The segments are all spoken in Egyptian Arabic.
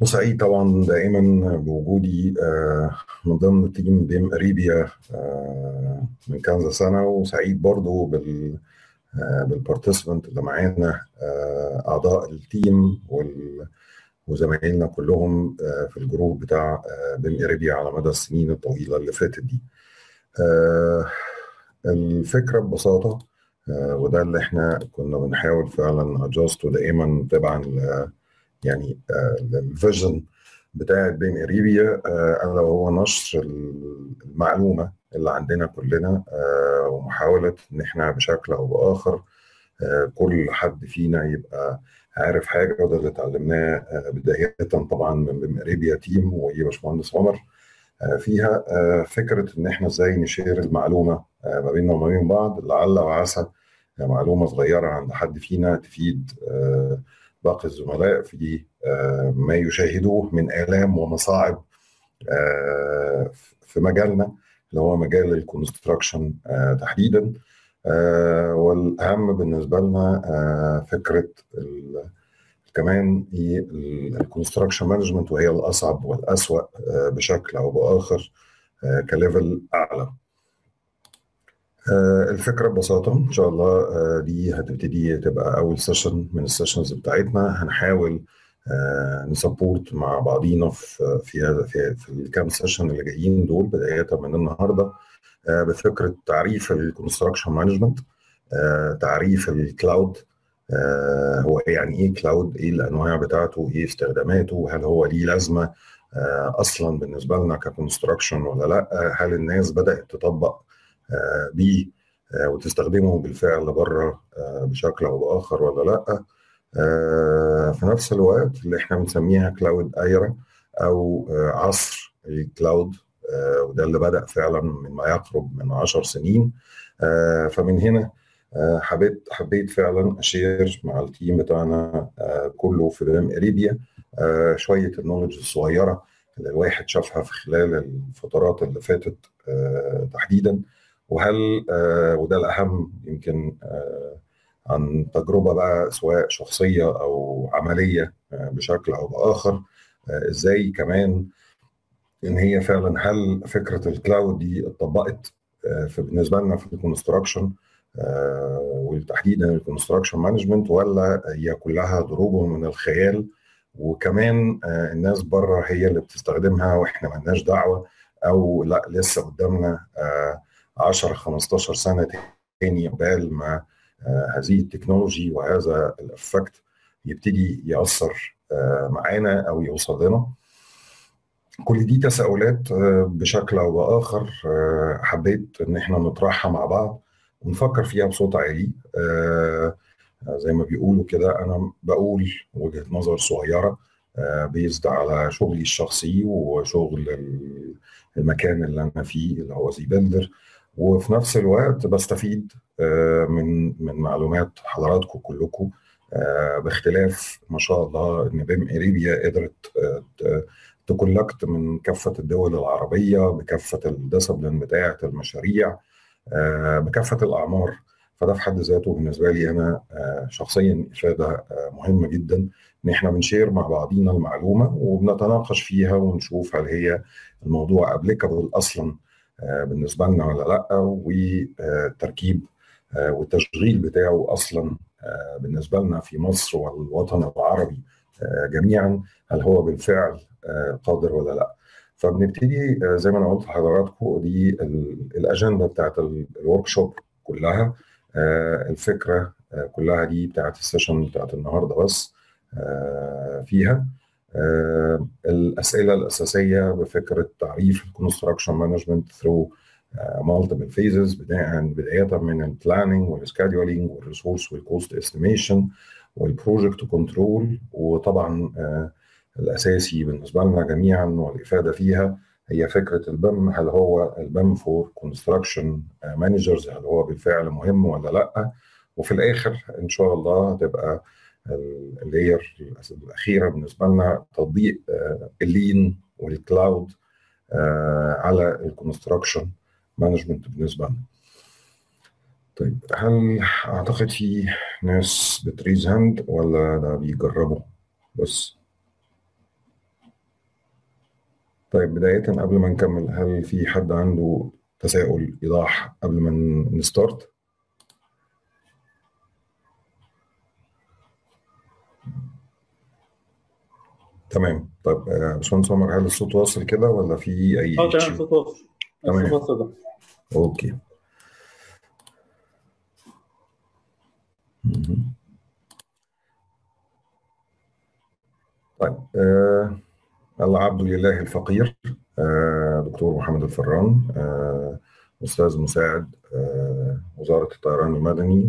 وسعيد طبعا دائما بوجودي آه، من ضمن تيم بيم اريبيا آه، من كذا سنه وسعيد برضو بال بالبارتيسيبنت اللي معانا آه، اعضاء التيم وال وزمايلنا كلهم في الجروب بتاع بيم اريبيا على مدى السنين الطويله اللي فاتت دي. الفكره ببساطه وده اللي احنا كنا بنحاول فعلا ادجاست دائما تبعا يعني الفيجن بتاع بين اريبيا الا وهو نشر المعلومه اللي عندنا كلنا ومحاوله ان احنا بشكل او باخر كل حد فينا يبقى عارف حاجه وده اللي اتعلمناه بدايه طبعا من بين اريبيا تيم وهي باشمهندس عمر فيها فكره ان احنا ازاي نشير المعلومه ما بيننا وما بين بعض لعل وعسى معلومه صغيره عند حد فينا تفيد باقي الزملاء في ما يشاهدوه من آلام ومصاعب في مجالنا اللي هو مجال الكونستراكشن تحديدا والأهم بالنسبة لنا فكرة كمان الكونستراكشن مانجمنت وهي الأصعب والأسوأ بشكل أو بآخر كليفل أعلى الفكره ببساطه ان شاء الله دي هتبتدي تبقى اول سيشن من السيشنز بتاعتنا هنحاول نسبورت مع بعضينا في في هذا في, في الكام سيشن اللي جايين دول بدايه من النهارده بفكره تعريف الكونستراكشن مانجمنت تعريف الكلاود هو يعني ايه كلاود ايه الانواع بتاعته ايه استخداماته هل هو ليه لازمه اصلا بالنسبه لنا ككونستراكشن ولا لا هل الناس بدات تطبق بيه وتستخدمه بالفعل بره بشكل او باخر ولا لا في نفس الوقت اللي احنا بنسميها كلاود ايرا او عصر الكلاود وده اللي بدا فعلا من ما يقرب من 10 سنين فمن هنا حبيت حبيت فعلا اشير مع التيم بتاعنا كله في بيم اريبيا شويه النولج الصغيره اللي الواحد شافها في خلال الفترات اللي فاتت تحديدا وهل آه وده الاهم يمكن آه عن تجربه بقى سواء شخصيه او عمليه آه بشكل او باخر ازاي كمان ان هي فعلا هل فكره الكلاود دي اتطبقت في بالنسبه لنا في الكونستراكشن وتحديدا الكونستراكشن مانجمنت ولا هي كلها ضروب من الخيال وكمان الناس بره هي اللي بتستخدمها واحنا مالناش دعوه او لا لسه قدامنا 10 15 سنه تاني قبل ما هذه التكنولوجي وهذا الافكت يبتدي ياثر معانا او يوصل لنا كل دي تساؤلات بشكل او باخر حبيت ان احنا نطرحها مع بعض ونفكر فيها بصوت عالي زي ما بيقولوا كده انا بقول وجهه نظر صغيره بيزد على شغلي الشخصي وشغل المكان اللي انا فيه اللي هو زي بندر وفي نفس الوقت بستفيد من من معلومات حضراتكم كلكم باختلاف ما شاء الله ان بيم اريبيا قدرت تكولكت من كافه الدول العربيه بكافه الديسبلين بتاعه المشاريع بكافه الاعمار فده في حد ذاته بالنسبه لي انا شخصيا افاده مهمه جدا ان احنا بنشير مع بعضينا المعلومه وبنتناقش فيها ونشوف هل هي الموضوع ابليكابل اصلا بالنسبه لنا ولا لا والتركيب والتشغيل بتاعه اصلا بالنسبه لنا في مصر والوطن العربي جميعا هل هو بالفعل قادر ولا لا فبنبتدي زي ما انا قلت لحضراتكم دي الاجنده بتاعت الورك شوب كلها الفكره كلها دي بتاعت السيشن بتاعت النهارده بس فيها الاسئله الاساسيه بفكره تعريف الكونستراكشن مانجمنت ثرو مالتيبل فيزز بدايه من البلاننج والسكادولينج والريسورس والكوست استيميشن والبروجكت كنترول وطبعا الاساسي بالنسبه لنا جميعا والافاده فيها هي فكره البم هل هو البم فور كونستراكشن مانجرز هل هو بالفعل مهم ولا لا وفي الاخر ان شاء الله هتبقى اللاير الاخيره بالنسبه لنا تطبيق اللين والكلاود على الكونستراكشن مانجمنت بالنسبه لنا طيب هل اعتقد في ناس بتريز هاند ولا ده بيجربوا بس طيب بداية قبل ما نكمل هل في حد عنده تساؤل إيضاح قبل ما نستارت؟ تمام طيب آه، باشمهندس عمر هل الصوت واصل كده ولا في أي اه تمام issue؟ الصوت واصل الصوت تمام واصل ده أوكي مهم. طيب آه العبد لله الفقير آه دكتور محمد الفران آه أستاذ مساعد آه وزارة الطيران المدني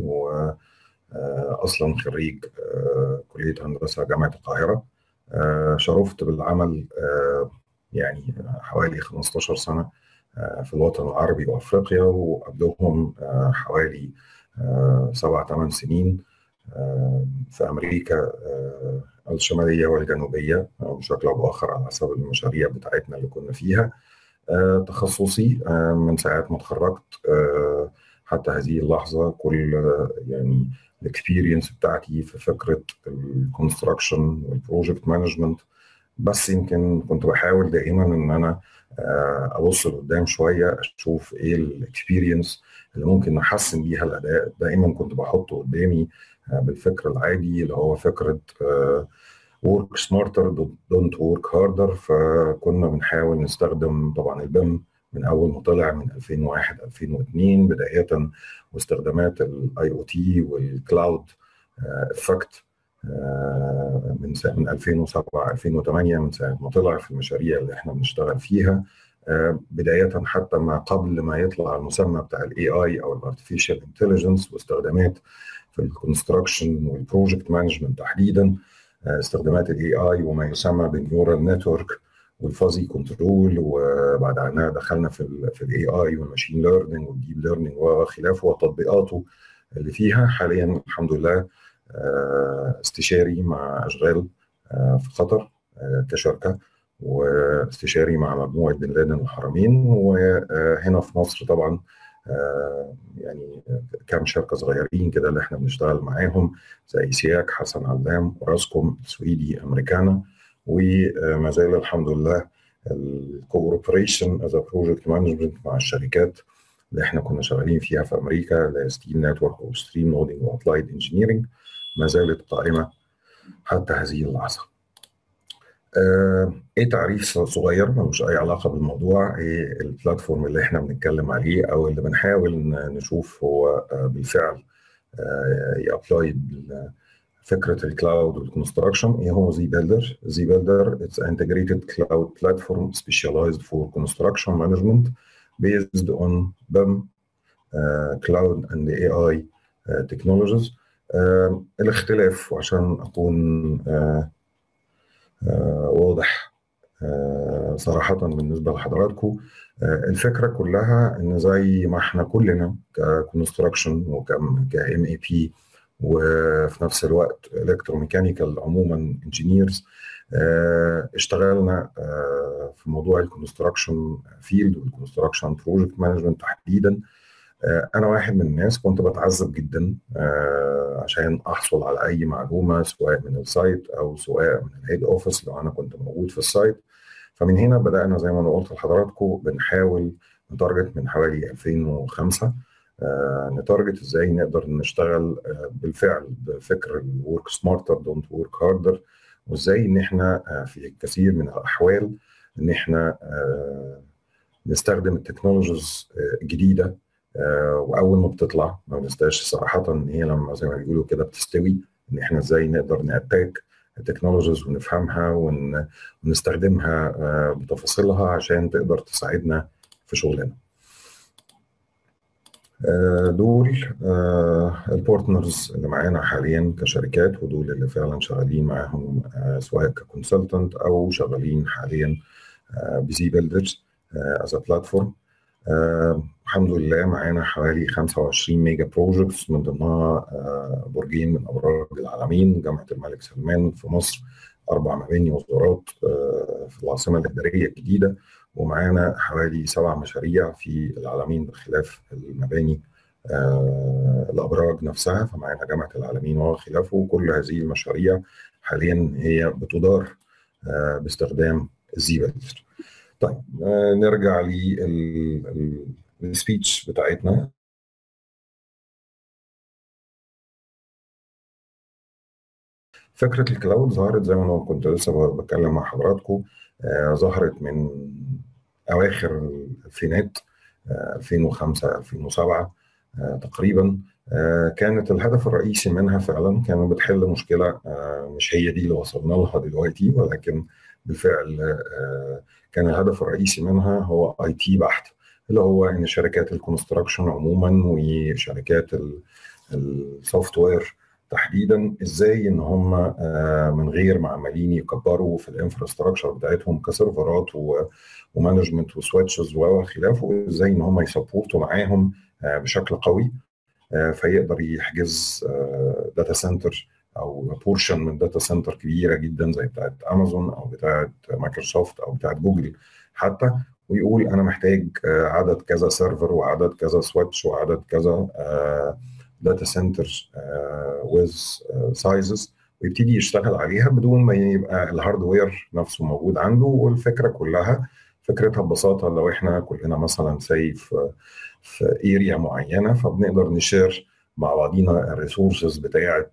وأصلا خريج آه كلية هندسة جامعة القاهرة آه شرفت بالعمل آه يعني حوالي 15 سنة آه في الوطن العربي وأفريقيا وقبلهم آه حوالي آه سبع ثمان سنين آه في أمريكا آه الشمالية والجنوبية آه بشكل أو بآخر على حسب المشاريع بتاعتنا اللي كنا فيها آه تخصصي آه من ساعة ما اتخرجت آه حتى هذه اللحظة كل آه يعني الاكسبيرينس بتاعتي في فكرة الكونستراكشن والبروجكت مانجمنت بس يمكن كنت بحاول دائما ان انا آه، ابص لقدام شويه اشوف ايه الاكسبيرينس اللي ممكن نحسن بيها الاداء دائما كنت بحطه قدامي آه، بالفكر العادي اللي هو فكره ورك سمارتر دونت ورك هاردر فكنا بنحاول نستخدم طبعا البيم من اول ما طلع من 2001 2002 بدايه واستخدامات الاي او تي والكلاود افكت من سا- من 2007 2008 من ساعه ما طلع في المشاريع اللي احنا بنشتغل فيها آه، بدايه حتى ما قبل ما يطلع المسمى بتاع الاي اي او الارتفيشال انتليجنس واستخدامات في الكونستراكشن والبروجكت مانجمنت تحديدا آه، استخدامات الاي اي وما يسمى بالنيورال نتورك والفازي كنترول وبعدها دخلنا في ال في الاي اي والماشين ليرنينج والديب ليرنينج وخلافه وتطبيقاته اللي فيها حاليا الحمد لله آه، استشاري مع اشغال آه، في قطر آه، كشركه واستشاري مع مجموعه بن لادن الحرمين وهنا في مصر طبعا آه، يعني كام شركه صغيرين كده اللي احنا بنشتغل معاهم زي سياك حسن علام وراسكوم السويدي امريكانا وما زال الحمد لله الكوبريشن از بروجكت مانجمنت مع الشركات اللي احنا كنا شغالين فيها في امريكا اللي هي ستيل نتورك وستريم نودنج وابلايد انجينيرنج ما زالت قائمه حتى هذه اللحظه. آه، ايه تعريف صغير ملوش اي علاقه بالموضوع ايه البلاتفورم اللي احنا بنتكلم عليه او اللي بنحاول ن- نشوف هو آه، بالفعل يابلاي فكره الكلاود والكونستراكشن ايه هو زي بيلدر زي بيلدر اتس انتجريتد كلاود بلاتفورم specialized for construction management based on BIM uh, cloud and AI uh, technologies uh, الاختلاف وعشان اكون uh, آه، واضح آه، صراحة بالنسبة لحضراتكم آه، الفكرة كلها إن زي ما إحنا كلنا ككونستراكشن وكم كام اي بي وفي نفس الوقت الكتروميكانيكال عموما انجينيرز اشتغلنا آه، في موضوع الكونستراكشن فيلد والكونستراكشن بروجكت مانجمنت تحديدا آه، انا واحد من الناس كنت بتعذب جدا آه، عشان احصل على اي معلومه سواء من السايت او سواء من الهيد اوفيس لو انا كنت موجود في السايت فمن هنا بدانا زي ما انا قلت لحضراتكم بنحاول نتارجت من حوالي 2005 آه، نتارجت ازاي نقدر نشتغل آه، بالفعل بفكر الورك سمارتر دونت ورك هاردر وازاي ان احنا آه، في الكثير من الاحوال ان احنا آه، نستخدم التكنولوجيز الجديده آه، واول ما بتطلع ما بنستاش صراحه ان هي لما زي ما بيقولوا كده بتستوي ان احنا ازاي نقدر ناتاك التكنولوجيز ونفهمها ون- ونستخدمها آه، بتفاصيلها عشان تقدر تساعدنا في شغلنا. آه، دول البارتنرز اللي معانا حاليا كشركات ودول اللي فعلا شغالين معاهم آه، سواء ككونسلتنت او شغالين حاليا بزي بيلدرز از بلاتفورم الحمد لله معانا حوالي 25 ميجا بروجكتس من ضمنها آه، برجين من ابراج العالمين جامعه الملك سلمان في مصر اربع مباني وزارات آه، في العاصمه الاداريه الجديده ومعانا حوالي سبع مشاريع في العالمين بخلاف المباني آه، الابراج نفسها فمعانا جامعه العالمين وخلافه وكل هذه المشاريع حاليا هي بتدار آه، باستخدام الزي بيلدر طيب نرجع للسبيتش بتاعتنا فكره الكلاود ظهرت زي ما انا كنت لسه بتكلم مع حضراتكم آه ظهرت من اواخر الالفينات آه 2005 2007 آه تقريبا كانت الهدف الرئيسي منها فعلا كانت بتحل مشكله مش هي دي اللي وصلنا لها دلوقتي ولكن بالفعل كان الهدف الرئيسي منها هو اي تي بحت اللي هو ان شركات الكونستراكشن عموما وشركات السوفت وير تحديدا ازاي ان هم من غير ما عمالين يكبروا في الانفراستراكشر بتاعتهم كسيرفرات ومانجمنت وسويتشز وخلافه ازاي ان هم يسبورتوا معاهم بشكل قوي فيقدر يحجز داتا سنتر او بورشن من داتا سنتر كبيره جدا زي بتاعت امازون او بتاعت مايكروسوفت او بتاعت جوجل حتى ويقول انا محتاج عدد كذا سيرفر وعدد كذا سويتش وعدد كذا داتا سنتر ويز سايزز ويبتدي يشتغل عليها بدون ما يبقى الهاردوير نفسه موجود عنده والفكره كلها فكرتها ببساطه لو احنا كلنا مثلا سي في في اريا معينه فبنقدر نشير مع بعضينا الريسورسز بتاعه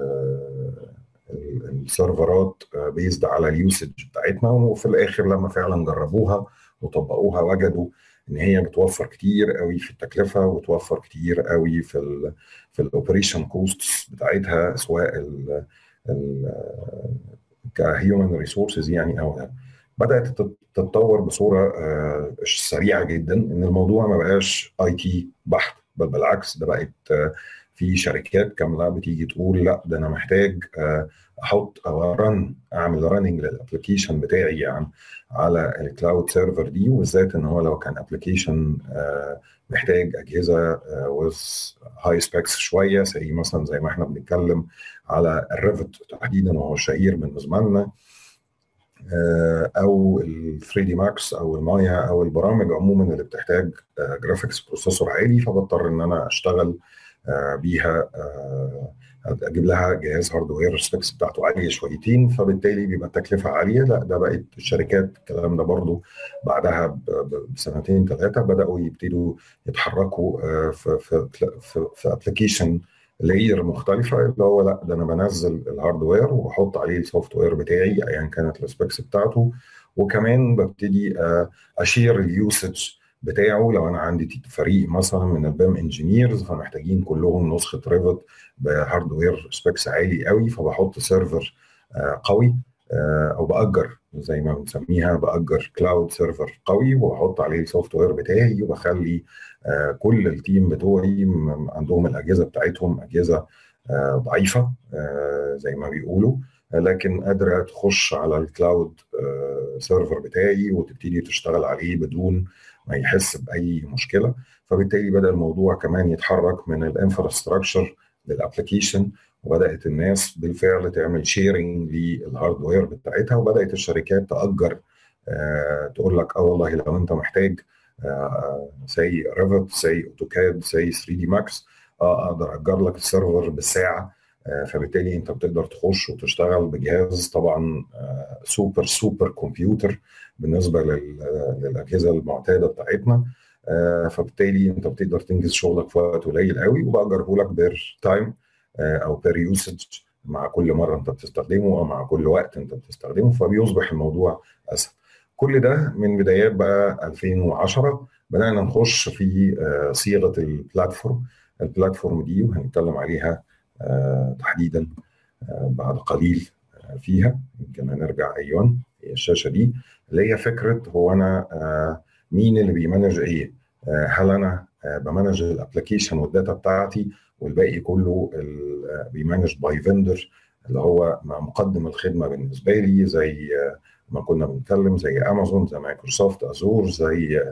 السيرفرات بيزد على اليوسج بتاعتنا وفي الاخر لما فعلا جربوها وطبقوها وجدوا ان هي بتوفر كتير قوي في التكلفه وتوفر كتير قوي في ال في الاوبريشن كوستس بتاعتها سواء ال ال كهيومن ريسورسز يعني او بدات تتطور بصوره سريعه جدا ان الموضوع ما بقاش اي تي بحت بل بالعكس ده بقت في شركات كامله بتيجي تقول لا ده انا محتاج احط او رن اعمل رننج للابلكيشن بتاعي يعني على الكلاود سيرفر دي وبالذات ان هو لو كان ابلكيشن محتاج اجهزه ويز هاي سبيكس شويه زي مثلا زي ما احنا بنتكلم على الريفت تحديدا وهو الشهير بالنسبه لنا او ال 3 دي ماكس او المايا او البرامج عموما اللي بتحتاج جرافيكس بروسيسور عالي فبضطر ان انا اشتغل بيها اجيب لها جهاز هاردوير سبيكس بتاعته عاليه شويتين فبالتالي بيبقى التكلفه عاليه لا ده بقت الشركات الكلام ده برضو بعدها بسنتين ثلاثه بداوا يبتدوا يتحركوا في في في, في ابلكيشن لاير مختلفه اللي هو لا ده انا بنزل الهاردوير وبحط عليه السوفت وير بتاعي ايا يعني كانت السبيكس بتاعته وكمان ببتدي اشير اليوسج بتاعه لو انا عندي فريق مثلا من البام انجينيرز فمحتاجين كلهم نسخه ريفت بهاردوير سبيكس عالي قوي فبحط سيرفر قوي او باجر زي ما بنسميها باجر كلاود سيرفر قوي وبحط عليه السوفت وير بتاعي وبخلي كل التيم بتوعي عندهم الاجهزه بتاعتهم اجهزه ضعيفه زي ما بيقولوا لكن قادره تخش على الكلاود سيرفر بتاعي وتبتدي تشتغل عليه بدون ما يحس باي مشكله فبالتالي بدا الموضوع كمان يتحرك من الانفراستراكشر للابلكيشن وبدات الناس بالفعل تعمل شيرنج للهاردوير بتاعتها وبدات الشركات تاجر آه تقول لك اه والله لو انت محتاج آه زي ريفت زي اوتوكاد زي 3 دي ماكس اه اقدر اجر لك السيرفر بالساعه آه فبالتالي انت بتقدر تخش وتشتغل بجهاز طبعا آه سوبر سوبر كمبيوتر بالنسبه للاجهزه المعتاده بتاعتنا آه فبالتالي انت بتقدر تنجز شغلك في وقت قليل قوي وباجره لك بير تايم او بير يوسج مع كل مره انت بتستخدمه او مع كل وقت انت بتستخدمه فبيصبح الموضوع اسهل كل ده من بدايات بقى 2010 بدانا نخش في صيغه البلاتفورم البلاتفورم دي وهنتكلم عليها تحديدا بعد قليل فيها يمكن هنرجع ايوه الشاشه دي اللي هي فكره هو انا مين اللي بيمانج ايه هل انا بمانج الابلكيشن والداتا بتاعتي والباقي كله بيمانج باي فيندر اللي هو مقدم الخدمه بالنسبه لي زي ما كنا بنتكلم زي امازون زي مايكروسوفت ازور زي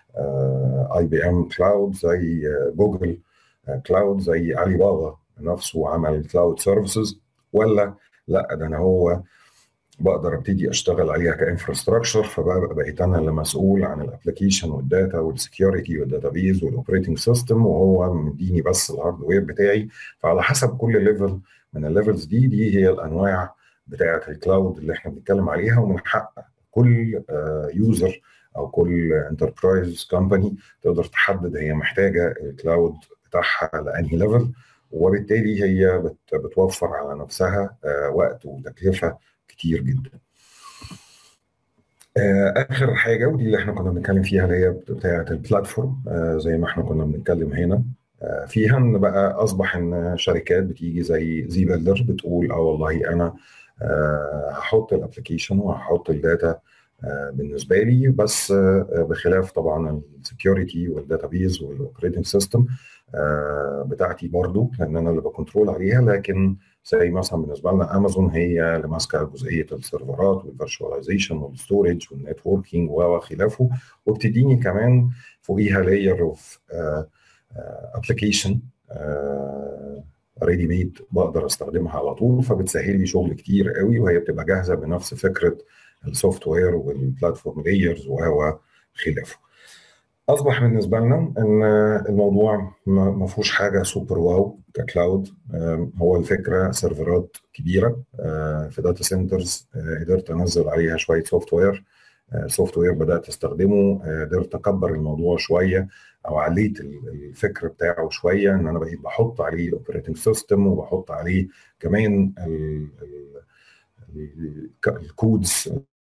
اي بي ام كلاود زي جوجل كلاود زي علي بابا نفسه عمل كلاود سيرفيسز ولا لا ده انا هو بقدر ابتدي اشتغل عليها كانفراستراكشر فبقيت انا اللي مسؤول عن الابلكيشن والداتا والسكيورتي والداتابيز والاوبريتنج سيستم وهو مديني بس الهاردوير بتاعي فعلى حسب كل ليفل من الليفلز دي دي هي الانواع بتاعه الكلاود اللي احنا بنتكلم عليها ومن حق كل يوزر او كل انتربرايز كومباني تقدر تحدد هي محتاجه الكلاود بتاعها لانهي ليفل وبالتالي هي بتوفر على نفسها وقت وتكلفه كتير جدا. اخر حاجه ودي اللي احنا كنا بنتكلم فيها اللي هي بتاعه البلاتفورم زي ما احنا كنا بنتكلم هنا فيها ان بقى اصبح ان شركات بتيجي زي زي بيلدر بتقول اه والله انا هحط الابلكيشن وهحط الداتا بالنسبه لي بس بخلاف طبعا السكيورتي والداتابيز والاوبريتنج سيستم بتاعتي برضو لان انا اللي بكنترول عليها لكن زي مثلا بالنسبه لنا امازون هي اللي ماسكه جزئيه السيرفرات والفيرشواليزيشن والستورج والنتوركينج وخلافه وبتديني كمان فوقيها لاير اوف ابلكيشن ريدي ميد بقدر استخدمها على طول فبتسهل لي شغل كتير قوي وهي بتبقى جاهزه بنفس فكره السوفت وير والبلاتفورم لايرز وخلافه. اصبح بالنسبه لنا ان الموضوع ما فيهوش حاجه سوبر واو ككلاود هو الفكره سيرفرات كبيره في داتا سنترز قدرت انزل عليها شويه سوفت وير سوفت وير بدات استخدمه قدرت اكبر الموضوع شويه او عليت الفكر بتاعه شويه ان انا بقيت بحط عليه الاوبريتنج سيستم وبحط عليه كمان الكودز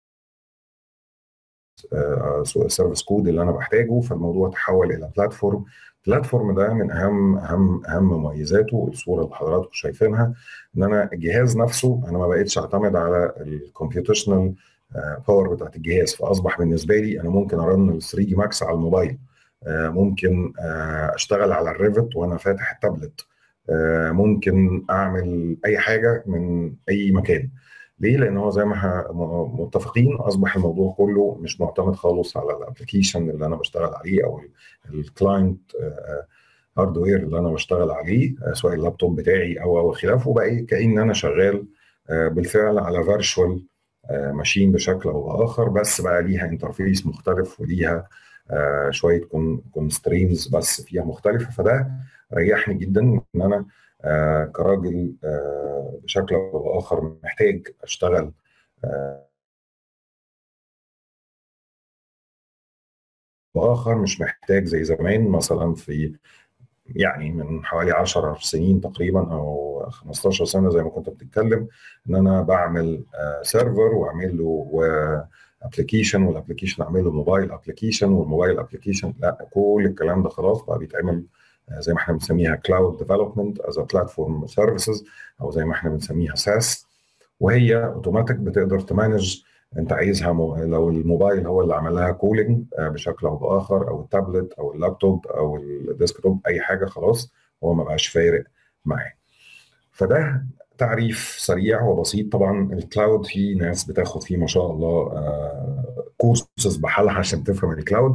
السيرفيس كود اللي انا بحتاجه فالموضوع تحول الى بلاتفورم البلاتفورم ده من اهم اهم اهم مميزاته الصوره اللي حضراتكم شايفينها ان انا الجهاز نفسه انا ما بقتش اعتمد على الكمبيوتيشنال باور بتاعت الجهاز فاصبح بالنسبه لي انا ممكن ارن ال 3 دي ماكس على الموبايل ممكن اشتغل على الريفت وانا فاتح التابلت ممكن اعمل اي حاجه من اي مكان ليه؟ لان هو زي ما احنا متفقين اصبح الموضوع كله مش معتمد خالص على الابلكيشن اللي انا بشتغل عليه او الكلاينت هاردوير اللي انا بشتغل عليه سواء اللابتوب بتاعي او او خلافه بقى كان انا شغال بالفعل على فيرتشوال ماشين بشكل او باخر بس بقى ليها انترفيس مختلف وليها شويه كونسترينز بس فيها مختلفه فده ريحني جدا ان انا آه كراجل آه بشكل او باخر محتاج اشتغل آه باخر مش محتاج زي زمان مثلا في يعني من حوالي 10 سنين تقريبا او 15 سنه زي ما كنت بتتكلم ان انا بعمل سيرفر واعمل له ابلكيشن والابلكيشن اعمل له موبايل ابلكيشن والموبايل ابلكيشن لا كل الكلام ده خلاص بقى بيتعمل زي ما احنا بنسميها كلاود ديفلوبمنت از بلاتفورم سيرفيسز او زي ما احنا بنسميها ساس وهي اوتوماتيك بتقدر تمانج انت عايزها مو... لو الموبايل هو اللي عمل لها كولينج بشكل او باخر او التابلت او اللابتوب او الديسكتوب اي حاجه خلاص هو ما بقاش فارق معاه فده تعريف سريع وبسيط طبعا الكلاود في ناس بتاخد فيه ما شاء الله كورسز بحالها عشان تفهم الكلاود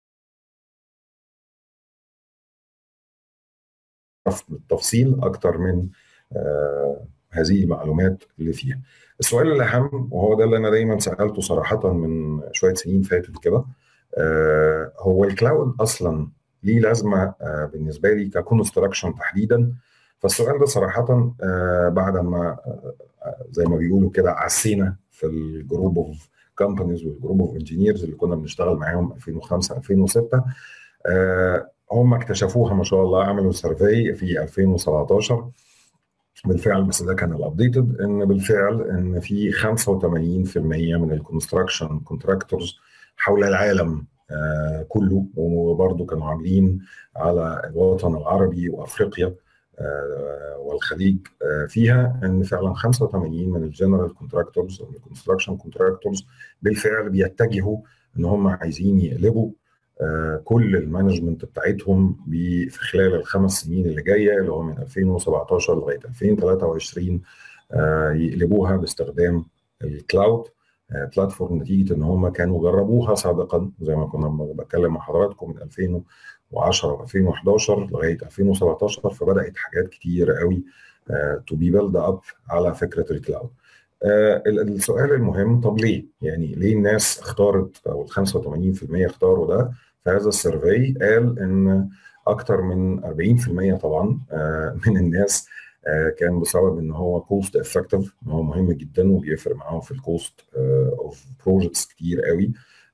بالتفصيل اكتر من آه هذه المعلومات اللي فيها. السؤال الاهم وهو ده اللي انا دايما سالته صراحه من شويه سنين فاتت كده آه هو الكلاود اصلا ليه لازمه آه بالنسبه لي ككونستراكشن تحديدا فالسؤال ده صراحه بعد ما زي ما بيقولوا كده عسينا في الجروب اوف كومبانيز والجروب اوف انجينيرز اللي كنا بنشتغل معاهم 2005 2006 هم اكتشفوها ما شاء الله عملوا سيرفي في 2017 بالفعل بس ده كان الابديتد ان بالفعل ان في 85% من الكونستراكشن كونتراكتورز حول العالم آه كله وبرضه كانوا عاملين على الوطن العربي وافريقيا آه والخليج آه فيها ان فعلا 85 من الجنرال كونتراكتورز او الكونستراكشن كونتراكتورز بالفعل بيتجهوا ان هم عايزين يقلبوا كل المانجمنت بتاعتهم في خلال الخمس سنين اللي جايه اللي هو من 2017 لغايه 2023 يقلبوها باستخدام الكلاود بلاتفورم نتيجه ان هم كانوا جربوها سابقا زي ما كنا بتكلم مع حضراتكم من 2010 و2011 لغايه 2017 فبدات حاجات كتير قوي تو بي بيلد اب على فكره الكلاود. السؤال المهم طب ليه؟ يعني ليه الناس اختارت او ال 85% اختاروا ده؟ فهذا السيرفي قال ان اكثر من 40% طبعا من الناس كان بسبب ان هو كوست افكتيف ان هو مهم جدا وبيفرق معاهم في الكوست اوف بروجكتس كتير قوي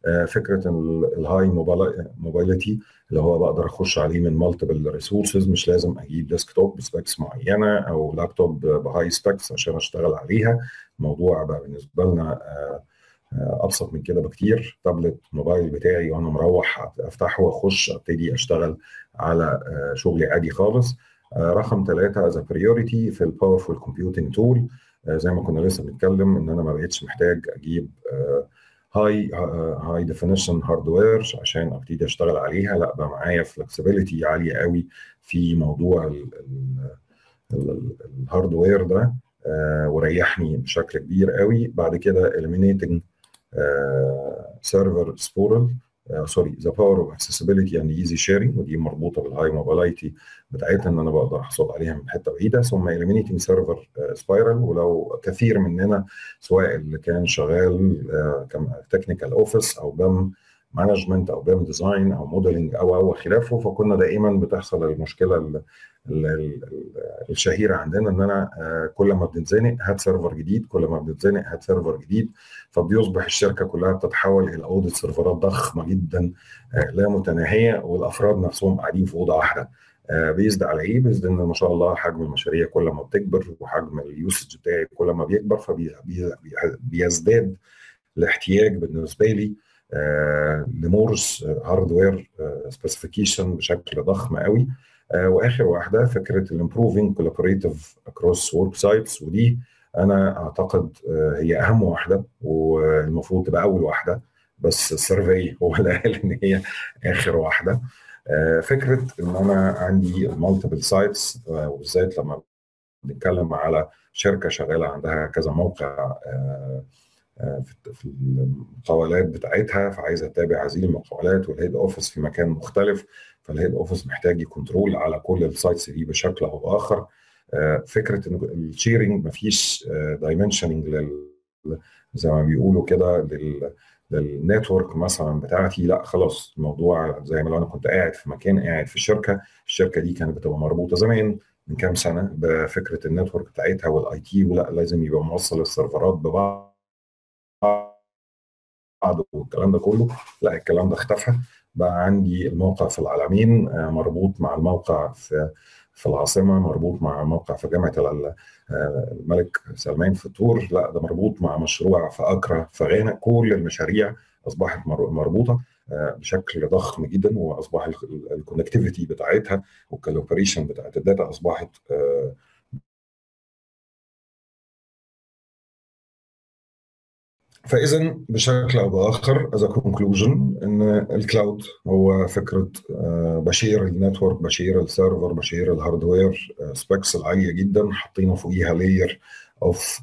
فكره الهاي موبيليتي اللي هو بقدر اخش عليه من مالتيبل ريسورسز مش لازم اجيب ديسكتوب بسبيكس معينه او لابتوب بهاي سبيكس عشان اشتغل عليها الموضوع بقى بالنسبه لنا ابسط من كده بكتير تابلت موبايل بتاعي وانا مروح افتحه واخش ابتدي اشتغل على شغلي عادي خالص رقم ثلاثة از بريوريتي في الباورفول كومبيوتنج تول زي ما كنا لسه بنتكلم ان انا ما بقتش محتاج اجيب هاي هاي ديفينيشن هاردوير عشان ابتدي اشتغل عليها لا بقى معايا فلكسبيليتي عاليه قوي في موضوع الهاردوير ده وريحني بشكل كبير قوي بعد كده eliminating سيرفر سبورل سوري ذا باور اوف اكسسبيليتي اند ايزي شيرنج ودي مربوطه بالهاي موبيلايتي بتاعتها ان انا بقدر احصل عليها من حته بعيده ثم eliminating سيرفر سبايرال ولو كثير مننا سواء اللي كان شغال تكنيكال اوفيس او بام مانجمنت او بام ديزاين او موديلنج او او خلافه فكنا دائما بتحصل المشكله ال ال ال الشهيره عندنا ان انا كل ما بنتزنق هات سيرفر جديد كل ما بنتزنق هات سيرفر جديد فبيصبح الشركه كلها بتتحول الى اوضه سيرفرات ضخمه جدا لا متناهيه والافراد نفسهم قاعدين في اوضه واحده بيزد على ايه؟ بيزد ان ما شاء الله حجم المشاريع كل ما بتكبر وحجم اليوسج بتاعي كل ما بيكبر فبيزداد الاحتياج بالنسبه لي لمورس هاردوير سبيسيفيكيشن بشكل ضخم قوي واخر واحده فكره الامبروفينج كولابوريتيف اكروس ورك سايتس ودي انا اعتقد هي اهم واحده والمفروض تبقى اول واحده بس السيرفي هو اللي قال ان هي اخر واحده فكره ان انا عندي المالتيبل سايتس وبالذات لما بنتكلم على شركه شغاله عندها كذا موقع في المقاولات بتاعتها فعايزه تتابع هذه المقاولات والهيد اوفيس في مكان مختلف فالهيد اوفيس محتاج يكنترول على كل السايتس دي بشكل او باخر فكره ان الشيرنج مفيش دايمنشننج لل زي ما بيقولوا كده لل للنتورك مثلا بتاعتي لا خلاص الموضوع زي ما لو انا كنت قاعد في مكان قاعد في الشركه الشركه دي كانت بتبقى مربوطه زمان من كام سنه بفكره النتورك بتاعتها والاي تي ولا لازم يبقى موصل السيرفرات ببعض والكلام ده كله لا الكلام ده اختفى بقى عندي الموقع في العالمين مربوط مع الموقع في في العاصمه مربوط مع موقع في جامعه الملك سلمان في الطور لا ده مربوط مع مشروع في اكرا في غانا كل المشاريع اصبحت مربوطه بشكل ضخم جدا واصبح الكونكتيفيتي بتاعتها والكالوبريشن بتاعت الداتا اصبحت فاذا بشكل او باخر از كونكلوجن ان الكلاود هو فكره بشير النتورك بشير السيرفر بشير الهاردوير سبيكس العاليه جدا حاطين فوقيها لاير اوف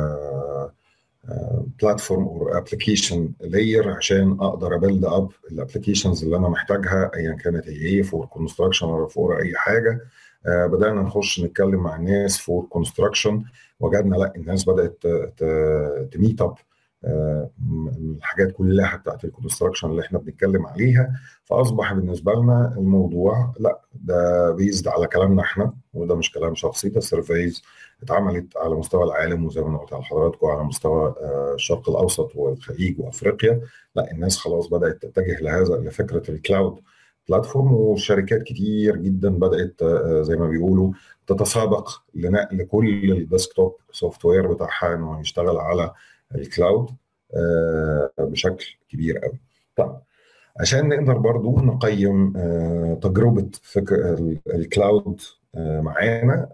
بلاتفورم او ابلكيشن لاير عشان اقدر ابيلد اب الابلكيشنز اللي انا محتاجها ايا كانت هي ايه فور كونستراكشن ولا فور اي حاجه بدانا نخش نتكلم مع الناس فور كونستراكشن وجدنا لا الناس بدات تميت اب الحاجات كلها بتاعت الكونستراكشن اللي احنا بنتكلم عليها فاصبح بالنسبه لنا الموضوع لا ده بيزد على كلامنا احنا وده مش كلام شخصي ده سيرفيز اتعملت على مستوى العالم وزي ما انا قلت لحضراتكم على مستوى الشرق الاوسط والخليج وافريقيا لا الناس خلاص بدات تتجه لهذا لفكره الكلاود بلاتفورم وشركات كتير جدا بدات زي ما بيقولوا تتسابق لنقل كل الديسكتوب سوفت وير بتاعها انه يشتغل على الكلاود بشكل كبير قوي طيب عشان نقدر برضو نقيم تجربة فكر الكلاود معانا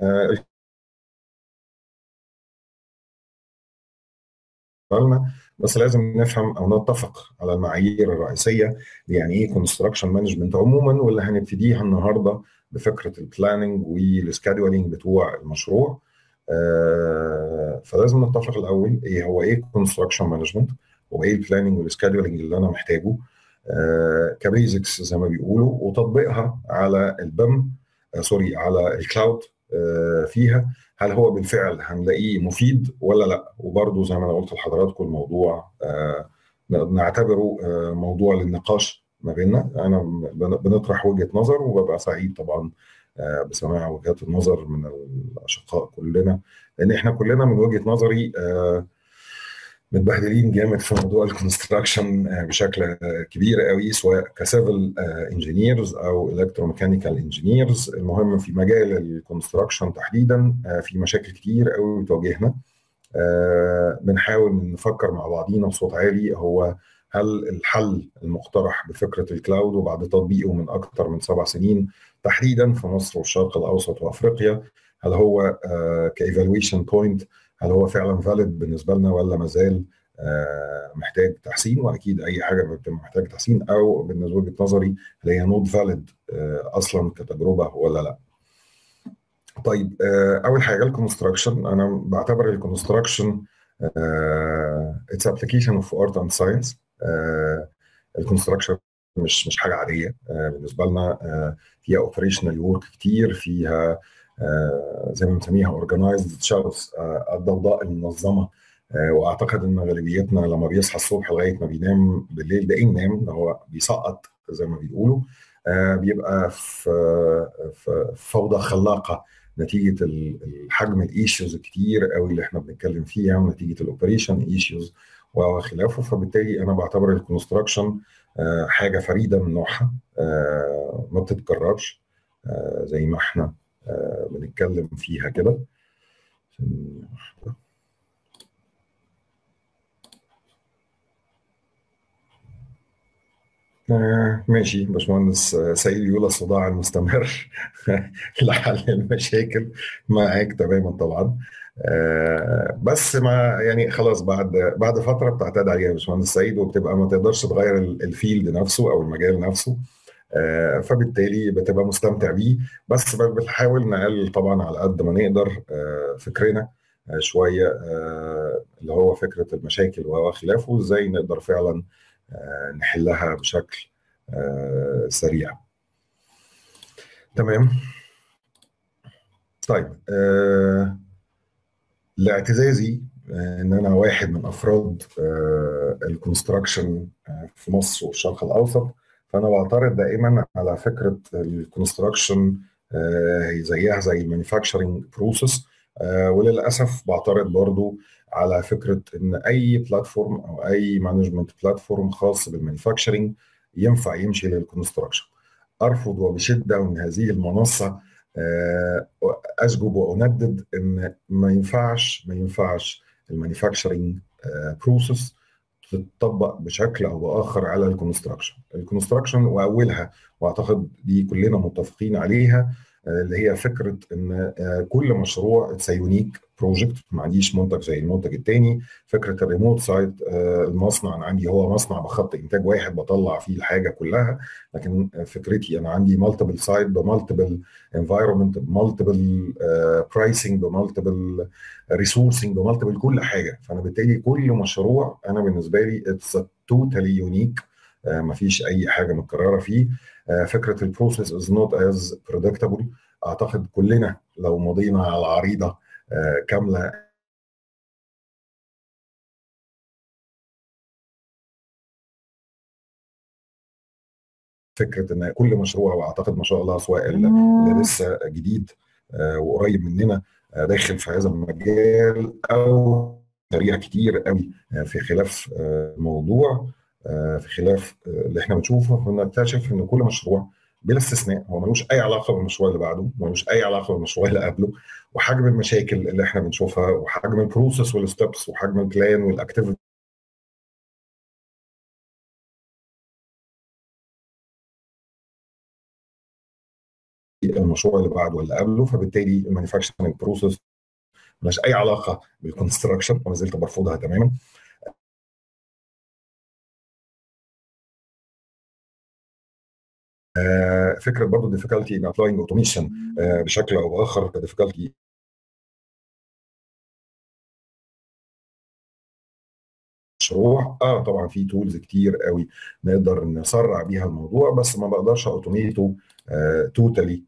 بس لازم نفهم او نتفق على المعايير الرئيسيه يعني ايه كونستراكشن مانجمنت عموما واللي هنبتديها النهارده بفكره البلاننج والسكادولينج بتوع المشروع آه فلازم نتفق الاول ايه هو ايه كونستراكشن مانجمنت وايه البلاننج والسكادولينج اللي انا محتاجه آه كبيزكس زي ما بيقولوا وتطبيقها على البم آه سوري على الكلاود فيها هل هو بالفعل هنلاقيه مفيد ولا لا وبرضه زي ما انا قلت لحضراتكم الموضوع نعتبره موضوع للنقاش ما بيننا انا بنطرح وجهه نظر وببقى سعيد طبعا بسماع وجهات النظر من الاشقاء كلنا لان احنا كلنا من وجهه نظري متبهدلين جامد في موضوع الكونستراكشن بشكل كبير قوي سواء كسيفل انجينيرز او الكتروميكانيكال انجينيرز المهم في مجال الكونستراكشن تحديدا في مشاكل كتير قوي بتواجهنا بنحاول نفكر مع بعضينا بصوت عالي هو هل الحل المقترح بفكره الكلاود وبعد تطبيقه من اكثر من سبع سنين تحديدا في مصر والشرق الاوسط وافريقيا هل هو كايفالويشن بوينت هل هو فعلا فاليد بالنسبه لنا ولا ما زال محتاج تحسين واكيد اي حاجه بتبقى محتاج تحسين او بالنسبه وجهه نظري هل هي نوت فاليد اصلا كتجربه ولا لا طيب اول حاجه الكونستراكشن انا بعتبر الكونستراكشن اتس ابلكيشن اوف ارت اند ساينس الكونستراكشن مش مش حاجه عاديه بالنسبه لنا فيها اوبريشنال وورك كتير فيها زي ما بنسميها اورجنايزد شغلز الضوضاء المنظمه واعتقد ان غالبيتنا لما بيصحى الصبح لغايه ما بينام بالليل ده ينام هو بيسقط زي ما بيقولوا بيبقى في في فوضى خلاقه نتيجه الحجم الايشوز الكتير قوي اللي احنا بنتكلم فيها ونتيجه الاوبريشن ايشوز وخلافه فبالتالي انا بعتبر الكونستراكشن حاجه فريده من نوعها ما بتتكررش زي ما احنا بنتكلم فيها كده آه ماشي باشمهندس سيد يقول الصداع المستمر لحل المشاكل معاك تماما طبعا آه بس ما يعني خلاص بعد بعد فتره بتعتاد عليها يا باشمهندس سيد وبتبقى ما تقدرش تغير الفيلد نفسه او المجال نفسه آه فبالتالي بتبقى مستمتع بيه بس بنحاول نقلل طبعا على قد ما نقدر آه فكرنا آه شويه اللي هو فكره المشاكل وخلافه وازاي نقدر فعلا نحلها بشكل سريع تمام طيب لاعتزازي ان انا واحد من افراد الكونستراكشن في مصر والشرق الاوسط فانا بعترض دائما على فكره الكونستراكشن زيها زي المانيفاكتشرنج بروسيس وللاسف بعترض برضو على فكره ان اي بلاتفورم او اي مانجمنت بلاتفورم خاص بالمانيفاكتشرنج ينفع يمشي للكونستراكشن ارفض وبشده ان هذه المنصه اشجب واندد ان ما ينفعش ما ينفعش المانيفاكتشرنج بروسيس تتطبق بشكل او باخر على الكونستراكشن الكونستراكشن واولها واعتقد دي كلنا متفقين عليها اللي هي فكره ان كل مشروع اتس يونيك بروجكت ما عنديش منتج زي المنتج الثاني فكره الريموت سايت المصنع انا عندي هو مصنع بخط انتاج واحد بطلع فيه الحاجه كلها لكن فكرتي انا عندي مالتيبل سايت بمالتيبل انفايرمنت بمالتيبل برايسنج بمالتيبل ريسورسنج بمالتيبل كل حاجه فانا بالتالي كل مشروع انا بالنسبه لي اتس توتالي يونيك ما فيش اي حاجه متكرره فيه فكره البروسيس از نوت از بريدكتبل اعتقد كلنا لو مضينا على عريضه كامله فكره ان كل مشروع واعتقد ما شاء الله سواء اللي لسه جديد وقريب مننا داخل في هذا المجال او سريع كتير قوي في خلاف الموضوع في خلاف اللي احنا بنشوفه بنكتشف ان كل مشروع بلا استثناء هو ملوش اي علاقه بالمشروع اللي بعده ملوش اي علاقه بالمشروع اللي قبله وحجم المشاكل اللي احنا بنشوفها وحجم البروسيس والستبس وحجم البلان والاكتيفيتي المشروع اللي بعده واللي قبله فبالتالي المانيفاكتشرنج بروسيس ملهاش اي علاقه بالكونستراكشن وما زلت برفضها تماما فكره برضه difficulty in applying automation بشكل او باخر difficulty مشروع اه طبعا في تولز كتير قوي نقدر نسرع بيها الموضوع بس ما بقدرش اوتوميته توتالي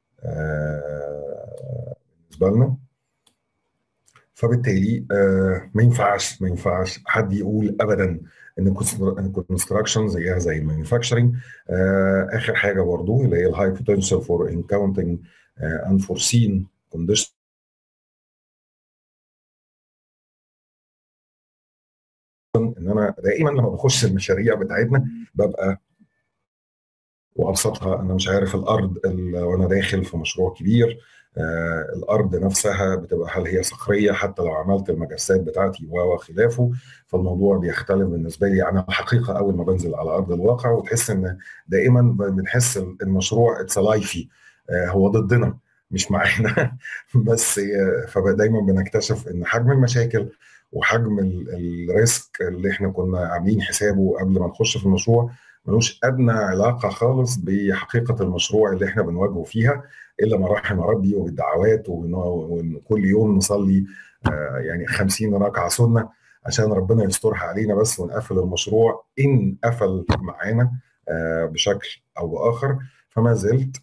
بالنسبه لنا فبالتالي آه ما ينفعش ما ينفعش حد يقول ابدا ان الكونستراكشن زيها زي المانيفاكتشرنج آه اخر حاجه برضو اللي هي الهاي بوتنشال فور انكاونتنج انفورسين كونديشن ان انا دائما لما بخش المشاريع بتاعتنا ببقى وابسطها انا مش عارف الارض وانا داخل في مشروع كبير آه الارض نفسها بتبقى هل هي صخريه حتى لو عملت المجسات بتاعتي وخلافه فالموضوع بيختلف بالنسبه لي انا الحقيقه اول ما بنزل على ارض الواقع وتحس ان دائما بنحس المشروع اتس لايفي آه هو ضدنا مش معانا بس فدايما بنكتشف ان حجم المشاكل وحجم الريسك اللي احنا كنا عاملين حسابه قبل ما نخش في المشروع ملوش ادنى علاقه خالص بحقيقه المشروع اللي احنا بنواجهه فيها الا ما رحم ربي وبالدعوات وكل يوم نصلي يعني 50 ركعه سنه عشان ربنا يسترها علينا بس ونقفل المشروع ان قفل معانا بشكل او باخر فما زلت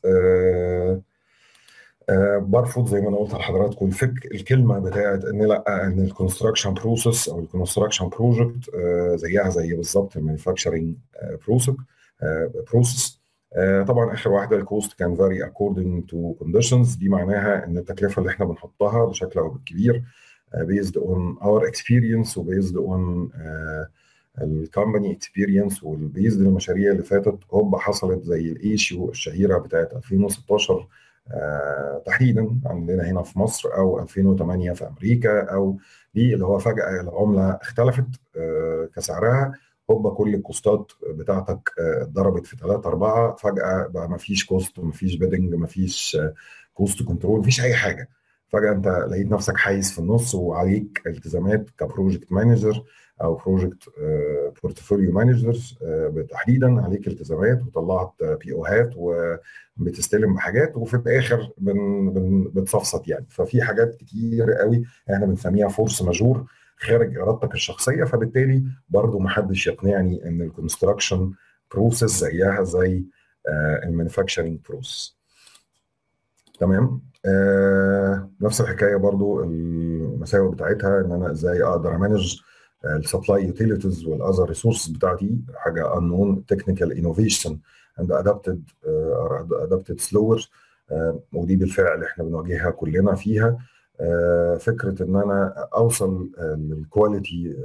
أه برفض زي ما انا قلت لحضراتكم الفك الكلمه بتاعت ان لا ان الكونستراكشن بروسيس او الكونستراكشن بروجكت أه زيها زي بالظبط المانيفاكتشرنج بروسيس بروسيس طبعا اخر واحده الكوست كان فاري اكوردنج تو كونديشنز دي معناها ان التكلفه اللي احنا بنحطها بشكل او بالكبير بيزد اون اور اكسبيرينس وبيزد اون الكومباني اكسبيرينس والبيزد المشاريع اللي فاتت هوب حصلت زي الايشيو الشهيره بتاعت 2016 آه تحديدا عندنا هنا في مصر او 2008 في امريكا او دي اللي هو فجاه العمله اختلفت آه كسعرها هوبا كل الكوستات بتاعتك اتضربت في 3 4 فجاه بقى ما فيش كوست ما فيش بيدنج ما فيش كوست كنترول ما فيش اي حاجه فجاه انت لقيت نفسك حايز في النص وعليك التزامات كبروجكت مانجر او بروجكت بورتفوليو مانجر تحديدا عليك التزامات وطلعت بي اوهات وبتستلم بحاجات وفي الاخر بن بن بتصفصت يعني ففي حاجات كتير قوي احنا بنسميها فورس ماجور خارج ارادتك الشخصيه فبالتالي برضو ما حدش يقنعني ان الكونستراكشن بروسيس زيها زي المانيفاكتشرنج بروسيس تمام آه نفس الحكايه برضو المساوئ بتاعتها ان انا ازاي اقدر امانج السبلاي يوتيليتيز والاذر ريسورسز بتاعتي حاجه unknown technical innovation and adapted uh, adapted slower uh, ودي بالفعل احنا بنواجهها كلنا فيها uh, فكره ان انا اوصل للكواليتي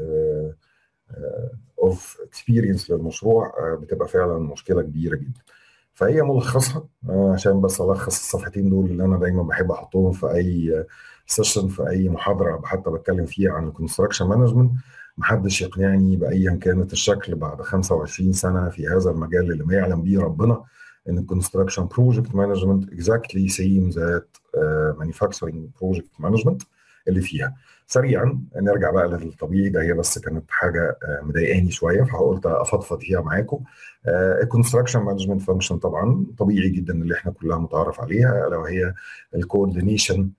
اوف اكسبيرينس للمشروع بتبقى فعلا مشكله كبيره جدا فهي ملخصها عشان بس الخص الصفحتين دول اللي انا دايما بحب احطهم في اي سيشن في اي محاضره حتى بتكلم فيها عن الكونستراكشن مانجمنت محدش يقنعني بايا كانت الشكل بعد 25 سنه في هذا المجال اللي ما يعلم به ربنا ان الكونستراكشن بروجكت مانجمنت اكزاكتلي سيم ذات مانيفاكتشرنج بروجكت مانجمنت اللي فيها سريعا نرجع بقى للطبيعي ده هي بس كانت حاجه مضايقاني شويه فقلت افضفض فيها معاكم الكونستراكشن مانجمنت فانكشن طبعا طبيعي جدا اللي احنا كلها متعارف عليها الا وهي الكوردينيشن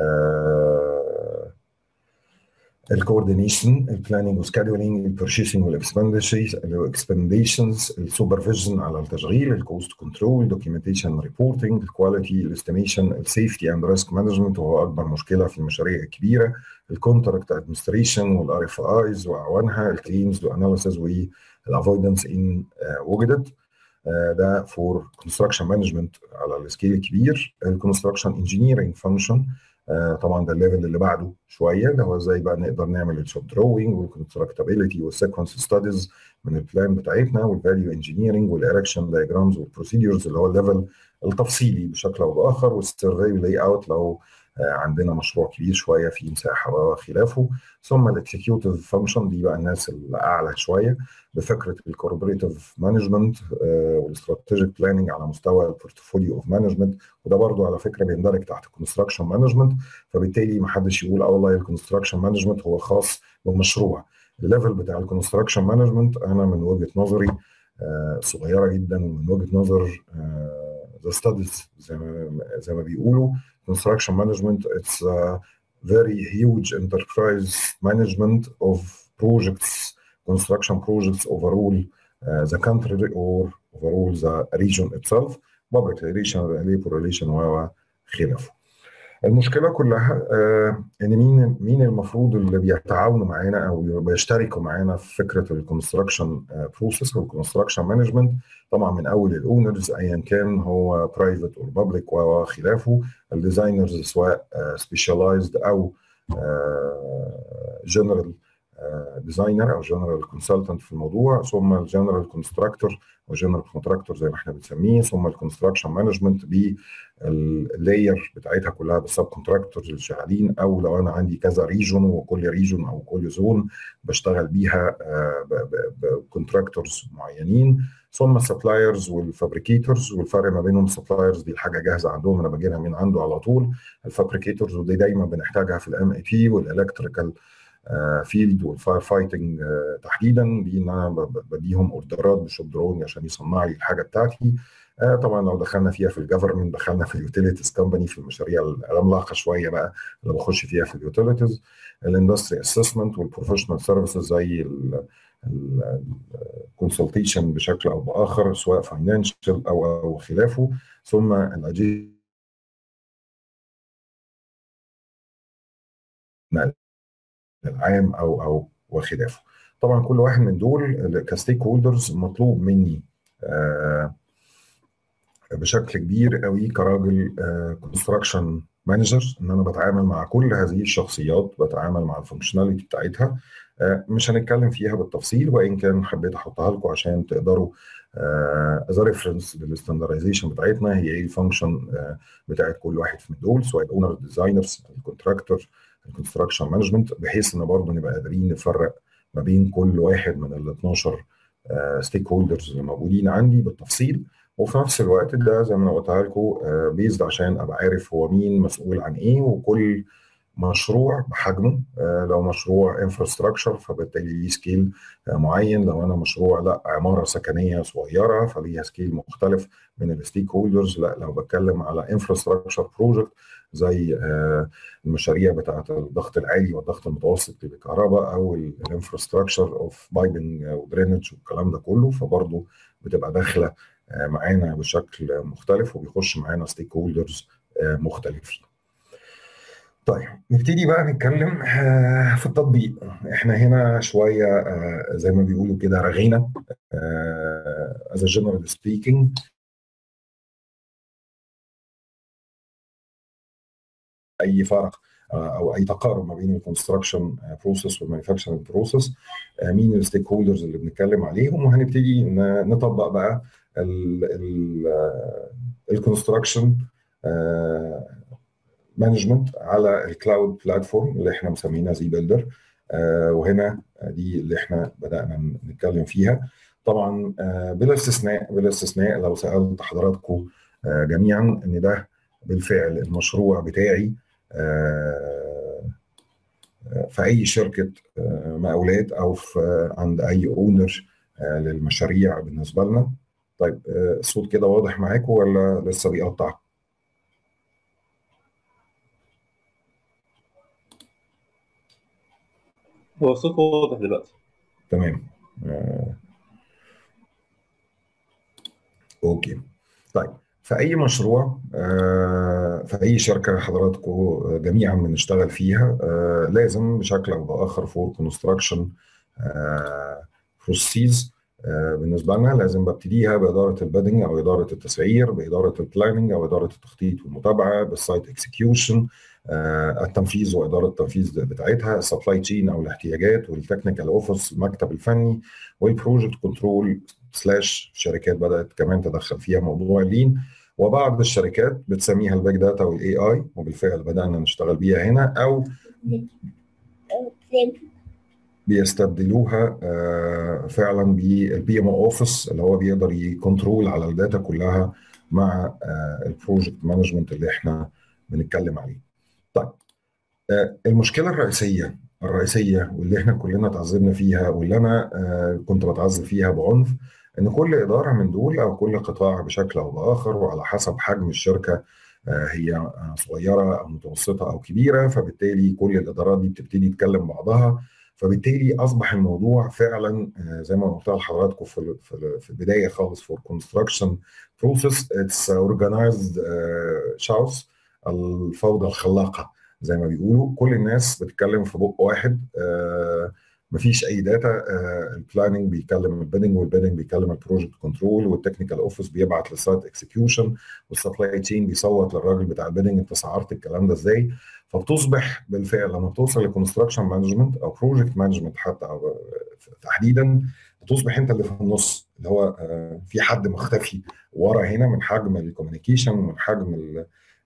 الكوردينيشن البلاننج والسكادولينج البرشيسنج والاكسبنديشنز السوبرفيجن على التشغيل الكوست كنترول دوكيومنتيشن ريبورتنج الكواليتي الاستيميشن السيفتي اند ريسك مانجمنت وهو اكبر مشكله في المشاريع الكبيره الكونتراكت ادمنستريشن والار اف ايز واعوانها الكليمز والاناليسيز والافويدنس ان وجدت ده فور كونستراكشن مانجمنت على السكيل الكبير الكونستراكشن انجينيرنج فانكشن طبعا ده الليفل اللي بعده شويه اللي هو ازاي بقى نقدر نعمل الشوب دروينج والكونستراكتابيلتي والسيكونس ستاديز من البلان بتاعتنا والفاليو انجينيرنج والاركشن دايجرامز والبروسيدورز اللي هو الليفل التفصيلي بشكل او باخر والسيرفي لاي اوت لو عندنا مشروع كبير شويه في مساحه وخلافه ثم الاكسكيوتيف فانكشن دي بقى الناس الاعلى شويه بفكره الكوربريتيف مانجمنت والاستراتيجيك بلاننج على مستوى البورتفوليو اوف مانجمنت وده برضو على فكره بيندرج تحت الكونستراكشن مانجمنت فبالتالي ما حدش يقول اه والله الكونستراكشن مانجمنت هو خاص بمشروع الليفل بتاع الكونستراكشن مانجمنت انا من وجهه نظري صغيره جدا ومن وجهه نظر ذا ستاديز زي ما زي ما بيقولوا construction management it's a very huge enterprise management of projects construction projects overall uh, the country or overall the region itself public relation labor relation وخلافه المشكله كلها آه ان مين مين المفروض اللي بيتعاونوا معانا او بيشتركوا معانا في فكره الكونستراكشن بروسيس والكونستراكشن مانجمنت طبعا من اول الاونرز ايا كان هو برايفت او بابليك وخلافه الديزاينرز سواء سبيشاليزد او جنرال ديزاينر او جنرال كونسلتنت في الموضوع ثم الجنرال كونستراكتور او جنرال كونتراكتور زي ما احنا بنسميه ثم الكونستراكشن مانجمنت باللاير بتاعتها كلها بالسب كونتراكتورز اللي شغالين او لو انا عندي كذا ريجون وكل ريجون او كل زون بشتغل بيها بكونتراكتورز معينين ثم السبلايرز والفابريكيتورز والفرق ما بينهم السبلايرز دي الحاجه جاهزه عندهم انا بجيبها من عنده على طول الفابريكيتورز ودي دايما بنحتاجها في الام اي بي والالكتريكال فيلد والفاير فايتنج تحديدا دي ان انا بديهم اوردرات بشوب درون عشان يصنع لي الحاجه بتاعتي طبعا لو دخلنا فيها في الجفرمنت دخلنا في اليوتيليتيز كومباني في المشاريع العملاقه شويه بقى اللي بخش فيها في اليوتيليتيز الاندستري اسسمنت والبروفيشنال سيرفيسز زي الكونسلتيشن بشكل او باخر سواء فاينانشال او او خلافه ثم الاجهزه العام او او وخلافه طبعا كل واحد من دول كستيك هولدرز مطلوب مني آه بشكل كبير قوي كراجل كونستراكشن مانجر ان انا بتعامل مع كل هذه الشخصيات بتعامل مع الفانكشناليتي بتاعتها آه مش هنتكلم فيها بالتفصيل وان كان حبيت احطها لكم عشان تقدروا از ريفرنس للستاندرايزيشن بتاعتنا هي ايه الفانكشن بتاعت كل واحد من دول سواء الاونر ديزاينرز الكونتراكتور الكونستراكشن مانجمنت بحيث ان برضه نبقى قادرين نفرق ما بين كل واحد من ال 12 ستيك هولدرز اللي موجودين عندي بالتفصيل وفي نفس الوقت ده زي ما انا قلتها لكم بيزد عشان ابقى عارف هو مين مسؤول عن ايه وكل مشروع بحجمه لو مشروع انفراستراكشر فبالتالي ليه سكيل معين لو انا مشروع لا عماره سكنيه صغيره فليها سكيل مختلف من الستيك هولدرز لا لو بتكلم على انفراستراكشر بروجكت زي المشاريع بتاعه الضغط العالي والضغط المتوسط للكهرباء او الانفراستراكشر اوف بايبنج ودرينج والكلام ده كله فبرضه بتبقى داخله معانا بشكل مختلف وبيخش معانا ستيك هولدرز مختلفين. طيب نبتدي بقى نتكلم في التطبيق احنا هنا شويه زي ما بيقولوا كده رغينا از جنرال سبيكينج اي فرق او اي تقارب ما بين الكونستراكشن بروسيس والمانيفاكتشرنج بروسيس مين الستيك هولدرز اللي بنتكلم عليهم وهنبتدي نطبق بقى الكونستراكشن مانجمنت على الكلاود بلاتفورم اللي احنا مسمينها زي بيلدر وهنا دي اللي احنا بدانا نتكلم فيها طبعا بلا استثناء بلا استثناء لو سالت حضراتكم جميعا ان ده بالفعل المشروع بتاعي في اي شركه مقاولات او في عند اي اونر للمشاريع بالنسبه لنا طيب الصوت كده واضح معاكم ولا لسه بيقطع؟ هو الصوت واضح دلوقتي تمام آه. اوكي طيب في اي مشروع آه في اي شركه حضراتكم جميعا بنشتغل فيها آه لازم بشكل او باخر فور كونستراكشن بروسيس بالنسبه لنا لازم ببتديها باداره البيدنج او اداره التسعير باداره البلاننج او اداره التخطيط والمتابعه بالسايت اكسكيوشن التنفيذ واداره التنفيذ بتاعتها السبلاي تشين او الاحتياجات والتكنيكال اوفيس المكتب الفني والبروجكت كنترول سلاش شركات بدات كمان تدخل فيها موضوع اللين وبعض الشركات بتسميها البيج داتا والاي اي وبالفعل بدانا نشتغل بيها هنا او بيستبدلوها فعلا بالبي ام او اوفيس اللي هو بيقدر يكنترول على الداتا كلها مع البروجكت مانجمنت اللي احنا بنتكلم عليه. طيب المشكله الرئيسيه الرئيسيه واللي احنا كلنا تعذبنا فيها واللي انا كنت بتعذب فيها بعنف ان كل اداره من دول او كل قطاع بشكل او باخر وعلى حسب حجم الشركه هي صغيره او متوسطه او كبيره فبالتالي كل الادارات دي بتبتدي تكلم بعضها فبالتالي اصبح الموضوع فعلا زي ما قلت لحضراتكم في في البدايه خالص فور كونستراكشن بروسيس اتس اورجنايزد شاوس الفوضى الخلاقه زي ما بيقولوا كل الناس بتتكلم في بق واحد مفيش اي داتا البلاننج بيكلم البيدنج والبيدنج بيكلم البروجكت كنترول والتكنيكال اوفيس بيبعت للسايت اكسكيوشن والسبلاي تشين بيصوت للراجل بتاع البيدنج انت سعرت الكلام ده ازاي فبتصبح بالفعل لما بتوصل لكونستراكشن مانجمنت او بروجكت مانجمنت حتى أو تحديدا بتصبح انت اللي في النص اللي هو في حد مختفي ورا هنا من حجم الكوميونيكيشن ومن حجم ال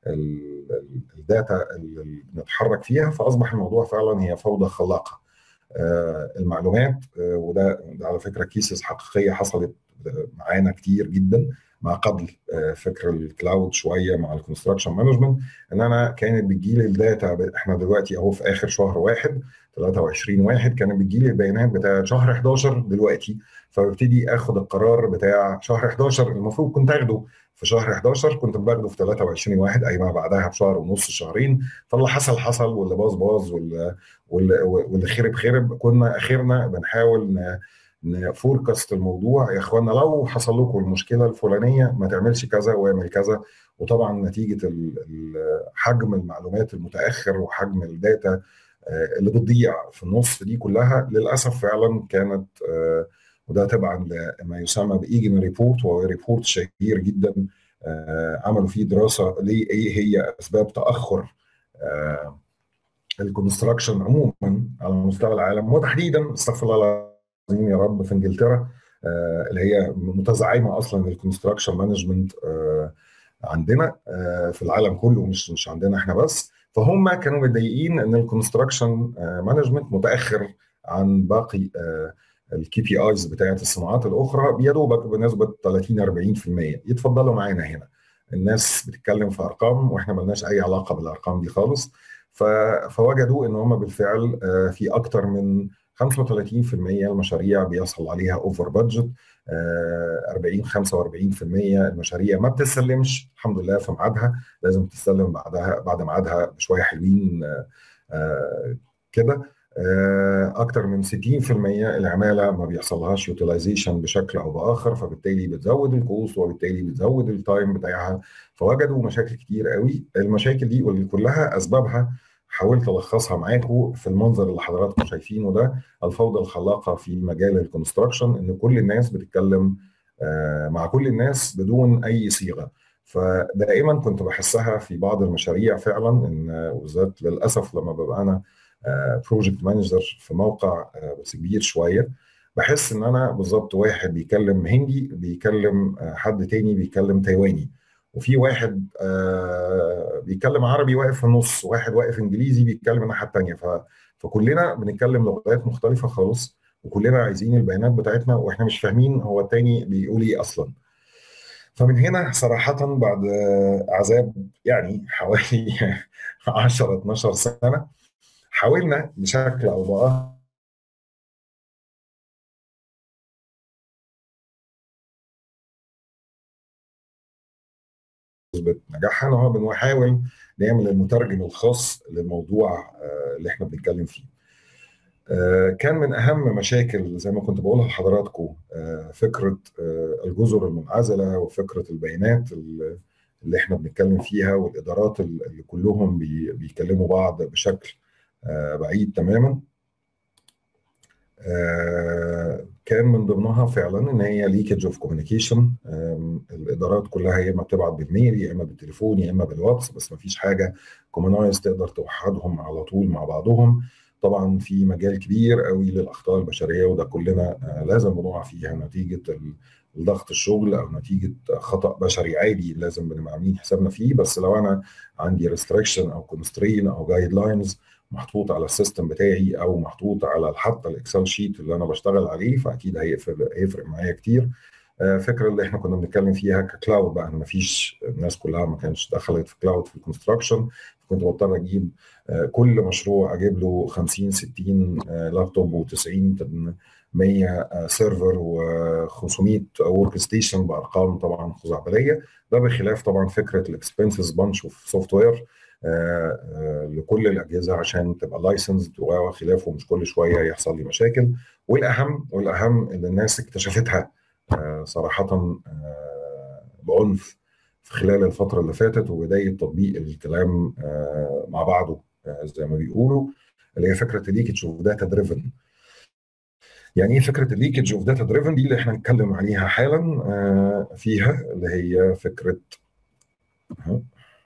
الداتا اللي بنتحرك فيها فاصبح الموضوع فعلا هي فوضى خلاقه المعلومات وده ده على فكره كيسز حقيقيه حصلت معانا كتير جدا ما قبل فكر الكلاود شويه مع الكونستراكشن مانجمنت ان انا كانت بتجي لي الداتا احنا دلوقتي اهو في اخر شهر واحد 23 واحد كانت بتجي لي البيانات بتاع شهر 11 دلوقتي فببتدي اخد القرار بتاع شهر 11 المفروض كنت اخده في شهر 11 كنت باخده في 23 واحد اي ما بعدها بشهر ونص شهرين فاللي حصل حصل واللي باظ باظ واللي, واللي خرب خرب كنا اخرنا بنحاول نفوركاست الموضوع يا اخوانا لو حصل لكم المشكله الفلانيه ما تعملش كذا واعمل كذا وطبعا نتيجه حجم المعلومات المتاخر وحجم الداتا اللي بتضيع في النص دي كلها للاسف فعلا كانت وده تبعا لما يسمى بايجن ريبورت وهو ريبورت شهير جدا عملوا فيه دراسه ليه ايه هي اسباب تاخر الكونستراكشن عموما على مستوى العالم وتحديدا استغفر الله العظيم يا رب في انجلترا اللي هي متزعمه اصلا الكونستراكشن مانجمنت عندنا في العالم كله مش مش عندنا احنا بس فهم كانوا متضايقين ان الكونستراكشن مانجمنت متاخر عن باقي الكي بي ايز بتاعت الصناعات الاخرى يا دوبك بنسبه 30 40% يتفضلوا معانا هنا الناس بتتكلم في ارقام واحنا ملناش اي علاقه بالارقام دي خالص فوجدوا ان هم بالفعل في اكتر من 35% المشاريع بيصل عليها اوفر بادجت 40 45% المشاريع ما بتسلمش الحمد لله في ميعادها لازم تسلم بعدها بعد ميعادها بشويه حلوين كده اكتر من 60% العماله ما بيحصلهاش يوتيلايزيشن بشكل او باخر فبالتالي بتزود الكوست وبالتالي بتزود التايم بتاعها فوجدوا مشاكل كتير قوي المشاكل دي واللي كلها اسبابها حاولت الخصها معاكم في المنظر اللي حضراتكم شايفينه ده الفوضى الخلاقه في مجال الكونستراكشن ان كل الناس بتتكلم مع كل الناس بدون اي صيغه فدائما كنت بحسها في بعض المشاريع فعلا ان وبالذات للاسف لما ببقى انا بروجكت مانجر في موقع بس كبير شويه بحس ان انا بالظبط واحد بيكلم هندي بيكلم حد تاني بيكلم تايواني وفي واحد بيتكلم عربي واقف في النص واحد واقف انجليزي بيتكلم الناحيه الثانيه فكلنا بنتكلم لغات مختلفه خالص وكلنا عايزين البيانات بتاعتنا واحنا مش فاهمين هو التاني بيقول ايه اصلا فمن هنا صراحة بعد عذاب يعني حوالي 10 12 سنة حاولنا بشكل او باخر نسبة نجاحها ان هو بنحاول نعمل المترجم الخاص للموضوع اللي احنا بنتكلم فيه. كان من اهم مشاكل زي ما كنت بقولها لحضراتكم فكره الجزر المنعزله وفكره البيانات اللي احنا بنتكلم فيها والادارات اللي كلهم بيكلموا بعض بشكل بعيد تماما كان من ضمنها فعلا ان هي ليكج اوف كوميونيكيشن الادارات كلها يا اما بتبعت بالميل يا اما بالتليفون يا اما بالواتس بس ما فيش حاجه كومنايز تقدر توحدهم على طول مع بعضهم طبعا في مجال كبير قوي للاخطاء البشريه وده كلنا لازم بنقع فيها نتيجه ضغط الشغل او نتيجه خطا بشري عادي لازم بنبقى عاملين حسابنا فيه بس لو انا عندي ريستريكشن او كونسترين او جايد لاينز محطوط على السيستم بتاعي او محطوط على حتى الاكسل شيت اللي انا بشتغل عليه فاكيد هيفرق هيفرق معايا كتير فكره اللي احنا كنا بنتكلم فيها ككلاود بقى ما فيش الناس كلها ما كانتش دخلت في كلاود في الكونستراكشن كنت بضطر اجيب كل مشروع اجيب له 50 60 لابتوب و90 100 سيرفر و500 ورك ستيشن بارقام طبعا خزعبليه ده بخلاف طبعا فكره الاكسبنسز بانش اوف سوفت وير لكل الاجهزه عشان تبقى لايسنسد وخلافه مش كل شويه يحصل لي مشاكل والاهم والاهم ان الناس اكتشفتها صراحه بعنف في خلال الفتره اللي فاتت وبدايه تطبيق الكلام مع بعضه زي ما بيقولوا اللي هي فكره ليكتش اوف داتا دريفن يعني ايه فكره الليكج اوف داتا دريفن دي اللي احنا هنتكلم عليها حالا آه، فيها اللي هي فكره أهو.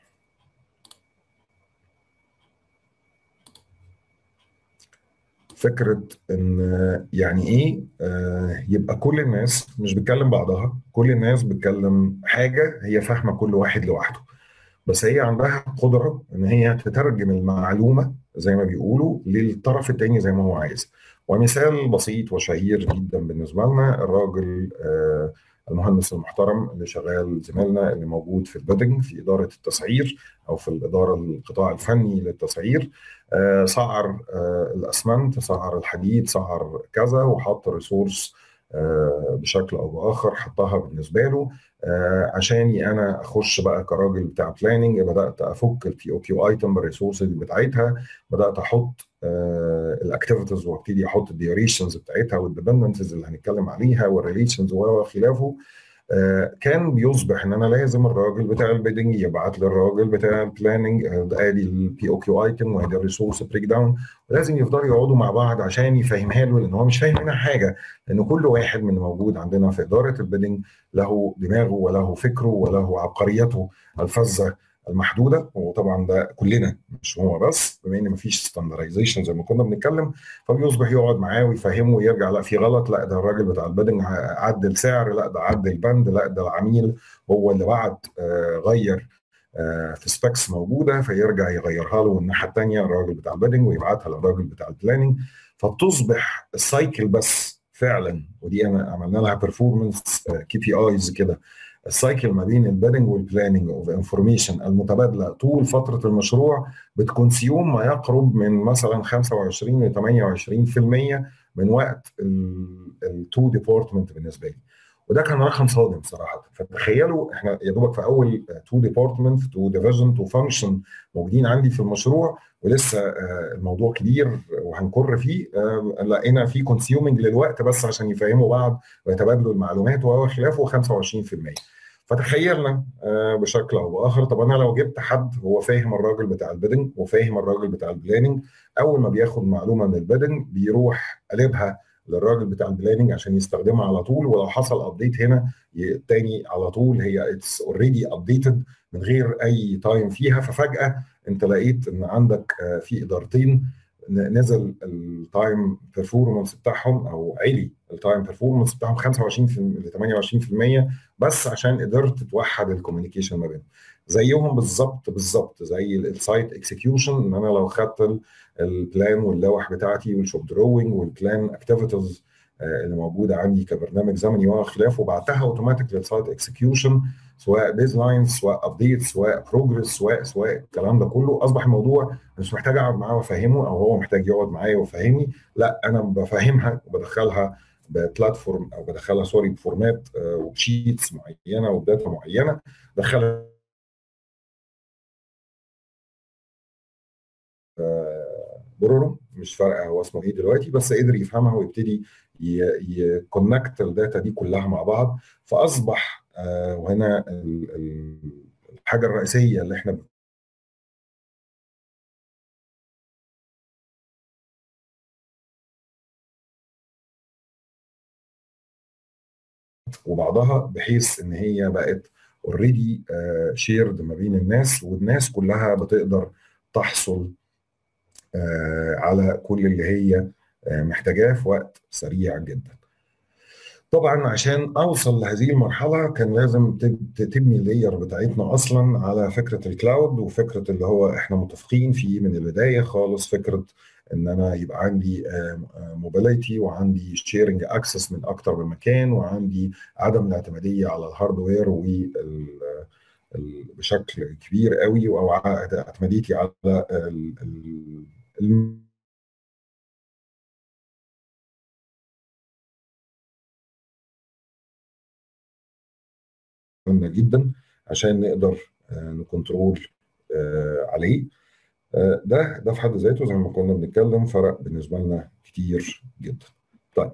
فكره ان يعني ايه آه، يبقى كل الناس مش بتكلم بعضها كل الناس بتكلم حاجه هي فاهمه كل واحد لوحده بس هي عندها قدره ان هي تترجم المعلومه زي ما بيقولوا للطرف التاني زي ما هو عايز ومثال بسيط وشهير جدا بالنسبه لنا الراجل آه، المهندس المحترم اللي شغال زميلنا اللي موجود في البيدنج في اداره التسعير او في الاداره القطاع الفني للتسعير آه، سعر آه، الاسمنت سعر الحديد سعر كذا وحط ريسورس آه، بشكل او باخر حطها بالنسبه له آه، عشاني انا اخش بقى كراجل بتاع بلاننج بدات افك البي او كيو ايتم بالريسورسز بتاعتها بدات احط الاكتيفيتيز وابتدي احط الديوريشنز بتاعتها والديبندنسز اللي هنتكلم عليها والريليشنز وخلافه آه، كان بيصبح ان انا لازم الراجل بتاع البيدنج يبعت للراجل بتاع البلاننج ادي البي او كيو ايتم وادي الريسورس بريك داون ولازم يفضلوا يقعدوا مع بعض عشان يفهمها له لان هو مش فاهم منها حاجه لان كل واحد من الموجود عندنا في اداره البيدنج له دماغه وله فكره وله عبقريته الفذه المحدوده وطبعا ده كلنا مش هو بس بما ان مفيش ستاندرايزيشن زي ما كنا بنتكلم فبيصبح يقعد معاه ويفهمه ويرجع لا في غلط لا ده الراجل بتاع البيدنج عدل سعر لا ده عدل بند لا ده العميل هو اللي بعت آه، غير آه، في سبيكس موجوده فيرجع يغيرها له الناحيه الثانيه الراجل بتاع البيدنج ويبعتها للراجل بتاع البلاننج فبتصبح السايكل بس فعلا ودي انا عملنا لها بيرفورمانس كي بي ايز كده السايكل ما بين البيدنج والبلاننج اوف انفورميشن المتبادله طول فتره المشروع بتكونسيوم ما يقرب من مثلا 25 ل 28% من وقت التو ديبارتمنت بالنسبه لي وده كان رقم صادم صراحه فتخيلوا احنا يا دوبك في اول تو ديبارتمنت تو ديفيجن تو فانكشن موجودين عندي في المشروع ولسه آه، الموضوع كبير وهنكر فيه آه، لقينا في كونسيومنج للوقت بس عشان يفهموا بعض ويتبادلوا المعلومات وخلافه 25% فتخيلنا آه، بشكل او باخر طب انا لو جبت حد هو فاهم الراجل بتاع البيدنج وفاهم الراجل بتاع البلاننج اول ما بياخد معلومه من البيدنج بيروح قلبها للراجل بتاع البلاننج عشان يستخدمها على طول ولو حصل ابديت هنا ي- تاني على طول هي اتس اوريدي ابديتد من غير اي تايم فيها ففجاه انت لقيت ان عندك آه، في ادارتين ن- نزل التايم بيرفورمانس بتاعهم او عالي التايم بيرفورمانس بتاعهم 25 ل 28% بس عشان قدرت توحد الكوميونيكيشن ما بينهم زيهم بالظبط بالظبط زي السايت اكسكيوشن ان انا لو خدت ال- البلان واللوح بتاعتي والشوب دروينج والبلان اكتيفيتيز اللي موجوده عندي كبرنامج زمني وخلافه وبعتها اوتوماتيك للسايت اكسكيوشن سواء بيز لاينز سواء ابديت سواء بروجرس سواء سواء الكلام ده كله اصبح الموضوع مش محتاج اقعد معاه وافهمه او هو محتاج يقعد معايا ويفهمني لا انا بفهمها وبدخلها ببلاتفورم او بدخلها سوري بفورمات آه، وبشيتس معينه وبداتا معينه بدخلها آه، بورورو مش فارقه هو اسمه ايه دلوقتي بس قدر يفهمها ويبتدي يكونكت الداتا دي كلها مع بعض فاصبح آه، وهنا ال- ال- الحاجه الرئيسيه اللي احنا وبعضها بحيث ان هي بقت اوريدي شيرد ما بين الناس والناس كلها بتقدر تحصل آه، على كل اللي هي آه، محتاجاه في وقت سريع جدا طبعا عشان اوصل لهذه المرحله كان لازم تب- تبني اللاير بتاعتنا اصلا على فكره الكلاود وفكره اللي هو احنا متفقين فيه من البدايه خالص فكره ان انا يبقى عندي موبيليتي وعندي شيرنج اكسس من اكتر من مكان وعندي عدم الاعتماديه على الهاردوير وال ال- بشكل كبير قوي او اعتماديتي على ال- ال- الم- مهمة جدا عشان نقدر آه، نكنترول آه، عليه آه، ده ده في حد ذاته زي ما كنا بنتكلم فرق بالنسبة لنا كتير جدا طيب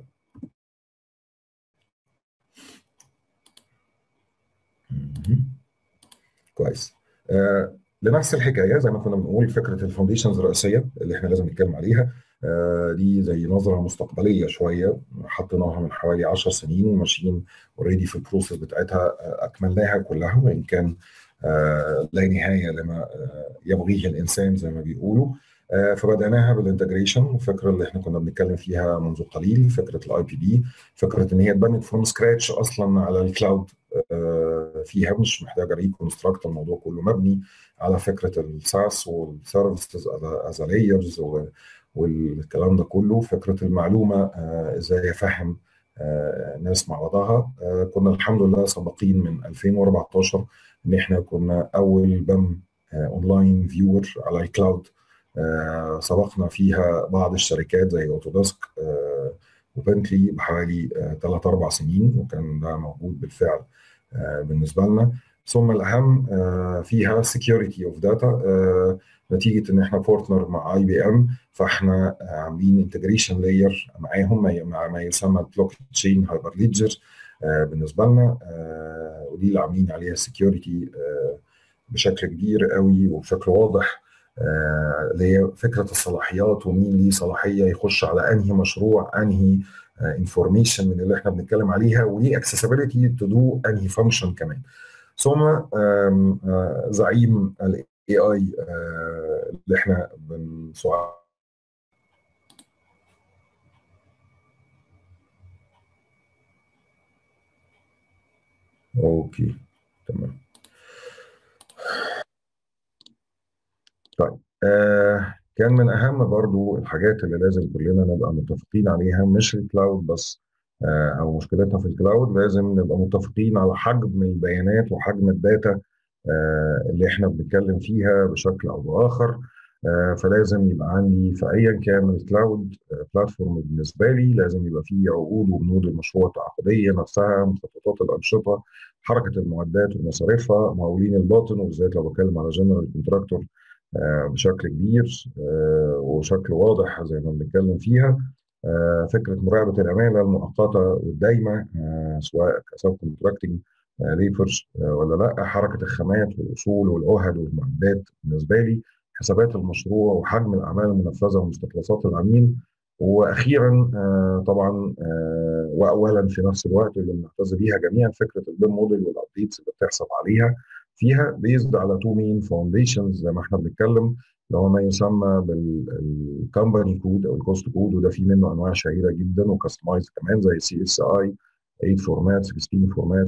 مهم. كويس آه، لنفس الحكايه زي ما كنا بنقول فكره الفاونديشنز الرئيسيه اللي احنا لازم نتكلم عليها آه، دي زي نظره مستقبليه شويه حطيناها من حوالي 10 سنين وماشيين اوريدي في البروسيس بتاعتها آه، اكملناها كلها وان كان آه، لا نهايه لما يبغيه الانسان زي ما بيقولوا فبدأناها بالانتجريشن الفكره اللي احنا كنا بنتكلم فيها منذ قليل فكره الاي بي دي فكره ان هي اتبنت فروم سكراتش اصلا على الكلاود فيها مش محتاجه ريكونستراكت الموضوع كله مبني على فكره الساس والسيرفيسز از لايرز والكلام ده كله فكره المعلومه ازاي افهم ناس مع بعضها كنا الحمد لله سباقين من 2014 ان احنا كنا اول بم اونلاين فيور على الكلاود سبقنا فيها بعض الشركات زي اوتوديسك وبنتلي بحوالي ثلاث اربع سنين وكان ده موجود بالفعل بالنسبه لنا ثم الاهم فيها سكيورتي اوف داتا نتيجه ان احنا بارتنر مع اي بي ام فاحنا عاملين انتجريشن لاير معاهم مع ما يسمى البلوك تشين هايبر ليدجر بالنسبه لنا ودي اللي عاملين عليها السكيورتي بشكل كبير قوي وبشكل واضح اللي هي فكره الصلاحيات ومين ليه صلاحيه يخش على انهي مشروع انهي انفورميشن من اللي احنا بنتكلم عليها وليه اكسسبيلتي تو دو انهي فانكشن كمان ثم زعيم الاي اي اللي احنا بنسعى اوكي تمام طيب آه كان من اهم برضو الحاجات اللي لازم كلنا نبقى متفقين عليها مش الكلاود بس آه او مشكلتنا في الكلاود لازم نبقى متفقين على حجم البيانات وحجم الداتا آه اللي احنا بنتكلم فيها بشكل او باخر آه فلازم يبقى عندي في ايا كان الكلاود بلاتفورم بالنسبه لي لازم يبقى فيه عقود وبنود المشروع التعاقديه نفسها مخططات الانشطه حركه المعدات ومصاريفها مقاولين الباطن وبالذات لو بتكلم على جنرال كونتراكتور بشكل كبير وشكل واضح زي ما بنتكلم فيها فكره مراقبه العماله المؤقته والدايمه سواء كسب كونتراكتنج ليفرز ولا لا حركه الخامات والاصول والعهد والمعدات بالنسبه لي حسابات المشروع وحجم الاعمال المنفذه ومستخلصات العميل واخيرا طبعا واولا في نفس الوقت اللي بنعتز بيها جميعا فكره البيم موديل والابديتس اللي بتحصل عليها فيها بيزد على تو مين فاونديشنز زي ما احنا بنتكلم اللي هو ما يسمى بالكمباني كود او الكوست كود وده في منه انواع شهيره جدا وكستمايز كمان زي سي اس اي 8 فورمات 16 فورمات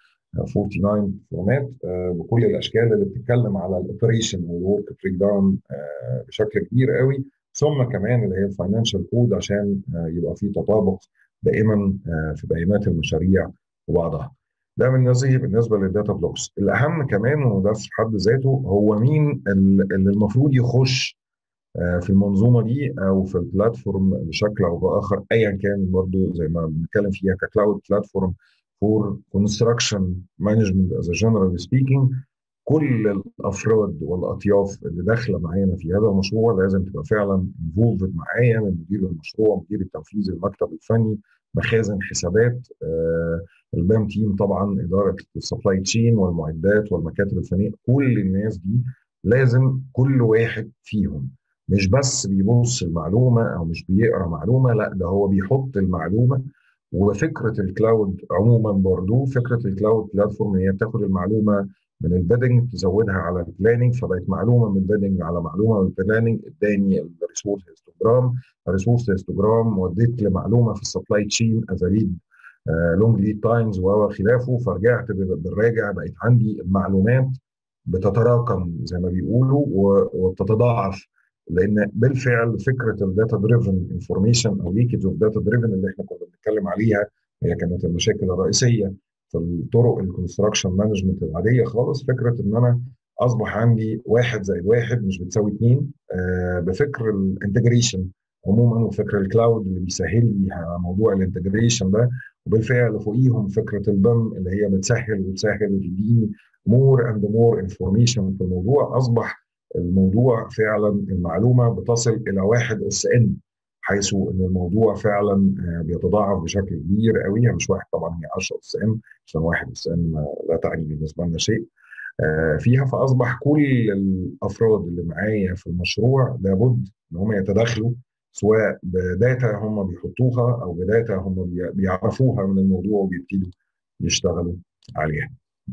49 فورمات بكل الاشكال اللي بتتكلم على الاوبريشن والورك بريك داون بشكل كبير قوي ثم كمان اللي هي الفاينانشال كود عشان يبقى في تطابق دائما في بيانات المشاريع وبعضها ده بالنسبه بالنسبه للداتا بلوكس الاهم كمان وده في حد ذاته هو مين اللي المفروض يخش في المنظومه دي او في البلاتفورم بشكل او باخر ايا كان برضو زي ما بنتكلم فيها ككلاود بلاتفورم فور كونستراكشن مانجمنت از جنرال سبيكينج كل الافراد والاطياف اللي داخله معانا في هذا المشروع لازم تبقى فعلا انفولفد معايا من مدير المشروع مدير التنفيذي المكتب الفني مخازن حسابات آه البام تيم طبعا اداره السبلاي تشين والمعدات والمكاتب الفنيه كل الناس دي لازم كل واحد فيهم مش بس بيبص المعلومه او مش بيقرا معلومه لا ده هو بيحط المعلومه وفكره الكلاود عموما برضو فكره الكلاود بلاتفورم هي بتاخد المعلومه من البيدنج تزودها على البلاننج فبقت معلومه من البيدنج على معلومه من البلاننج اداني الريسورس هيستوجرام الريسورس هيستوجرام وديت لمعلومه في السبلاي تشين از ليد لونج ليد تايمز وخلافه فرجعت بالراجع بقت عندي المعلومات بتتراكم زي ما بيقولوا وبتتضاعف لان بالفعل فكره الداتا دريفن انفورميشن او ليكج اوف داتا دريفن اللي احنا كنا بنتكلم عليها هي كانت المشاكل الرئيسيه في الطرق الكونستراكشن مانجمنت العاديه خالص فكره ان انا اصبح عندي واحد زائد واحد مش بتساوي اثنين آه بفكر الانتجريشن عموما وفكر الكلاود اللي بيسهل لي موضوع الانتجريشن ده وبالفعل فوقيهم فكره البم اللي هي بتسهل وتسهل وتديني مور اند مور انفورميشن في الموضوع اصبح الموضوع فعلا المعلومه بتصل الى واحد اس ان حيث ان الموضوع فعلا بيتضاعف بشكل كبير قوي مش واحد طبعا هي 10 اس ان عشان واحد اس ان لا تعني بالنسبه لنا شيء آه، فيها فاصبح كل الافراد اللي معايا في المشروع لابد ان هم يتداخلوا سواء بداتا هم بيحطوها او بداتا هم بي- بيعرفوها من الموضوع وبيبتدوا يشتغلوا عليها.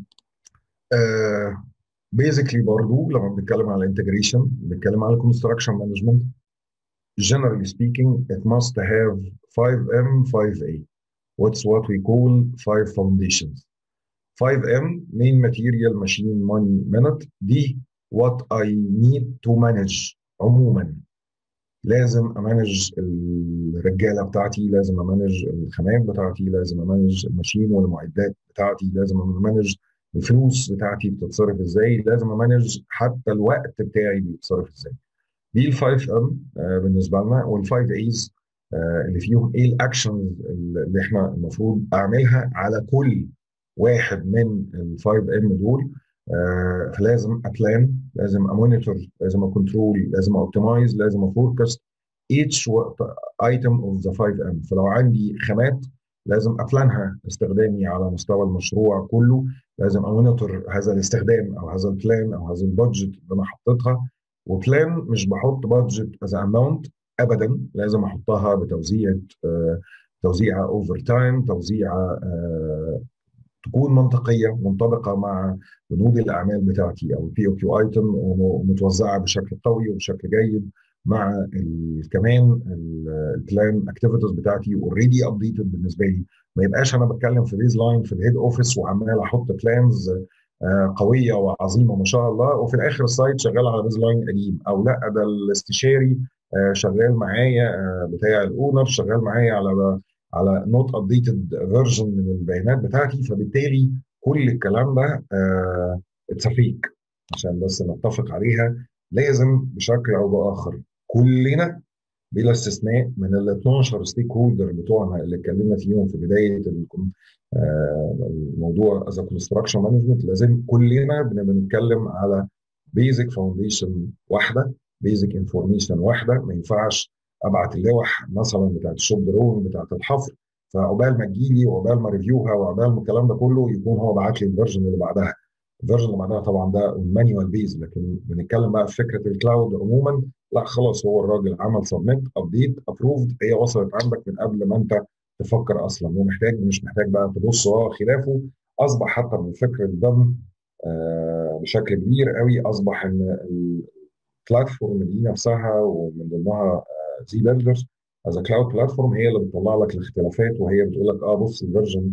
بيزيكلي برضو لما بنتكلم على انتجريشن بنتكلم على كونستراكشن مانجمنت generally speaking it must have 5M 5A what's what we call five foundations 5M main material machine money minute دي what I need to manage عموما لازم امانج الرجاله بتاعتي لازم امانج الخامات بتاعتي لازم امانج الماشين والمعدات بتاعتي لازم امانج الفلوس بتاعتي بتتصرف ازاي لازم امانج حتى الوقت بتاعي بيتصرف ازاي دي الفايف ام بالنسبه لنا والفايف ايز اللي فيهم ايه الاكشنز اللي احنا المفروض اعملها على كل واحد من الفايف ام دول آه، فلازم ابلان لازم امونيتور لازم اكنترول لازم اوبتمايز لازم افوركاست each ايتم اوف ذا 5 ام فلو عندي خامات لازم ابلانها استخدامي على مستوى المشروع كله لازم امونيتور هذا الاستخدام او هذا البلان او هذا البادجت اللي انا حطيتها وبلان مش بحط بادجت از اماونت ابدا لازم احطها بتوزيع آه، توزيعه اوفر تايم توزيعه آه، تكون منطقيه منطبقه مع بنود الاعمال بتاعتي او البي او كيو ايتم ومتوزعه بشكل قوي وبشكل جيد مع ال- كمان البلان اكتيفيتيز بتاعتي اوريدي ابديتد بالنسبه لي ما يبقاش انا بتكلم في بيز لاين في الهيد اوفيس وعمال احط بلانز قويه وعظيمه ما شاء الله وفي الاخر السايت شغال على بيز لاين قديم او لا ده الاستشاري آه، شغال معايا آه، بتاع الاونر شغال معايا على على نوت ابديتد فيرجن من البيانات بتاعتي فبالتالي كل الكلام ده اتس فيك عشان بس نتفق عليها لازم بشكل او باخر كلنا بلا استثناء من ال 12 ستيك هولدر بتوعنا اللي اتكلمنا فيهم في بدايه الكم- آه، الموضوع از كونستراكشن مانجمنت لازم كلنا بن- بنتكلم على بيزك فاونديشن واحده بيزك انفورميشن واحده ما ينفعش ابعت اللوح مثلا بتاعت الشوب درون بتاعت الحفر فعقبال ما تجيلي وعقبال ما ريفيوها وعقبال ما الكلام ده كله يكون هو بعت لي الفيرجن اللي بعدها الفيرجن اللي بعدها طبعا ده مانيوال بيز لكن بنتكلم بقى في فكره الكلاود عموما لا خلاص هو الراجل عمل سبميت ابديت ابروفد هي وصلت عندك من قبل ما انت تفكر اصلا ومحتاج مش محتاج بقى تبص اه خلافه اصبح حتى من فكر الدم آه بشكل كبير قوي اصبح ان البلاتفورم دي نفسها ومن ضمنها زي بيلدرز از كلاود بلاتفورم هي اللي بتطلع لك الاختلافات وهي بتقول لك اه بص الفيرجن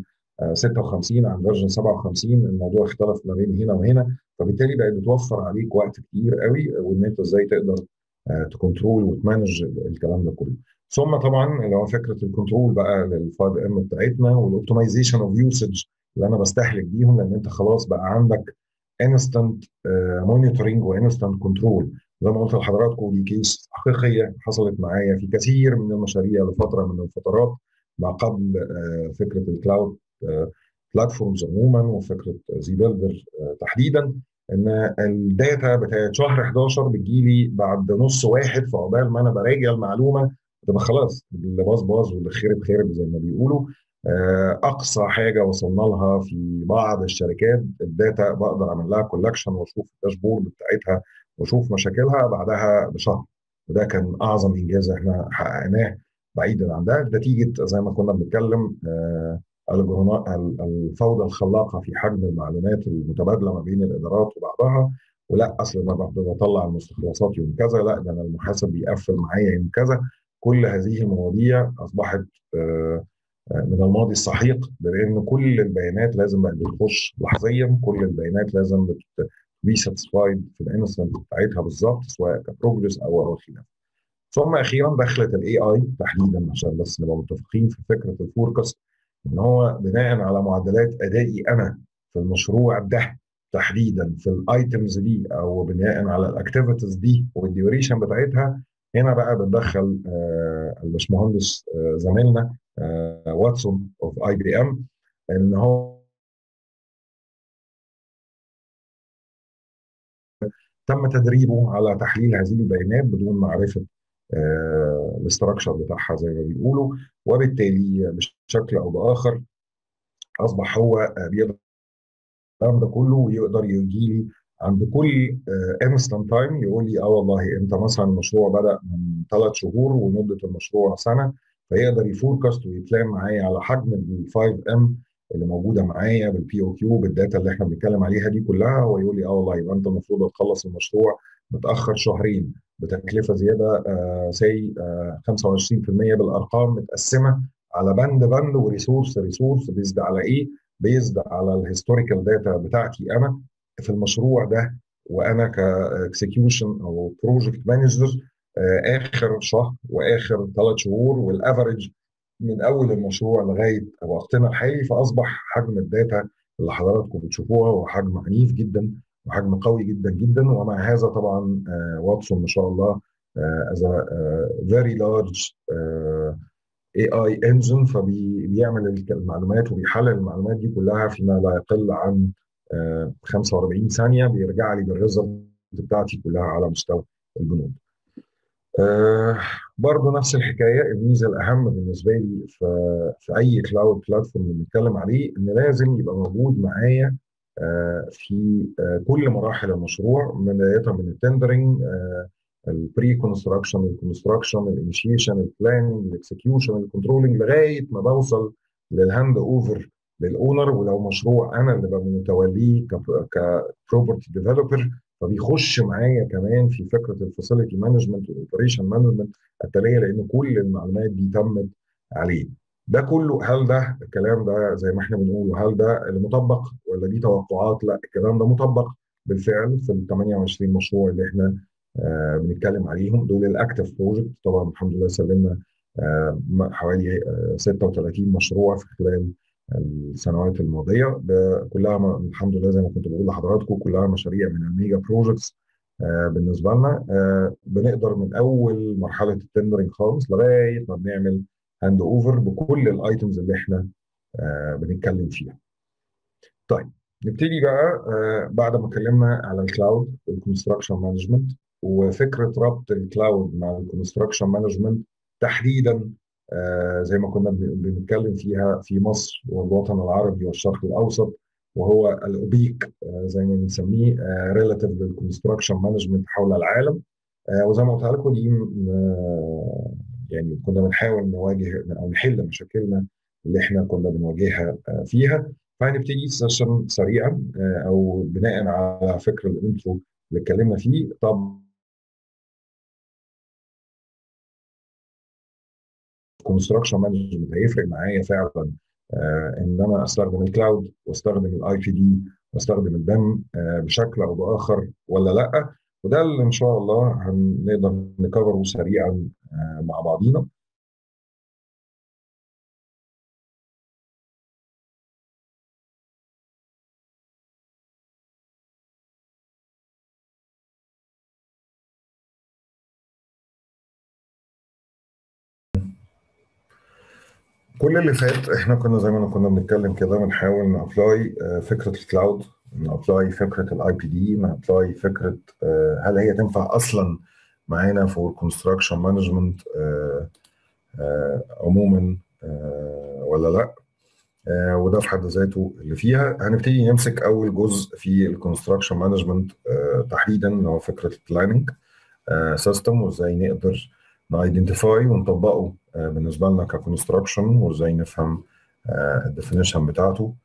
56 عن فيرجن 57 الموضوع اختلف ما بين هنا وهنا فبالتالي بقت بتوفر عليك وقت كتير قوي وان انت ازاي تقدر آه، تكنترول وتمانج الكلام ده كله ثم طبعا اللي هو فكره الكنترول بقى لل 5 ام بتاعتنا والاوبتمايزيشن اوف يوسج اللي انا بستهلك بيهم لان انت خلاص بقى عندك انستنت مونيتورنج وانستنت كنترول زي ما قلت لحضراتكم دي كيس حقيقيه حصلت معايا في كثير من المشاريع لفتره من الفترات ما قبل آه، فكره الكلاود بلاتفورمز عموما وفكره زي بيلدر تحديدا ان الداتا بتاعت شهر 11 بتجيلي بعد نص واحد فعقبال ما انا براجع المعلومه بتبقى خلاص اللي باظ باظ واللي خرب خرب زي ما بيقولوا آه، اقصى حاجه وصلنا لها في بعض الشركات الداتا بقدر اعمل لها كولكشن واشوف الداشبورد بتاعتها واشوف مشاكلها بعدها بشهر وده كان اعظم انجاز احنا حققناه بعيدا عن ده نتيجه زي ما كنا بنتكلم آه، الجرنا- ال- الفوضى الخلاقه في حجم المعلومات المتبادله ما بين الادارات وبعضها ولا اصل انا بطلع المستخلصات يوم كذا لا ده انا المحاسب بيقفل معايا يوم كذا كل هذه المواضيع اصبحت آه، من الماضي السحيق لان كل البيانات لازم بقت بتخش لحظيا كل البيانات لازم بي ساتسفايد في الانستنت بتاعتها بالظبط سواء كبروجرس او او خلافه. ثم اخيرا دخلت الاي اي تحديدا عشان بس نبقى متفقين في فكره الفوركاست ان هو بناء على معدلات ادائي انا في المشروع ده تحديدا في الايتمز دي او بناء على الاكتيفيتيز دي والديوريشن بتاعتها هنا بقى بتدخل آه، الباشمهندس آه، زميلنا آه، واتسون اوف اي بي ام ان هو تم تدريبه على تحليل هذه البيانات بدون معرفه الاستراكشر بتاعها زي ما بيقولوا وبالتالي بشكل او باخر اصبح هو آه، بيقدر الكلام ده كله ويقدر يجي لي عند كل انستنت تايم يقول لي اه والله انت مثلا المشروع بدا من ثلاث شهور ومده المشروع سنه فيقدر يفوركاست ويتلام معايا على حجم ال 5 ام اللي موجوده معايا بالبي او كيو بالداتا اللي احنا بنتكلم عليها دي كلها ويقول لي اه والله يبقى انت المفروض تخلص المشروع متاخر شهرين بتكلفه زياده آه سي آه 25% بالارقام متقسمه على بند بند وريسورس ريسورس بيزد على ايه؟ بيزد على الهيستوريكال داتا بتاعتي انا في المشروع ده وانا كاكسكيوشن او بروجكت مانجر اخر شهر واخر ثلاث شهور والافرج من اول المشروع لغايه وقتنا الحالي فاصبح حجم الداتا اللي حضراتكم بتشوفوها هو حجم عنيف جدا وحجم قوي جدا جدا ومع هذا طبعا واتسون ما شاء الله از فيري لارج اي اي انجن فبيعمل المعلومات وبيحلل المعلومات دي كلها فيما لا يقل عن 45 ثانيه بيرجع لي بالريزلت بتاعتي كلها على مستوى البنود. آه برضه نفس الحكايه الميزه الاهم بالنسبه لي في, في اي كلاود بلاتفورم بنتكلم عليه ان لازم يبقى موجود معايا آه في آه كل مراحل المشروع بدايه من التندرنج البري كونستراكشن الكونستراكشن الانيشيشن البلاننج الاكسكيوشن الكنترولنج لغايه ما بوصل للهاند اوفر للاونر ولو مشروع انا اللي ببقى متوليه كبروبرتي ديفلوبر فبيخش معايا كمان في فكره الفاسيلتي مانجمنت والاوبريشن مانجمنت التاليه لان كل المعلومات دي تمت عليه. ده كله هل ده الكلام ده زي ما احنا بنقول هل ده اللي مطبق ولا دي توقعات؟ لا الكلام ده مطبق بالفعل في ال 28 مشروع اللي احنا آه بنتكلم عليهم دول الاكتف بروجكت طبعا الحمد لله سلمنا آه حوالي آه 36 مشروع في خلال السنوات الماضيه كلها الحمد لله زي ما كنت بقول لحضراتكم كلها مشاريع من الميجا بروجكتس آه بالنسبه لنا آه بنقدر من اول مرحله التندرنج خالص لغايه ما بنعمل هاند اوفر بكل الايتمز اللي احنا آه بنتكلم فيها. طيب نبتدي بقى بعد ما اتكلمنا على الكلاود والكونستراكشن مانجمنت وفكره ربط الكلاود مع الكونستراكشن مانجمنت تحديدا آه زي ما كنا بنتكلم فيها في مصر والوطن العربي والشرق الاوسط وهو الاوبيك آه زي ما بنسميه ريلاتيف للكونستراكشن مانجمنت حول العالم آه وزي ما قلت لكم دي يعني كنا بنحاول نواجه او نحل مشاكلنا اللي احنا كنا بنواجهها فيها فهنبتدي سيشن سريعا او بناء على فكر الانترو اللي اتكلمنا فيه طب كونستراكشن مانجمنت هيفرق معايا فعلا آه ان انا استخدم الكلاود واستخدم الاي بي دي واستخدم البيم آه بشكل او باخر ولا لا وده اللي ان شاء الله هنقدر نكفره سريعا آه مع بعضينا كل اللي فات احنا كنا زي ما كنا بنتكلم كده بنحاول نابلاي فكره الكلاود نابلاي فكره الاي بي دي نابلاي فكره هل هي تنفع اصلا معانا فور كونستراكشن مانجمنت عموما ولا لا وده في حد ذاته اللي فيها هنبتدي نمسك اول جزء في الكونستراكشن مانجمنت تحديدا اللي هو فكره البلاننج سيستم وازاي نقدر نايدنتيفاي ونطبقه بالنسبه لنا ككونستراكشن وازاي نفهم الديفينيشن بتاعته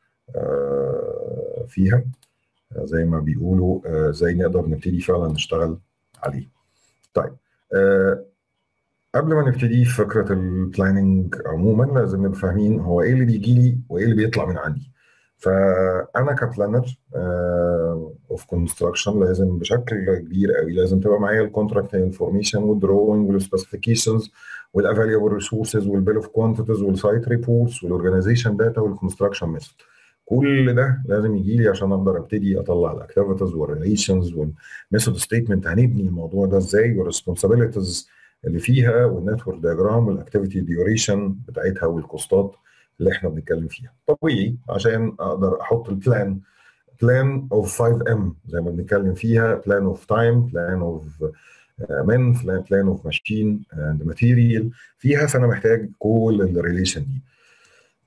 فيها زي ما بيقولوا ازاي نقدر نبتدي فعلا نشتغل عليه. طيب قبل ما نبتدي في فكره البلاننج عموما لازم نبقى فاهمين هو ايه اللي بيجي لي وايه اللي بيطلع من عندي. فانا كبلانر اوف كونستراكشن لازم بشكل كبير قوي لازم تبقى معايا الكونتراكت انفورميشن والدروينج والسبيسيفيكيشنز والافاليبل ريسورسز والبيل اوف كوانتيتيز والسايت ريبورتس والاورجنايزيشن داتا والكونستراكشن ميثود كل ده لازم يجي لي عشان اقدر ابتدي اطلع الاكتيفيتيز والريليشنز والميثود ستيتمنت هنبني الموضوع ده ازاي والريسبونسابيلتيز اللي فيها والنتورك دياجرام والاكتيفيتي ديوريشن بتاعتها والكوستات اللي احنا بنتكلم فيها طبيعي عشان اقدر احط البلان بلان اوف 5 ام زي ما بنتكلم فيها بلان اوف تايم بلان اوف من بلان اوف ماشين اند ماتيريال فيها فانا محتاج كل الريليشن دي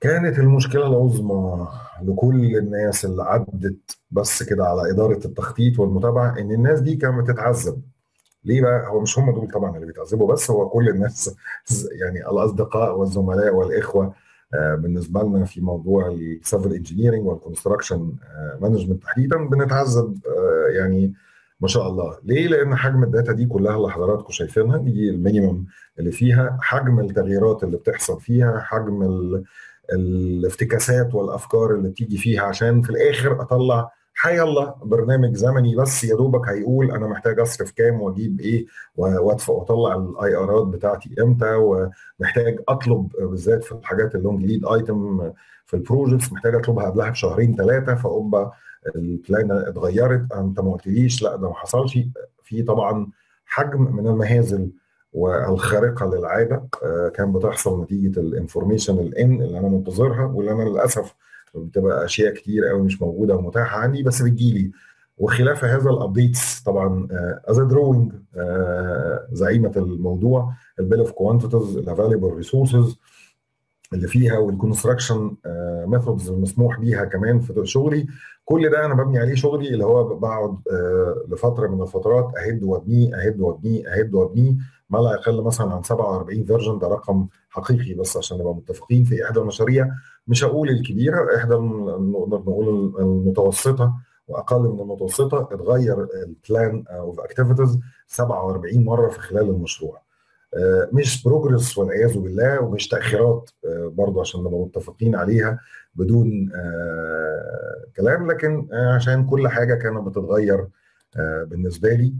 كانت المشكله العظمى لكل الناس اللي عدت بس كده على اداره التخطيط والمتابعه ان الناس دي كانت بتتعذب ليه بقى هو مش هم دول طبعا اللي بيتعذبوا بس هو كل الناس يعني الاصدقاء والزملاء والاخوه بالنسبه لنا في موضوع السيفل انجينيرنج والكونستراكشن مانجمنت تحديدا بنتعذب يعني ما شاء الله ليه لان حجم الداتا دي كلها اللي حضراتكم شايفينها دي المينيمم اللي فيها حجم التغييرات اللي بتحصل فيها حجم الافتكاسات والافكار اللي بتيجي فيها عشان في الاخر اطلع حي الله برنامج زمني بس يا دوبك هيقول انا محتاج اصرف كام واجيب ايه وادفع واطلع الاي ارات بتاعتي امتى ومحتاج اطلب بالذات في الحاجات اللونج ليد ايتم في البروجكتس محتاج اطلبها قبلها بشهرين ثلاثه فابقى البلان اتغيرت انت ما قلتليش لا ده ما حصلش في طبعا حجم من المهازل والخارقه للعاده كان بتحصل نتيجه الانفورميشن الان اللي انا منتظرها واللي انا للاسف بتبقى اشياء كتير قوي مش موجوده ومتاحه عندي بس بتجيلي وخلاف هذا الابديتس طبعا از دروينج زعيمه الموضوع البيل اوف كوانتيتيز الافيلبل ريسورسز اللي فيها والكونستراكشن ميثودز المسموح بيها كمان في شغلي كل ده انا ببني عليه شغلي اللي هو بقعد لفتره من الفترات اهد وابنيه اهد وابنيه اهد وابنيه ما لا يقل مثلا عن 47 فيرجن ده رقم حقيقي بس عشان نبقى متفقين في احدى المشاريع مش هقول الكبيره احدى نقدر نقول المتوسطه واقل من المتوسطه اتغير البلان اوف اكتيفيتيز 47 مره في خلال المشروع مش بروجرس والعياذ بالله ومش تاخيرات برضه عشان نبقى متفقين عليها بدون كلام لكن عشان كل حاجه كانت بتتغير بالنسبه لي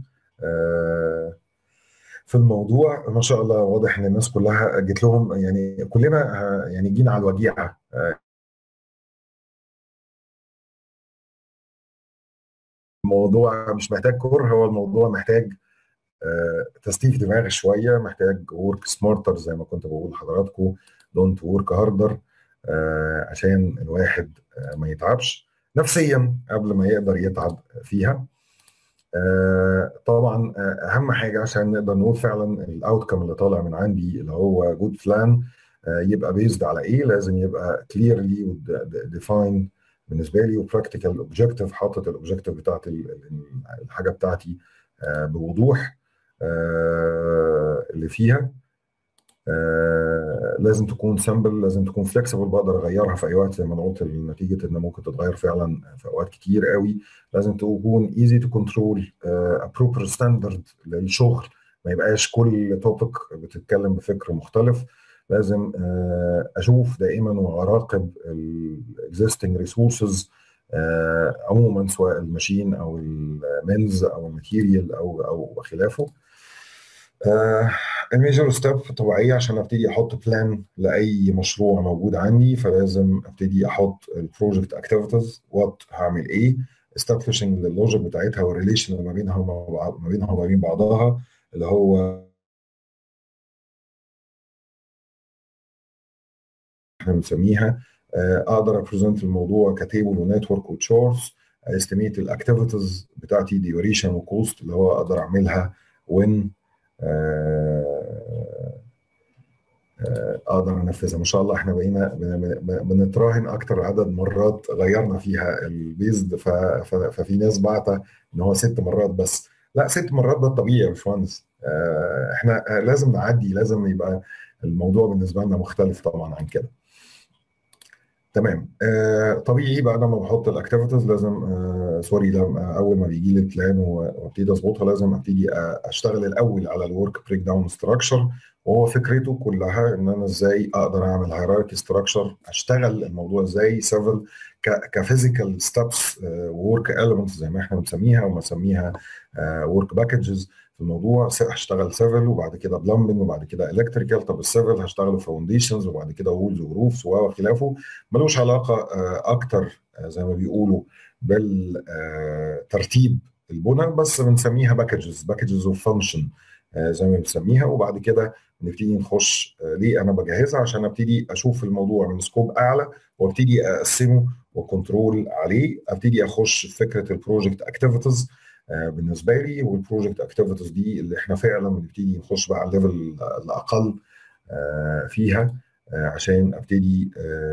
في الموضوع ما شاء الله واضح ان الناس كلها جيت لهم يعني كلنا يعني جينا على الوجيعه الموضوع مش محتاج كره هو الموضوع محتاج تستيف دماغ شويه محتاج ورك سمارتر زي ما كنت بقول لحضراتكم دونت ورك هاردر عشان الواحد ما يتعبش نفسيا قبل ما يقدر يتعب فيها طبعا اهم حاجه عشان نقدر نقول فعلا الاوتكم اللي طالع من عندي اللي هو جود بلان يبقى بيزد على ايه لازم يبقى كليرلي ديفايند بالنسبه لي وبراكتيكال اوبجيكتيف حاطط الاوبجيكتيف بتاعت الحاجه بتاعتي بوضوح اللي فيها لازم تكون سامبل لازم تكون فليكسبل بقدر اغيرها في اي وقت زي ما انا قلت نتيجه ان ممكن تتغير فعلا في اوقات كتير قوي لازم تكون ايزي تو كنترول ابروبر ستاندرد للشغل ما يبقاش كل توبيك بتتكلم بفكر مختلف لازم اشوف دائما واراقب الاكزيستنج ريسورسز عموما سواء الماشين او المنز او الماتيريال او او خلافه الميجر ستيب طبيعيه عشان ابتدي احط بلان لاي مشروع موجود عندي فلازم ابتدي احط البروجكت اكتيفيتيز وات هعمل ايه استابليشنج اللوجيك بتاعتها والريليشن ما بينها وما بينها وما بين بعضها اللي هو احنا بنسميها اقدر ابريزنت الموضوع كتيبل ونتورك وتشارتس استيميت الاكتيفيتيز بتاعتي ديوريشن وكوست اللي هو اقدر اعملها وين اقدر انفذها ما شاء الله احنا بقينا بنتراهن اكتر عدد مرات غيرنا فيها البيزد ففي ناس بعتة ان هو ست مرات بس لا ست مرات ده الطبيعي يا باشمهندس احنا لازم نعدي لازم يبقى الموضوع بالنسبه لنا مختلف طبعا عن كده تمام آه طبيعي بقى لما بحط الاكتيفيتيز لازم آه سوري لما اول ما بيجي لي البلان وابتدي اظبطها لازم ابتدي اشتغل الاول على الورك بريك داون ستراكشر وهو فكرته كلها ان انا ازاي اقدر اعمل هيراركي ستراكشر اشتغل الموضوع ازاي سيفل كفيزيكال ستابس وورك اليمنتس زي ما احنا بنسميها وبنسميها ورك باكجز في الموضوع هشتغل سيفل وبعد كده بلمبنج وبعد كده الكتريكال طب السيفل هشتغل فاونديشنز وبعد كده وولز وروفز وخلافه ملوش علاقه اكتر زي ما بيقولوا بالترتيب البنى بس بنسميها باكجز باكجز اوف فانكشن زي ما بنسميها وبعد كده نبتدي نخش ليه انا بجهزها عشان ابتدي اشوف الموضوع من سكوب اعلى وابتدي اقسمه وكنترول عليه ابتدي اخش في فكره البروجكت اكتيفيتيز بالنسبه لي والبروجكت اكتيفيتيز دي اللي احنا فعلا بنبتدي نخش بقى على الليفل الاقل فيها عشان ابتدي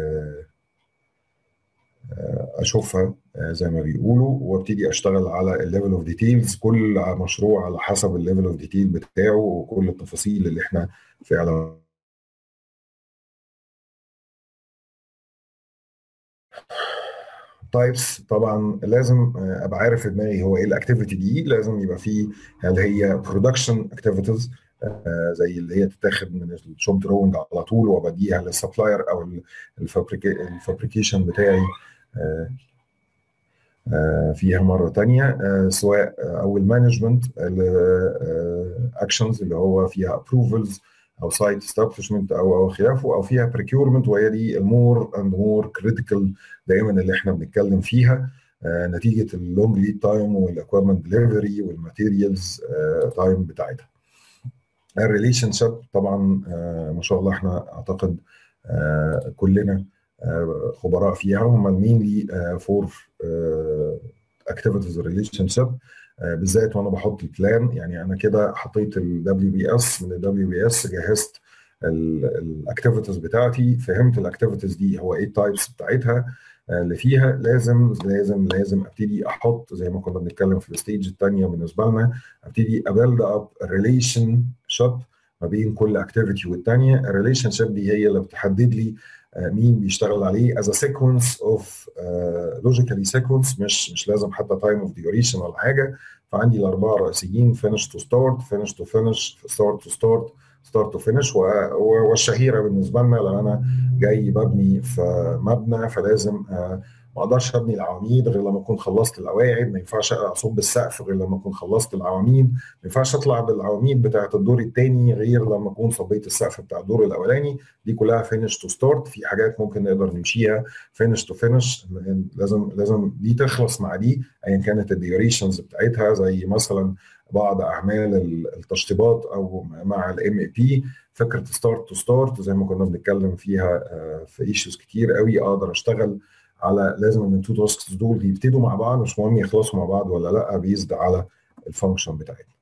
اشوفها زي ما بيقولوا وابتدي اشتغل على الليفل اوف ديتيلز كل مشروع على حسب الليفل اوف ديتيل بتاعه وكل التفاصيل اللي احنا فعلا تايبس طبعا لازم ابقى عارف في دماغي هو ايه الاكتيفيتي دي لازم يبقى فيه هل هي برودكشن اكتيفيتيز زي اللي هي تتاخد من الشوب دروينج على طول وبديها للسبلاير او الفابريكيشن بتاعي فيها مره تانية سواء او المانجمنت اكشنز اللي هو فيها ابروفلز او سايت استابلشمنت او او خلافه او فيها بريكيورمنت وهي دي المور اند مور كريتيكال دايما اللي احنا بنتكلم فيها نتيجه اللونج ليد تايم والاكويرمنت ديليفري والماتيريالز تايم بتاعتها. الريليشن شيب طبعا ما شاء الله احنا اعتقد كلنا خبراء فيها هم المينلي فور اكتيفيتيز ريليشن شيب بالذات وانا بحط البلان يعني انا كده حطيت الدبليو بي اس من الدبليو بي اس جهزت الاكتيفيتيز بتاعتي فهمت الاكتيفيتيز دي هو ايه التايبس بتاعتها اللي فيها لازم لازم لازم ابتدي احط زي ما كنا بنتكلم في الستيج الثانيه بالنسبه لنا ابتدي ابيلد اب ريليشن شيب ما بين كل اكتيفيتي والثانيه الريليشن شيب دي هي اللي بتحدد لي مين بيشتغل عليه از سيكونس اوف لوجيكالي سيكونس مش مش لازم حتى تايم اوف ديوريشن ولا حاجه فعندي الاربعه الرئيسيين فينش تو ستارت فينش تو فينش ستارت تو ستارت ستارت تو فينش والشهيره بالنسبه لنا لو انا جاي ببني في مبنى فلازم ما اقدرش ابني العواميد غير لما اكون خلصت القواعد ما ينفعش اصب السقف غير لما اكون خلصت العواميد ما ينفعش اطلع بالعواميد بتاعه الدور الثاني غير لما اكون صبيت السقف بتاع الدور الاولاني دي كلها فينش تو ستارت في حاجات ممكن نقدر نمشيها فينش تو فينش لازم لازم دي تخلص مع دي ايا كانت الديوريشنز بتاعتها زي مثلا بعض اعمال التشطيبات او مع الام اي بي فكره ستارت تو ستارت زي ما كنا بنتكلم فيها في ايشوز كتير قوي اقدر اشتغل على لازم ان التو تاسكس دول يبتدوا مع بعض مش مهم يخلصوا مع بعض ولا لا بيزد على الفانكشن بتاعتنا.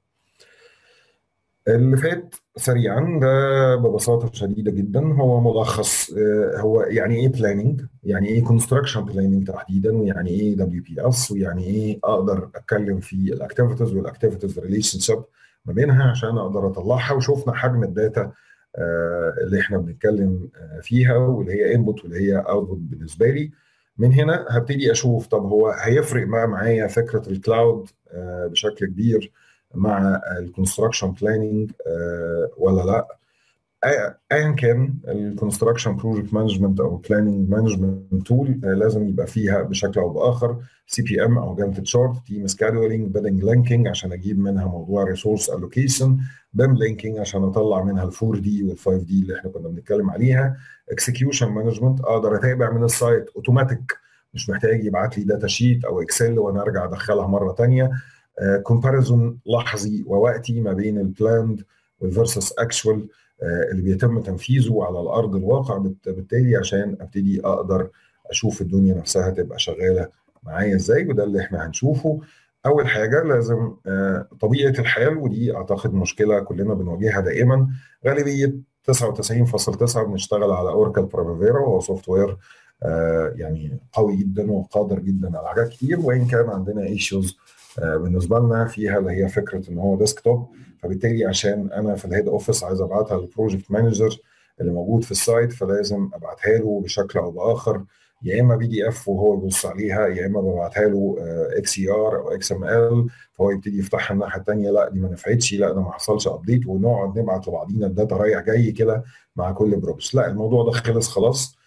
اللي فات سريعا ده ببساطه شديده جدا هو ملخص هو يعني ايه بلاننج يعني ايه كونستراكشن بلاننج تحديدا ويعني ايه دبليو بي اس ويعني ايه اقدر اتكلم في الاكتيفيتيز والاكتيفيتيز ريليشن شيب ما بينها عشان اقدر اطلعها وشوفنا حجم الداتا اللي احنا بنتكلم فيها واللي هي انبوت واللي هي اوتبوت بالنسبه لي من هنا هبتدي اشوف طب هو هيفرق بقى معايا فكره الكلاود بشكل كبير مع الكونستراكشن بلاننج ولا لا ايا كان الكونستراكشن بروجكت مانجمنت او بلاننج مانجمنت تول لازم يبقى فيها بشكل او باخر سي بي ام او جانت تشارت تيم سكادولينج بيدنج لينكينج عشان اجيب منها موضوع ريسورس الوكيشن بيم لينكينج عشان اطلع منها الفور دي والفايف دي اللي احنا كنا بنتكلم عليها اكسكيوشن مانجمنت اقدر اتابع من السايت اوتوماتيك مش محتاج يبعت لي داتا شيت او اكسل وانا ارجع ادخلها مره ثانيه كومباريزون لحظي ووقتي ما بين البلاند والفيرسس اكشوال اللي بيتم تنفيذه على الارض الواقع بالتالي عشان ابتدي اقدر اشوف الدنيا نفسها تبقى شغاله معايا ازاي وده اللي احنا هنشوفه اول حاجه لازم طبيعه الحال ودي اعتقد مشكله كلنا بنواجهها دائما غالبيه 99.9 بنشتغل على اوركل برافيرا وهو سوفت وير يعني قوي جدا وقادر جدا على حاجات كتير وان كان عندنا ايشوز بالنسبه لنا فيها اللي هي فكره ان هو ديسكتوب فبالتالي عشان انا في الهيد اوفيس عايز ابعتها للبروجكت مانجر اللي موجود في السايت فلازم ابعتها له بشكل او باخر يا اما بي دي اف وهو يبص عليها يا اما ببعتها له اكس اي ار او اكس ام ال فهو يبتدي يفتحها الناحيه الثانيه لا دي ما نفعتش لا ده ما حصلش ابديت ونقعد نبعت لبعضينا الداتا رايح جاي كده مع كل بروبس لا الموضوع ده خلص خلاص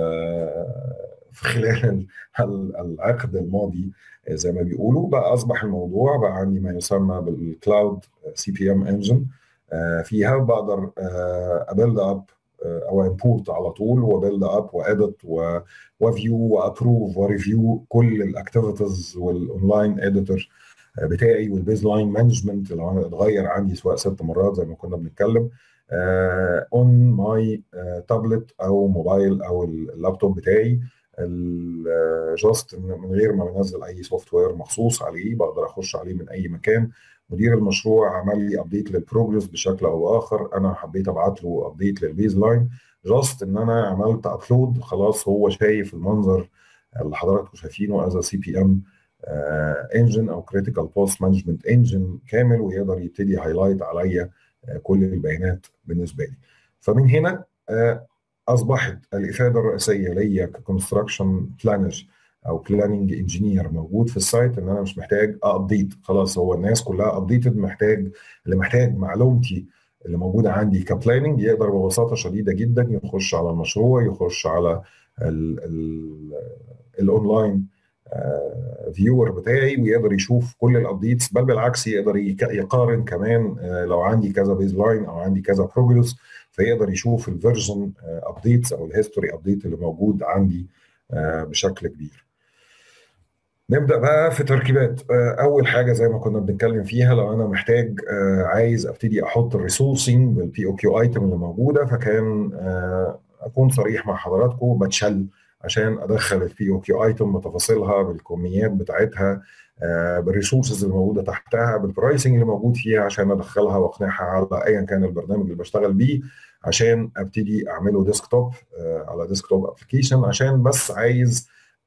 في خلال العقد الماضي زي ما بيقولوا بقى اصبح الموضوع بقى عندي ما يسمى بالكلاود سي بي ام انجن فيها بقدر ابيلد اب او امبورت على طول وبيلد اب وادت وفيو وابروف وريفيو كل الاكتيفيتيز والاونلاين اديتور بتاعي والبيز لاين مانجمنت لو انا اتغير عندي سواء ست مرات زي ما كنا بنتكلم اون ماي تابلت او موبايل او اللابتوب بتاعي جاست من غير ما بنزل اي سوفت وير مخصوص عليه بقدر اخش عليه من اي مكان مدير المشروع عمل لي ابديت للبروجرس بشكل او باخر انا حبيت ابعت له ابديت للبيز لاين جاست ان انا عملت ابلود خلاص هو شايف المنظر اللي حضراتكم شايفينه از سي بي ام انجن او كريتيكال بوست مانجمنت انجن كامل ويقدر يبتدي هايلايت عليا كل البيانات بالنسبه لي فمن هنا اصبحت الافاده الرئيسيه ليا ككونستراكشن بلانر او بلاننج انجينير موجود في السايت ان انا مش محتاج ابديت خلاص هو الناس كلها ابديتد محتاج اللي محتاج معلومتي اللي موجوده عندي كبلاننج يقدر ببساطه شديده جدا يخش على المشروع يخش على الاونلاين فيور بتاعي ويقدر يشوف كل الابديتس بل بالعكس يقدر يقارن كمان لو عندي كذا بيز لاين او عندي كذا بروجرس فيقدر يشوف الفيرجن ابديتس او الهيستوري ابديت اللي موجود عندي بشكل كبير. نبدا بقى في تركيبات اول حاجه زي ما كنا بنتكلم فيها لو انا محتاج عايز ابتدي احط الريسورسنج بالبي او كيو ايتم اللي موجوده فكان اكون صريح مع حضراتكم بتشل عشان ادخل البي او كيو ايتم بتفاصيلها بالكميات بتاعتها بالريسورسز اللي موجوده تحتها بالبرايسنج اللي موجود فيها عشان ادخلها واقنعها على ايا كان البرنامج اللي بشتغل بيه عشان ابتدي اعمله ديسكتوب على ديسكتوب ابلكيشن عشان بس عايز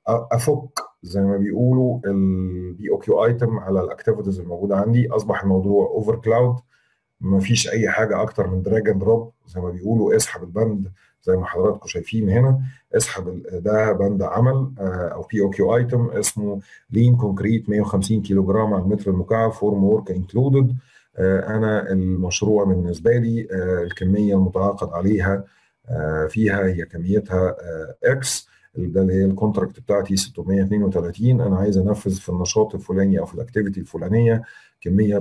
افك زي ما بيقولوا البي او كيو ايتم على الاكتيفيتيز الموجوده عندي اصبح الموضوع اوفر كلاود ما فيش اي حاجه اكتر من دراج اند دروب زي ما بيقولوا اسحب البند زي ما حضراتكم شايفين هنا اسحب ده بند عمل او بي او كيو ايتم اسمه لين كونكريت 150 كيلو جرام على المتر المكعب فورم ورك انكلودد انا المشروع بالنسبه لي الكميه المتعاقد عليها فيها هي كميتها اكس ده اللي هي الكونتراكت بتاعتي 632 انا عايز انفذ في النشاط الفلاني او في الاكتيفيتي الفلانيه كميه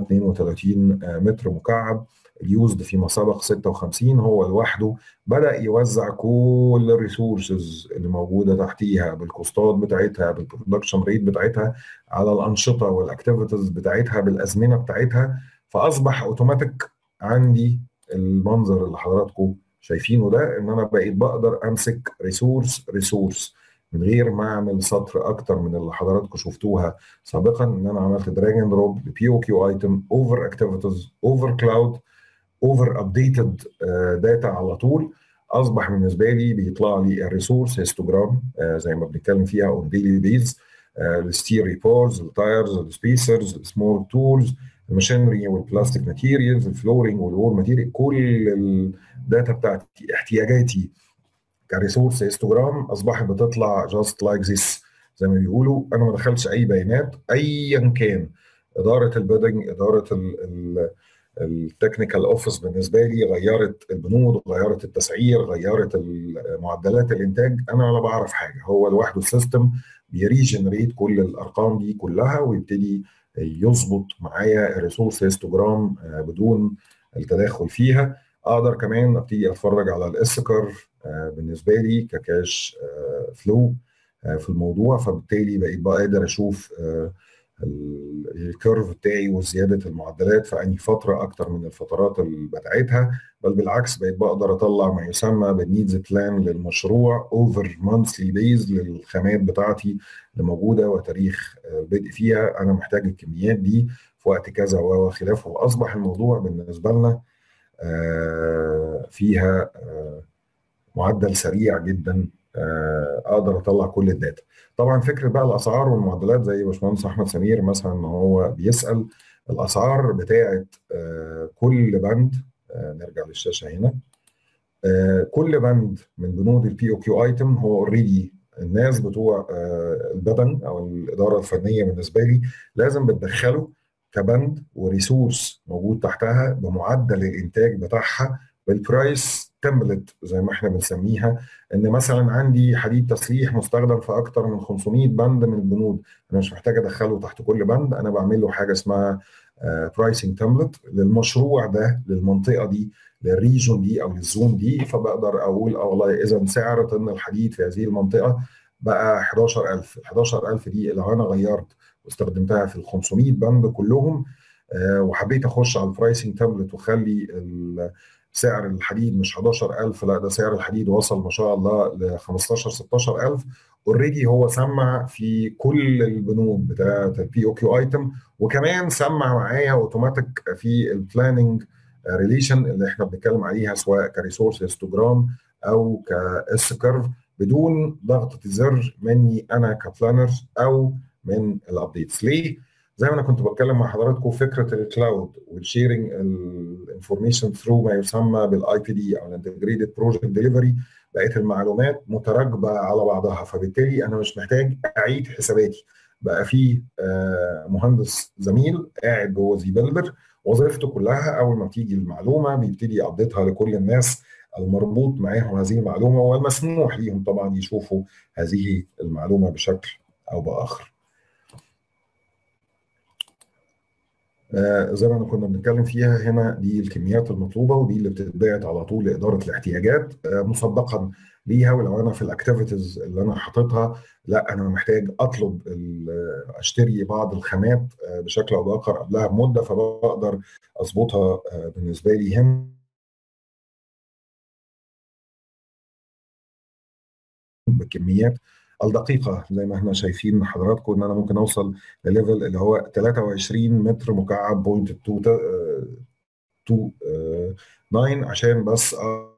32 متر مكعب اليوزد فيما سبق 56 هو لوحده بدا يوزع كل الريسورسز اللي موجوده تحتيها بالكوستات بتاعتها بالبرودكشن ريت بتاعتها على الانشطه والاكتيفيتيز بتاعتها بالازمنه بتاعتها فاصبح اوتوماتيك عندي المنظر اللي حضراتكم شايفينه ده ان انا بقيت بقدر امسك ريسورس ريسورس من غير ما اعمل سطر اكتر من اللي حضراتكم شفتوها سابقا ان انا عملت دراج اند دروب بي او كيو ايتم اوفر اكتيفيتيز اوفر كلاود اوفر ابديتد داتا على طول اصبح بالنسبه لي بيطلع لي الريسورس هيستوجرام زي ما بنتكلم فيها اون ديلي بيز الستير ريبورز التايرز السبيسرز السمول تولز الماشينري والبلاستيك ماتيريالز الفلورنج والوول ماتيريال كل الداتا بتاعتي احتياجاتي كريسورس هيستوجرام اصبحت بتطلع جاست لايك ذيس زي ما بيقولوا انا ما دخلتش اي بيانات ايا كان اداره البيدنج اداره التكنيكال اوفيس بالنسبه لي غيرت البنود غيرت التسعير غيرت معدلات الانتاج انا ولا بعرف حاجه هو لوحده السيستم بيريجنريت كل الارقام دي كلها ويبتدي يظبط معايا الريسورس هيستوجرام بدون التداخل فيها اقدر كمان ابتدي اتفرج على الاس كيرف بالنسبه لي ككاش فلو في الموضوع فبالتالي بقيت بقى قادر اشوف الكيرف بتاعي وزياده المعدلات في انهي فتره اكتر من الفترات اللي بتاعتها بل بالعكس بقيت بقدر اطلع ما يسمى بالنيدز بلان للمشروع اوفر مانثلي بيز للخامات بتاعتي اللي موجوده وتاريخ البدء فيها انا محتاج الكميات دي في وقت كذا وخلافه واصبح الموضوع بالنسبه لنا فيها معدل سريع جدا اقدر اطلع كل الداتا طبعا فكره بقى الاسعار والمعدلات زي باشمهندس احمد سمير مثلا ان هو بيسال الاسعار بتاعه كل بند نرجع للشاشه هنا كل بند من بنود البي او كيو ايتم هو اوريدي الناس بتوع البدن او الاداره الفنيه بالنسبه لي لازم بتدخله كبند وريسورس موجود تحتها بمعدل الانتاج بتاعها بالبرايس تمبلت زي ما احنا بنسميها ان مثلا عندي حديد تسليح مستخدم في اكتر من 500 بند من البنود انا مش محتاج ادخله تحت كل بند انا بعمل له حاجه اسمها برايسنج تمبلت للمشروع ده للمنطقه دي للريجون دي او للزون دي فبقدر اقول اه والله اذا سعر طن الحديد في هذه المنطقه بقى 11000 ال 11000 دي لو انا غيرت واستخدمتها في ال 500 بند كلهم وحبيت اخش على البرايسنج تمبلت واخلي سعر الحديد مش 11000 لا ده سعر الحديد وصل ما شاء الله ل 15 16000 اوريدي هو سمع في كل البنود بتاعه البي او كيو ايتم وكمان سمع معايا اوتوماتيك في البلاننج ريليشن اللي احنا بنتكلم عليها سواء كريسورس هيستوجرام او كاس كيرف بدون ضغطه الزر مني انا كبلانر او من الابديتس ليه؟ زي ما انا كنت بتكلم مع حضراتكم فكره الكلاود والشيرنج الانفورميشن ثرو ما يسمى بالاي بي دي او الانتجريتد بروجكت ديليفري بقت المعلومات متراكبه على بعضها فبالتالي انا مش محتاج اعيد حساباتي بقى في مهندس زميل قاعد جوه زي بيلدر وظيفته كلها اول ما بتيجي المعلومه بيبتدي يابديتها لكل الناس المربوط معاهم هذه المعلومه والمسموح ليهم طبعا يشوفوا هذه المعلومه بشكل او باخر. آه زي ما كنا بنتكلم فيها هنا دي الكميات المطلوبه ودي اللي بتتبعت على طول لاداره الاحتياجات آه مسبقا ليها ولو انا في الاكتيفيتيز اللي انا حاططها لا انا محتاج اطلب اشتري بعض الخامات آه بشكل او باخر قبلها بمده فبقدر اظبطها بالنسبه لي هنا بكميات الدقيقه زي ما احنا شايفين حضراتكم ان انا ممكن اوصل لليفل اللي هو 23 متر مكعب بوينت 2 عشان بس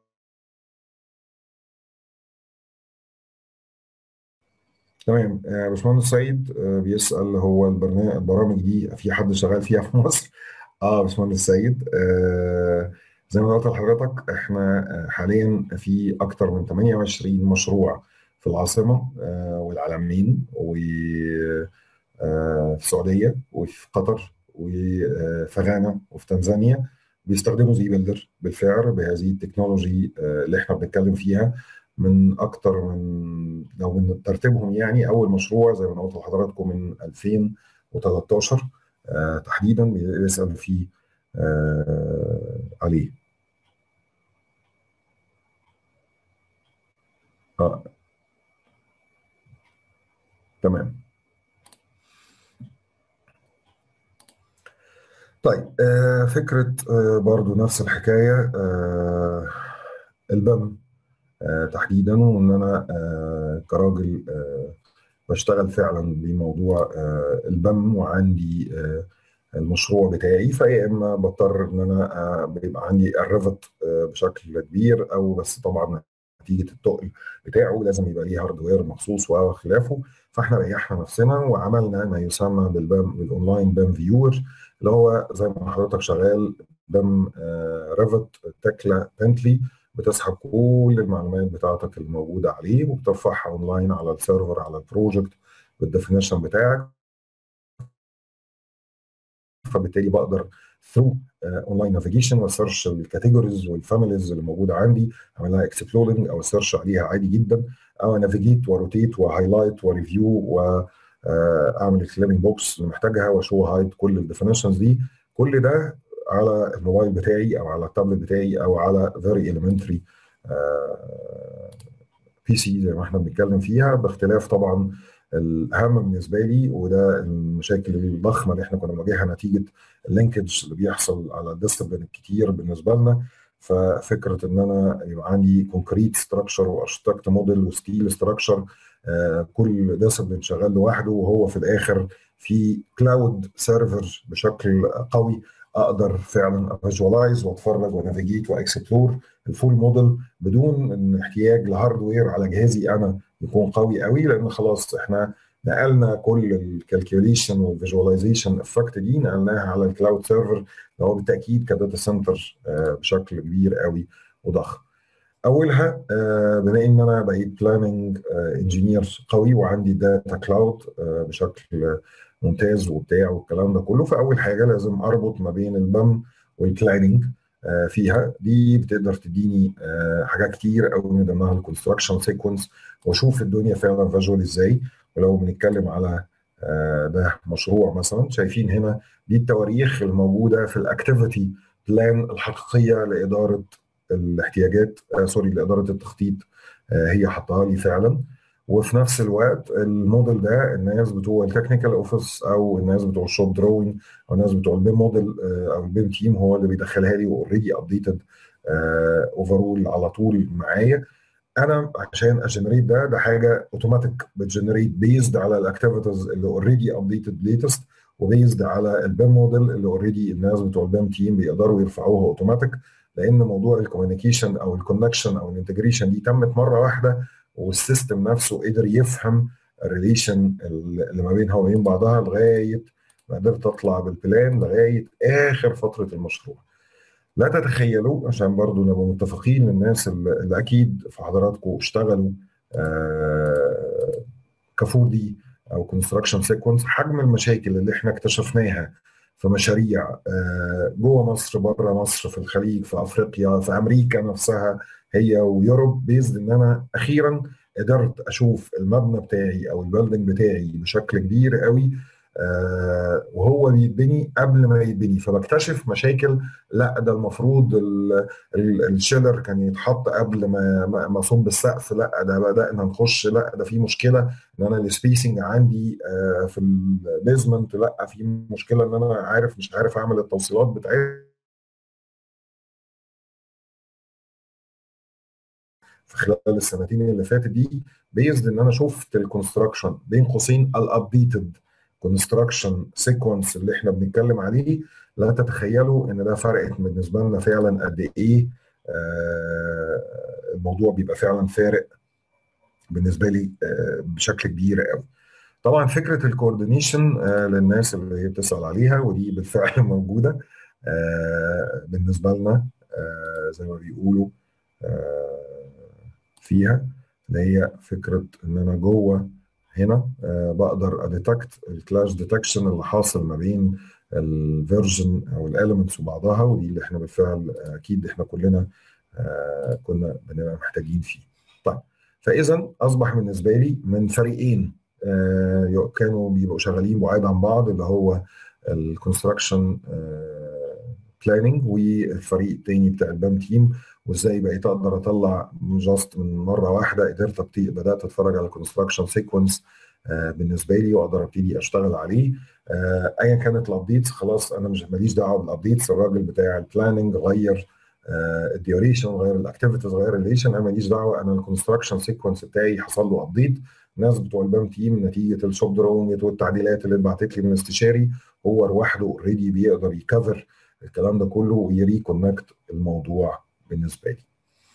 تمام باشمهندس سيد بيسال هو البرنامج البرامج دي في حد شغال فيها في مصر؟ اه باشمهندس سيد آه زي ما قلت لحضرتك احنا حاليا في اكثر من 28 مشروع في العاصمه والعلمين وفي السعوديه وفي قطر وفي غانا وفي تنزانيا بيستخدموا زي بيلدر بالفعل بهذه التكنولوجي اللي احنا بنتكلم فيها من اكثر من لو من ترتيبهم يعني اول مشروع زي ما قلت لحضراتكم من 2013 تحديدا بيسال فيه عليه آه. تمام طيب آه فكرة آه برضو نفس الحكاية آه البم آه تحديدا وان انا آه كراجل آه بشتغل فعلا بموضوع آه البم وعندي آه المشروع بتاعي فيا اما بضطر ان انا آه بيبقى عندي الريفت آه بشكل كبير او بس طبعا نتيجه التقل بتاعه لازم يبقى ليه هاردوير مخصوص وخلافه فاحنا ريحنا نفسنا وعملنا ما يسمى بالبام بالاونلاين بام فيور اللي هو زي ما حضرتك شغال بام آه ريفت تكلا بنتلي بتسحب كل المعلومات بتاعتك الموجوده عليه وبترفعها اونلاين على السيرفر على البروجكت بالديفينيشن بتاعك فبالتالي بقدر ثرو اونلاين نافيجيشن وسيرش الكاتيجوريز والفاميليز اللي موجوده عندي اعمل لها اكسبلورنج او سيرش عليها عادي جدا او نافيجيت وروتيت وهايلايت وريفيو واعمل الكليمنج بوكس اللي محتاجها واشو هايد كل الديفينيشنز دي كل ده على الموبايل بتاعي او على التابلت بتاعي او على فيري اليمنتري بي سي زي ما احنا بنتكلم فيها باختلاف طبعا الاهم بالنسبه لي وده المشاكل الضخمه اللي احنا كنا بنواجهها نتيجه اللينكج اللي بيحصل على الديسبلين الكتير بالنسبه لنا ففكره ان انا يبقى عندي كونكريت ستراكشر وارشتكت موديل وستيل ستراكشر آه كل ديسبلين شغال لوحده وهو في الاخر في كلاود سيرفر بشكل قوي اقدر فعلا افيجوالايز واتفرج ونافيجيت واكسبلور الفول موديل بدون ان احتياج لهاردوير على جهازي انا يكون قوي قوي لان خلاص احنا نقلنا كل الكالكوليشن والفيجواليزيشن افكت دي نقلناها على الكلاود سيرفر اللي هو بالتاكيد كداتا سنتر بشكل كبير قوي وضخم. اولها بما ان انا بقيت بلاننج انجينير قوي وعندي داتا كلاود بشكل ممتاز وبتاع والكلام ده كله فاول حاجه لازم اربط ما بين البم والبلاننج فيها دي بتقدر تديني حاجات كتير قوي من ضمنها الكونستراكشن سيكونس واشوف الدنيا فعلا فيجوال ازاي ولو بنتكلم على ده مشروع مثلا شايفين هنا دي التواريخ الموجوده في الاكتيفيتي بلان الحقيقيه لاداره الاحتياجات سوري لاداره التخطيط هي حطها لي فعلا وفي نفس الوقت الموديل ده الناس بتوع التكنيكال اوفيس او الناس بتوع الشوب دروينج او الناس بتوع البيم موديل او البيم تيم هو اللي بيدخلها لي اوريدي ابديتد اوفرول على طول معايا انا عشان اجنريت ده ده حاجه اوتوماتيك بتجنريت بيزد على الاكتيفيتيز اللي اوريدي ابديتد ليتست وبيزد على البيم موديل اللي اوريدي الناس بتوع البيم تيم بيقدروا يرفعوها اوتوماتيك لان موضوع الكوميونيكيشن او الكونكشن او الانتجريشن دي تمت مره واحده والسيستم نفسه قدر يفهم الريليشن اللي ما بينها وبين بعضها لغايه ما قدرت اطلع بالبلان لغايه اخر فتره المشروع. لا تتخيلوا عشان برضو نبقى متفقين الناس اللي اكيد في حضراتكم اشتغلوا آه كفور دي او كونستراكشن سيكونس حجم المشاكل اللي احنا اكتشفناها في مشاريع آه جوه مصر بره مصر في الخليج في افريقيا في امريكا نفسها هي ويوروب بيزد ان انا اخيرا قدرت اشوف المبنى بتاعي او البيلدنج بتاعي بشكل كبير قوي آه وهو بيتبني قبل ما يتبني فبكتشف مشاكل لا ده المفروض الشيلر كان يتحط قبل ما ما اصب السقف لا ده بدانا نخش لا ده في مشكله ان انا السبيسنج عندي آه في البيزمنت لا في مشكله ان انا عارف مش عارف اعمل التوصيلات بتاعتي في خلال السنتين اللي فاتت دي بيزد ان انا شفت الكونستراكشن بين قوسين الابديتد كونستراكشن سيكونس اللي احنا بنتكلم عليه لا تتخيلوا ان ده فرقت بالنسبه لنا فعلا قد ايه آه الموضوع بيبقى فعلا فارق بالنسبه لي آه بشكل كبير قوي طبعا فكره الكوردينيشن آه للناس اللي هي بتسال عليها ودي بالفعل موجوده بالنسبه لنا زي ما بيقولوا فيها اللي هي فكره ان انا جوه هنا أه بقدر اديتكت الكلاش ديتكشن اللي حاصل ما بين الفيرجن او الاليمنتس وبعضها ودي اللي احنا بالفعل اكيد احنا كلنا أه كنا بنبقى محتاجين فيه. طيب فاذا اصبح بالنسبه لي من فريقين أه كانوا بيبقوا شغالين بعاد عن بعض اللي هو الكونستراكشن بلاننج والفريق التاني بتاع البام تيم وازاي بقيت اقدر اطلع جاست من مره واحده قدرت ابتدي بدات اتفرج على كونستراكشن سيكونس آه بالنسبه لي واقدر ابتدي اشتغل عليه آه ايا كانت الابديتس خلاص انا مش ماليش دعوه بالابديتس الراجل بتاع البلاننج غير آه الديوريشن غير الاكتيفيتيز غير الريليشن انا ماليش دعوه انا الكونستراكشن سيكونس بتاعي حصل له ابديت الناس بتوع البام تيم نتيجه الشوب دروينج والتعديلات اللي اتبعتت لي من الاستشاري هو لوحده اوريدي بيقدر يكفر الكلام ده كله ويريكونكت الموضوع بالنسبه لي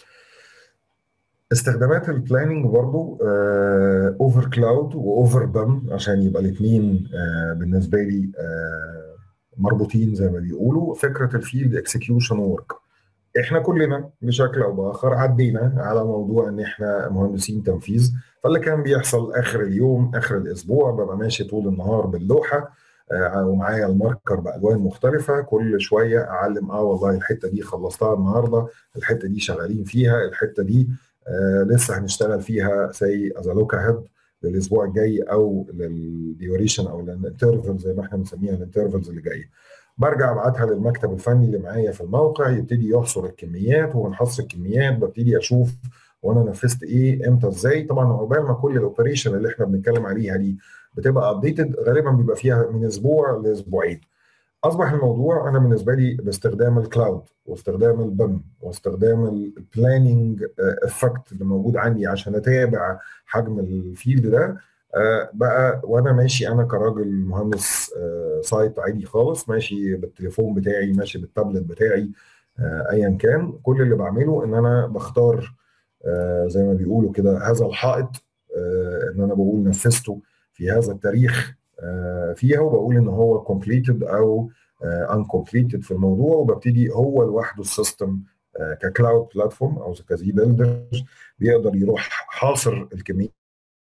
استخدامات البلاننج برضو اوفر كلاود واوفر بام عشان يبقى الاثنين آه بالنسبه لي آه مربوطين زي ما بيقولوا فكره الفيلد اكسكيوشن ورك احنا كلنا بشكل او باخر عدينا على موضوع ان احنا مهندسين تنفيذ فاللي كان بيحصل اخر اليوم اخر الاسبوع ببقى ماشي طول النهار باللوحه آه ومعايا الماركر بالوان مختلفه كل شويه اعلم اه والله الحته دي خلصتها النهارده الحته دي شغالين فيها الحته دي آه لسه هنشتغل فيها زي از لوك هيد للاسبوع الجاي او للديوريشن او للانترفل زي ما احنا بنسميها الانترفلز اللي جايه برجع ابعتها للمكتب الفني اللي معايا في الموقع يبتدي يحصر الكميات ومن حصر الكميات ببتدي اشوف وانا نفذت ايه امتى ازاي طبعا عقبال ما كل الاوبريشن اللي احنا بنتكلم عليها دي بتبقى ابديتد غالبا بيبقى فيها من اسبوع لاسبوعين اصبح الموضوع انا بالنسبه لي باستخدام الكلاود واستخدام البم واستخدام البلاننج افكت اللي موجود عندي عشان اتابع حجم الفيلد ده بقى وانا ماشي انا كراجل مهندس سايت عادي خالص ماشي بالتليفون بتاعي ماشي بالتابلت بتاعي ايا كان كل اللي بعمله ان انا بختار زي ما بيقولوا كده هذا الحائط ان انا بقول نفذته في هذا التاريخ فيها وبقول ان هو كومبليتد او انكومبليتد في الموضوع وببتدي هو لوحده السيستم ككلاود بلاتفورم او كزي بيلدر بيقدر يروح حاصر الكميه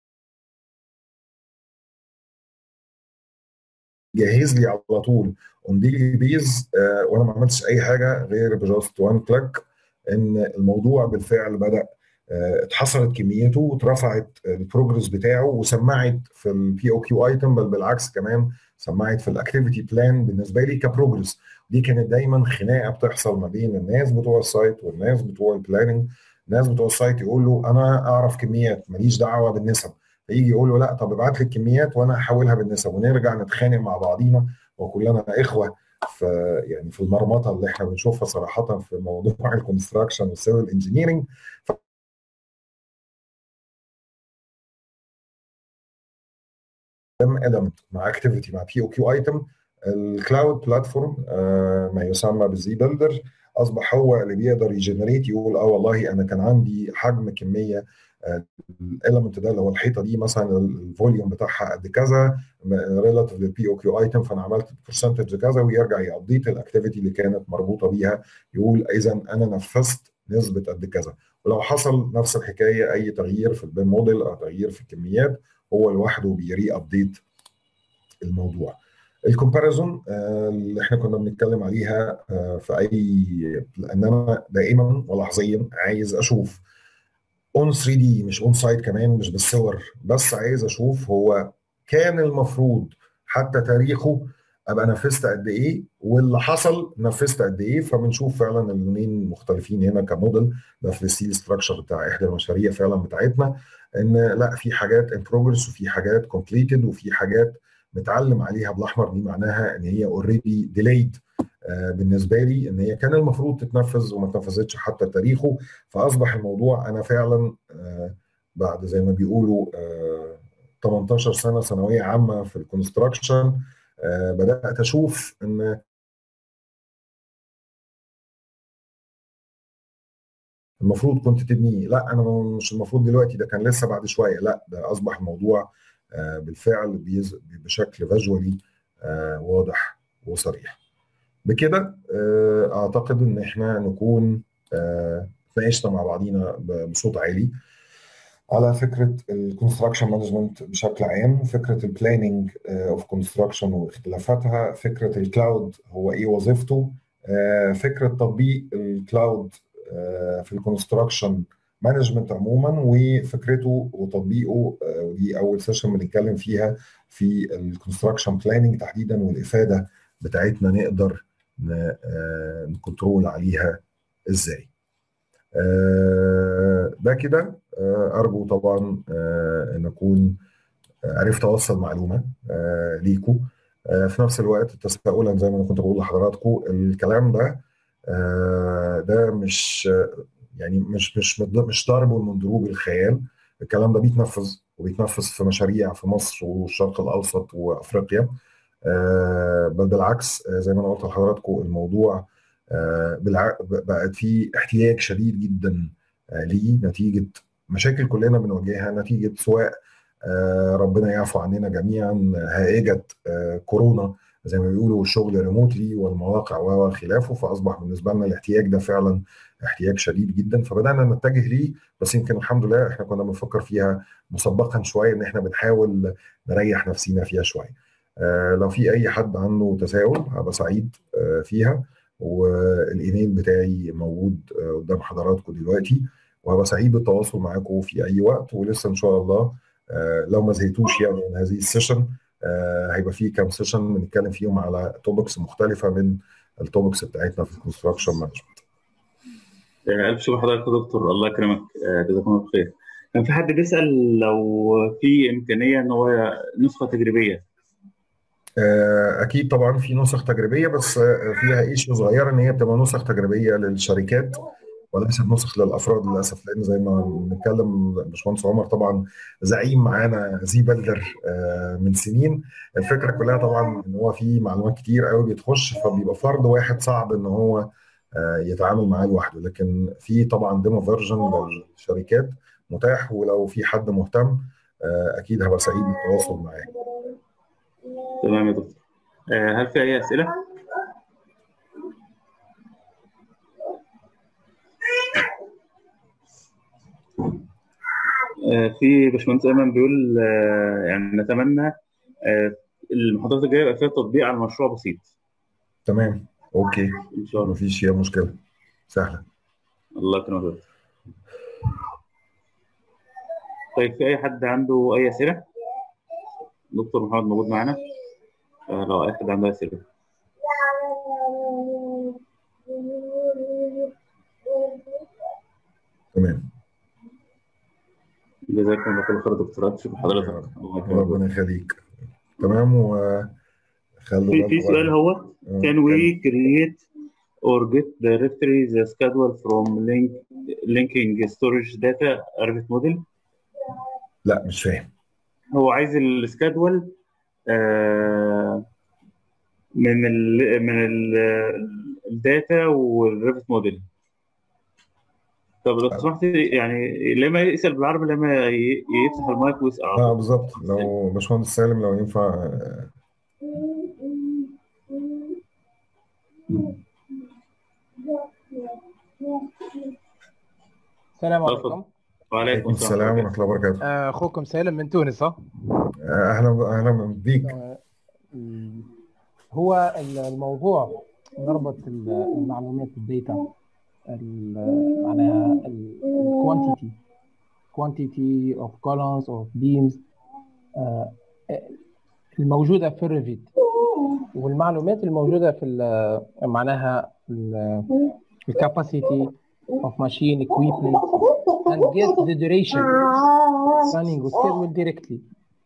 جهز لي على طول اون ديلي بيز وانا ما عملتش اي حاجه غير بجاست وان كليك ان الموضوع بالفعل بدا اتحصلت كميته واترفعت البروجرس بتاعه وسمعت في البي او كيو ايتم بل بالعكس كمان سمعت في الاكتيفيتي بلان بالنسبه لي كبروجرس دي كانت دايما خناقه بتحصل ما بين الناس بتوع السايت والناس بتوع البلاننج الناس بتوع السايت يقول له انا اعرف كميات ماليش دعوه بالنسب فيجي يقول له لا طب ابعت لي الكميات وانا هحولها بالنسب ونرجع نتخانق مع بعضينا وكلنا اخوه في يعني في المرمطه اللي احنا بنشوفها صراحه في موضوع الكونستراكشن والسيفل انجينيرنج ام element مع اكتيفيتي مع بي او كيو ايتم الكلاود بلاتفورم ما يسمى بالزي بيلدر اصبح هو اللي بيقدر يجنريت يقول اه والله انا كان عندي حجم كميه الاليمنت ده اللي هو الحيطه دي مثلا الفوليوم بتاعها قد كذا ريلاتيف للبي او كيو ايتم فانا عملت برسنتج كذا ويرجع يابديت الاكتيفيتي اللي كانت مربوطه بيها يقول اذا انا نفذت نسبه قد كذا ولو حصل نفس الحكايه اي تغيير في البيم موديل او تغيير في الكميات هو لوحده بيري ابديت الموضوع الكومباريزون اللي احنا كنا بنتكلم عليها في اي لان انا دائما ولحظيا عايز اشوف اون 3 دي مش اون سايت كمان مش بالصور بس عايز اشوف هو كان المفروض حتى تاريخه ابقى نفذت قد ايه واللي حصل نفذت قد ايه فبنشوف فعلا اللونين مختلفين هنا كموديل ده في الستيل ستراكشر بتاع احدى المشاريع فعلا بتاعتنا ان لا في حاجات ان بروجرس وفي حاجات كومبليتد وفي حاجات متعلم عليها بالاحمر دي معناها ان هي اوريدي ديليد آه بالنسبه لي ان هي كان المفروض تتنفذ وما اتنفذتش حتى تاريخه فاصبح الموضوع انا فعلا آه بعد زي ما بيقولوا آه 18 سنه ثانويه عامه في الكونستراكشن بدات اشوف ان المفروض كنت تبني لا انا مش المفروض دلوقتي ده كان لسه بعد شويه لا ده اصبح الموضوع بالفعل بشكل فيجوالي واضح وصريح بكده اعتقد ان احنا نكون اتناقشنا مع بعضينا بصوت عالي على فكره الكونستراكشن مانجمنت بشكل عام فكره البلاننج اوف كونستراكشن واختلافاتها فكره الكلاود هو ايه وظيفته فكره تطبيق الكلاود في الكونستراكشن مانجمنت عموما وفكرته وتطبيقه ودي اول سيشن بنتكلم فيها في الكونستراكشن بلاننج تحديدا والافاده بتاعتنا نقدر نكنترول عليها ازاي ده كده ارجو طبعا ان اكون عرفت اوصل معلومه ليكم في نفس الوقت تساؤلا زي ما انا كنت بقول لحضراتكم الكلام ده ده مش يعني مش مش مش ضرب من ضروب الخيال الكلام ده بيتنفذ وبيتنفذ في مشاريع في مصر والشرق الاوسط وافريقيا بل بالعكس زي ما انا قلت لحضراتكم الموضوع بقت في احتياج شديد جدا ليه نتيجه مشاكل كلنا بنواجهها نتيجه سواء ربنا يعفو عننا جميعا هائجه كورونا زي ما بيقولوا الشغل ريموتلي والمواقع وخلافه فاصبح بالنسبه لنا الاحتياج ده فعلا احتياج شديد جدا فبدانا نتجه ليه بس يمكن الحمد لله احنا كنا بنفكر فيها مسبقا شويه ان احنا بنحاول نريح نفسينا فيها شويه آه لو في اي حد عنده تساؤل هبقى سعيد آه فيها والايميل بتاعي موجود آه قدام حضراتكم دلوقتي وهبقى سعيد بالتواصل معاكم في اي وقت ولسه ان شاء الله آه لو ما زهقتوش يعني من هذه السيشن آه هيبقى في كام سيشن بنتكلم فيهم على توبكس مختلفه من التوبكس بتاعتنا في الكونستراكشن مانجمنت. الف شكر حضرتك يا دكتور الله يكرمك جزاكم الله خير. كان في حد بيسال لو في امكانيه ان هو نسخه تجريبيه. آه اكيد طبعا في نسخ تجريبيه بس فيها ايشيو صغيره ان هي بتبقى نسخ تجريبيه للشركات وليست نسخ للافراد للاسف لان زي ما بنتكلم باشمهندس عمر طبعا زعيم معانا زي بلدر من سنين الفكره كلها طبعا ان هو في معلومات كتير قوي بتخش فبيبقى فرد واحد صعب ان هو يتعامل معاه لوحده لكن في طبعا ديمو فيرجن للشركات متاح ولو في حد مهتم اكيد هبقى سعيد بالتواصل معاه تمام يا دكتور هل في اي اسئله؟ في باشمهندس ايمن بيقول يعني نتمنى المحاضرات الجايه يبقى فيها تطبيق على مشروع بسيط تمام اوكي ان شاء الله مفيش فيها مشكله سهله الله يكرمك طيب في اي حد عنده اي اسئله دكتور محمد موجود معانا لو اي حد عنده اسئله تمام جزاكم الله كل خير دكتور شكرا حضرتك ربنا يخليك تمام وخلوا في في سؤال هو can we create or get directly the schedule from link linking storage data Revit model لا مش فاهم هو عايز السكادول آه من ال من ال الداتا والريفت موديل طب لو سمحت يعني لما يسال بالعربي لما يفتح المايك ويسال اه بالظبط لو باشمهندس سالم لو ينفع السلام عليكم وعليكم السلام ورحمه الله وبركاته اخوكم سالم من تونس ها اهلا اهلا بيك هو الموضوع نربط المعلومات الداتا معناها الكوانتيتي quantity of columns of beams الموجودة في الريفيت والمعلومات الموجودة في معناها الكاباسيتي of machine equipment and get the duration running schedule directly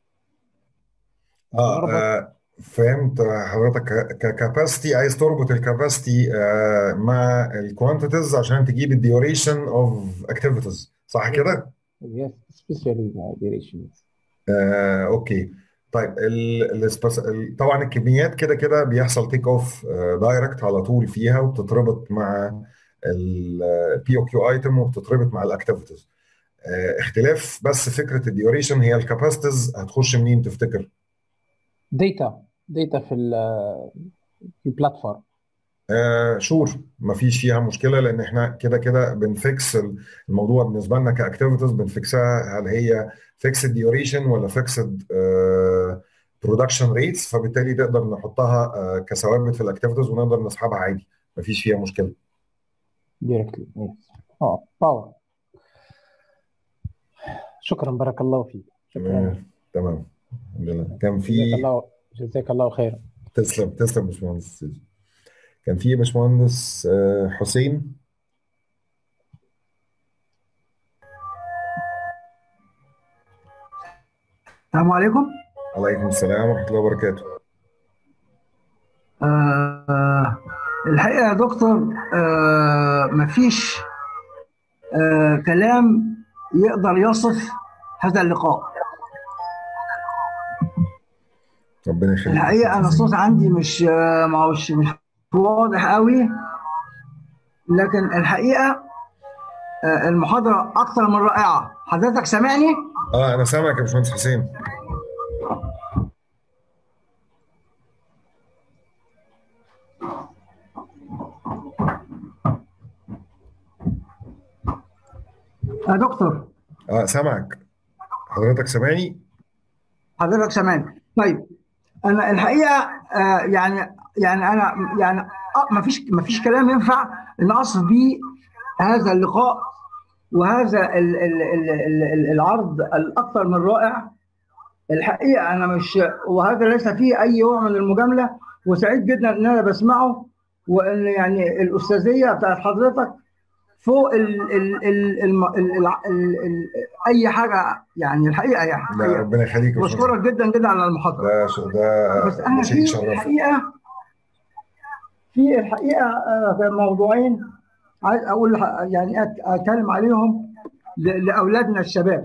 اه, آه فهمت حضرتك ككاباسيتي عايز تربط الكاباسيتي آه مع الكوانتيتيز عشان تجيب الديوريشن اوف اكتيفيتيز صح كده؟ yes especially duration آه اوكي طيب ال ال طبعا الكميات كده كده بيحصل تيك اوف دايركت على طول فيها وبتتربط مع البي او كيو ايتم وبتتربط مع الاكتيفيتيز اختلاف بس فكره الديوريشن هي الكاباسيتيز هتخش منين تفتكر؟ داتا داتا في في البلاتفورم آه شور ما فيش فيها مشكله لان احنا كده كده بنفكس الموضوع بالنسبه لنا كاكتيفيتيز بنفكسها هل هي فيكسد ديوريشن ولا فيكسد برودكشن ريتس فبالتالي نقدر نحطها آه كثوابت في الاكتيفيتيز ونقدر نسحبها عادي ما فيش فيها مشكله دايركتلي اه باور شكرا بارك الله فيك شكرا تمام الحمد لله كان في جزاك الله جزاك الله خير تسلم تسلم باشمهندس كان في باشمهندس حسين السلام عليكم عليكم السلام ورحمة الله وبركاته آه الحقيقة يا دكتور آه مفيش آه كلام يقدر يصف هذا اللقاء ربنا يخليك الحقيقة أنا الصوت عندي مش مش مش واضح قوي لكن الحقيقة المحاضرة أكثر من رائعة حضرتك سامعني؟ اه أنا سامعك يا باشمهندس حسين يا دكتور اه سامعك حضرتك سامعني؟ حضرتك سامعني طيب انا الحقيقه آه يعني يعني انا يعني آه ما فيش ما فيش كلام ينفع ان اصف بيه هذا اللقاء وهذا ال ال ال ال العرض الاكثر من رائع الحقيقه انا مش وهذا ليس فيه اي نوع من المجامله وسعيد جدا ان انا بسمعه وان يعني الاستاذيه بتاعت حضرتك فوق ال ال ال ال ال ال ال اي حاجه يعني الحقيقه يعني لا ربنا يخليك بشكرك جدا جدا على المحاضره ده شو ده بس انا في الحقيقه في الحقيقه في موضوعين عايز اقول يعني اتكلم عليهم لاولادنا الشباب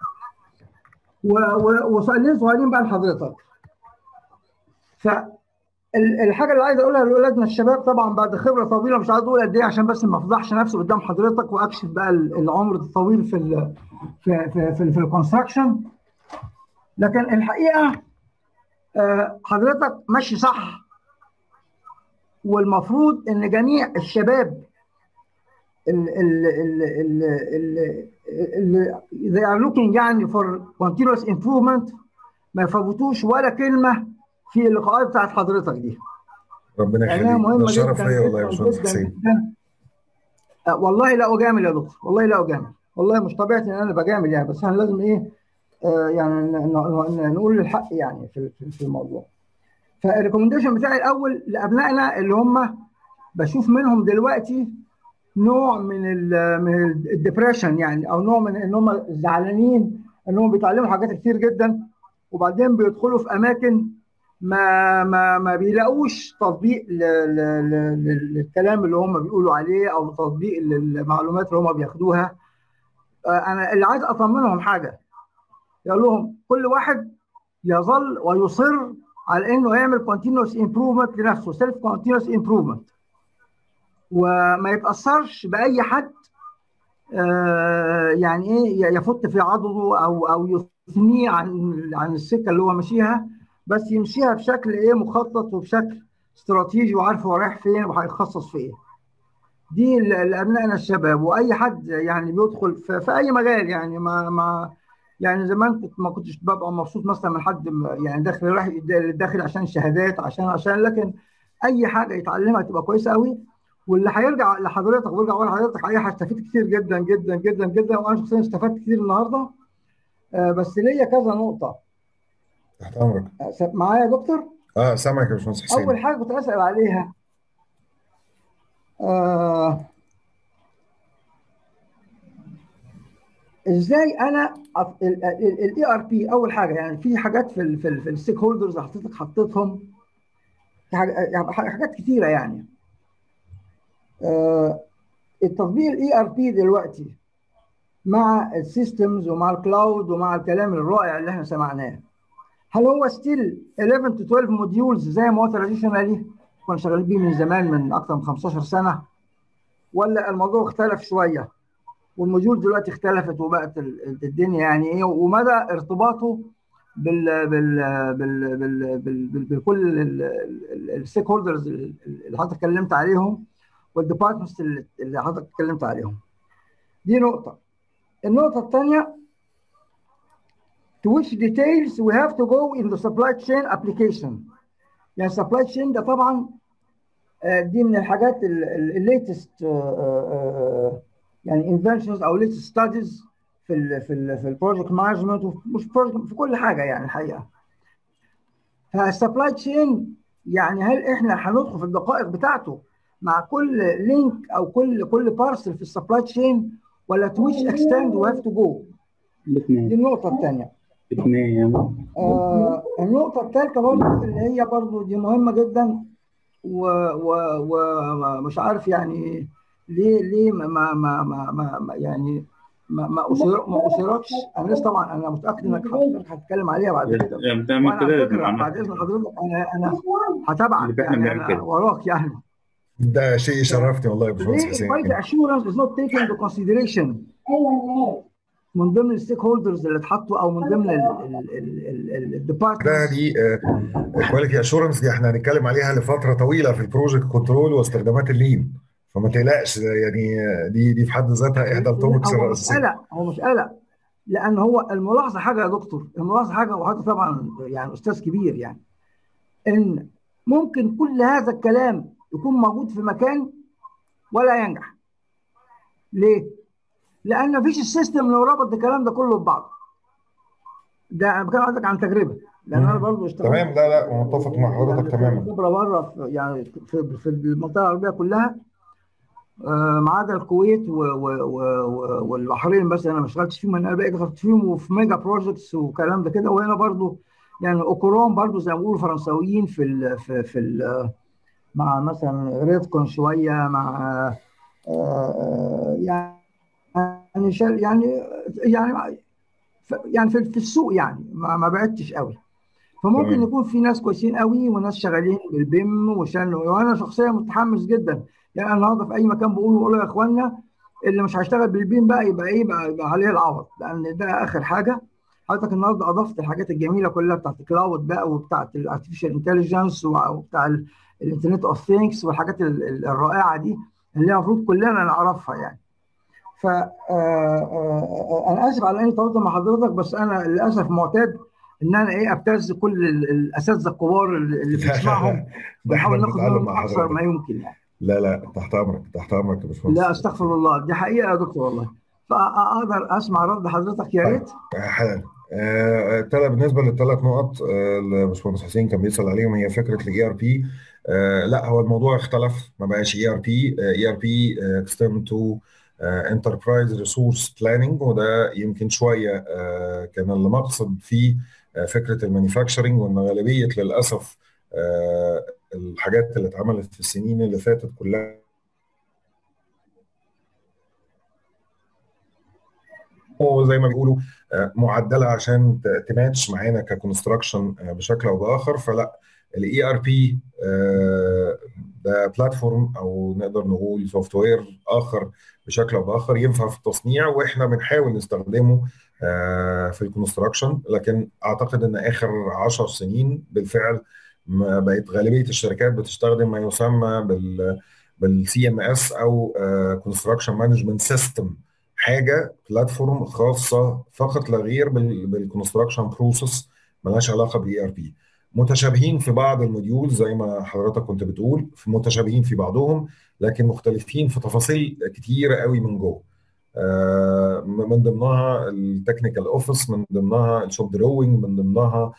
وسؤالين صغيرين بقى لحضرتك ف الحاجه اللي عايز اقولها لاولادنا الشباب طبعا بعد خبره طويله مش عايز اقول قد ايه عشان بس ما افضحش نفسي قدام حضرتك واكشف بقى العمر الطويل في ال في في في, في الكونستراكشن لكن الحقيقه حضرتك ماشي صح والمفروض ان جميع الشباب اللي they are looking يعني for continuous improvement ما يفوتوش ولا كلمه في اللقاءات بتاعت حضرتك دي ربنا يخليك ده شرف ليا والله يا باشمهندس حسين والله لا اجامل يا دكتور والله لا اجامل والله مش طبيعتي ان انا بجامل يعني بس انا لازم ايه آه يعني نقول الحق يعني في في الموضوع فالريكومنديشن بتاعي الاول لابنائنا اللي هم بشوف منهم دلوقتي نوع من ال من الدبريشن يعني او نوع من ان هم زعلانين انهم بيتعلموا حاجات كتير جدا وبعدين بيدخلوا في اماكن ما ما ما بيلاقوش تطبيق للكلام اللي هم بيقولوا عليه او تطبيق للمعلومات اللي هم بياخدوها انا اللي عايز اطمنهم حاجه يقول لهم كل واحد يظل ويصر على انه يعمل continuous improvement لنفسه سيلف continuous improvement وما يتاثرش باي حد آه يعني ايه يفت في عضده او او يثنيه عن عن السكه اللي هو ماشيها بس يمشيها بشكل ايه مخطط وبشكل استراتيجي وعارف هو رايح فين وهيتخصص في ايه. دي لابنائنا الشباب واي حد يعني بيدخل في, في اي مجال يعني ما ما يعني زمان كنت ما كنتش ببقى مبسوط مثلا من حد يعني داخل رايح داخل عشان شهادات عشان عشان لكن اي حاجه يتعلمها تبقى كويسه قوي واللي هيرجع لحضرتك ويرجع ورا حضرتك هيستفيد كتير جدا جدا جدا جدا وانا شخصيا استفدت كتير النهارده آه بس ليا كذا نقطه تحت امرك معايا يا دكتور؟ اه سامعك يا باشمهندس حسين اول حاجه كنت اسال عليها آه ازاي انا الاي ار بي اول حاجه يعني في حاجات في ال في, ال في الستيك هولدرز حطيتك حطيتهم حاجات كتيره يعني آه التطبيق الاي ار بي دلوقتي مع السيستمز ومع الكلاود ومع الكلام الرائع اللي احنا سمعناه هل هو ستيل 11 to 12 موديولز زي ما هو تراديشنالي كنا شغالين بيه من زمان من اكثر من 15 سنه ولا الموضوع اختلف شويه والموديول دلوقتي اختلفت وبقت الدنيا يعني ايه ومدى ارتباطه بال بال بال بال بال بكل الستيك هولدرز اللي حضرتك اتكلمت عليهم والديبارتمنتس اللي حضرتك اتكلمت عليهم دي نقطه النقطه الثانيه to which details we have to go in the supply chain application يعني supply chain ده طبعا دي من الحاجات الليتست يعني inventions او latest studies في ال في ال في البروجكت مانجمنت ومش في كل حاجه يعني الحقيقه فالسبلاي تشين يعني هل احنا هندخل في الدقائق بتاعته مع كل لينك او كل كل بارسل في السبلاي تشين ولا تو ويتش اكستند وي هاف تو جو الاثنين دي النقطه الثانيه الاثنين آه النقطه الثالثه برضه اللي هي برضه دي مهمه جدا ومش عارف يعني ليه ليه ما ما ما, ما, ما يعني ما ما أثير ما اثيرتش انا لسه طبعا انا متاكد انك حضرتك هتتكلم عليها بعد كده يعني بتعمل كده بعد اذن حضرتك انا انا هتابعك يعني أنا وراك يعني ده شيء يشرفني والله يا باشمهندس حسين quality assurance is not taken into consideration من ضمن الستيك هولدرز اللي اتحطوا او من ضمن الديبارتمنت ده دي كواليتي اشورنس دي احنا هنتكلم عليها لفتره طويله في البروجكت كنترول واستخدامات اللين فما تقلقش يعني دي دي في حد ذاتها احدى التوبكس هو مش قلق هو مش قلق لان هو الملاحظه حاجه يا دكتور الملاحظه حاجه وحضرتك طبعا يعني استاذ كبير يعني ان ممكن كل هذا الكلام يكون موجود في مكان ولا ينجح ليه؟ لان مفيش السيستم اللي ربط الكلام ده كله ببعض ده انا بتكلم حضرتك عن تجربه لان انا برضه اشتغلت تمام لا لا متفق مع حضرتك تماما خبره بره يعني في, في المنطقه العربيه كلها ما عدا الكويت والبحرين بس انا ما اشتغلتش فيهم انا بقيت دخلت فيهم وفي ميجا بروجكتس والكلام ده كده وهنا برضو يعني اوكرون برضو زي ما بيقولوا فرنساويين في ال في, في ال مع مثلا ريدكون شويه مع يعني يعني يعني يعني في السوق يعني ما, ما بعدتش قوي فممكن تمام. يكون في ناس كويسين قوي وناس شغالين بالبيم وشان وانا شخصيا متحمس جدا يعني انا النهارده في اي مكان بقول بقول يا اخوانا اللي مش هيشتغل بالبيم بقى يبقى ايه بقى, يبقى عليه العوض لان ده اخر حاجه حضرتك النهارده اضفت الحاجات الجميله كلها بتاعت الكلاود بقى وبتاعت الارتفيشال انتليجنس وبتاع الانترنت اوف ثينكس والحاجات الرائعه دي اللي المفروض كلنا نعرفها يعني ف انا اسف على اني طولت مع حضرتك بس انا للاسف معتاد ان انا ايه ابتز كل الاساتذه الكبار اللي بنسمعهم بنحاول ناخد منهم اكثر ما يمكن يعني لا لا تحت امرك تحت امرك يا باشمهندس لا استغفر الله دي حقيقه يا دكتور والله فاقدر اسمع رد حضرتك يا ريت حالا ابتدى بالنسبه للثلاث نقط اللي باشمهندس حسين كان بيسال عليهم هي فكره الاي ار بي لا هو الموضوع اختلف ما بقاش اي ار بي اي ار بي اكستند تو انتربرايز ريسورس بلاننج وده يمكن شويه كان المقصد في فكره المانيفاكتشرنج وان غالبيه للاسف الحاجات اللي اتعملت في السنين اللي فاتت كلها وزي ما بيقولوا معدله عشان تماتش معانا ككونستراكشن بشكل او باخر فلا الاي ار بي ده بلاتفورم او نقدر نقول سوفت وير اخر بشكل او باخر ينفع في التصنيع واحنا بنحاول نستخدمه في الكونستراكشن لكن اعتقد ان اخر 10 سنين بالفعل بقت غالبيه الشركات بتستخدم ما يسمى بال بالسي ام اس او كونستراكشن مانجمنت سيستم حاجه بلاتفورم خاصه فقط لا غير بالكونستراكشن بروسيس ملهاش علاقه بالاي ار بي متشابهين في بعض الموديول زي ما حضرتك كنت بتقول في متشابهين في بعضهم لكن مختلفين في تفاصيل كتيره قوي من جوه من ضمنها التكنيكال اوفيس من ضمنها الشوب دروينج من ضمنها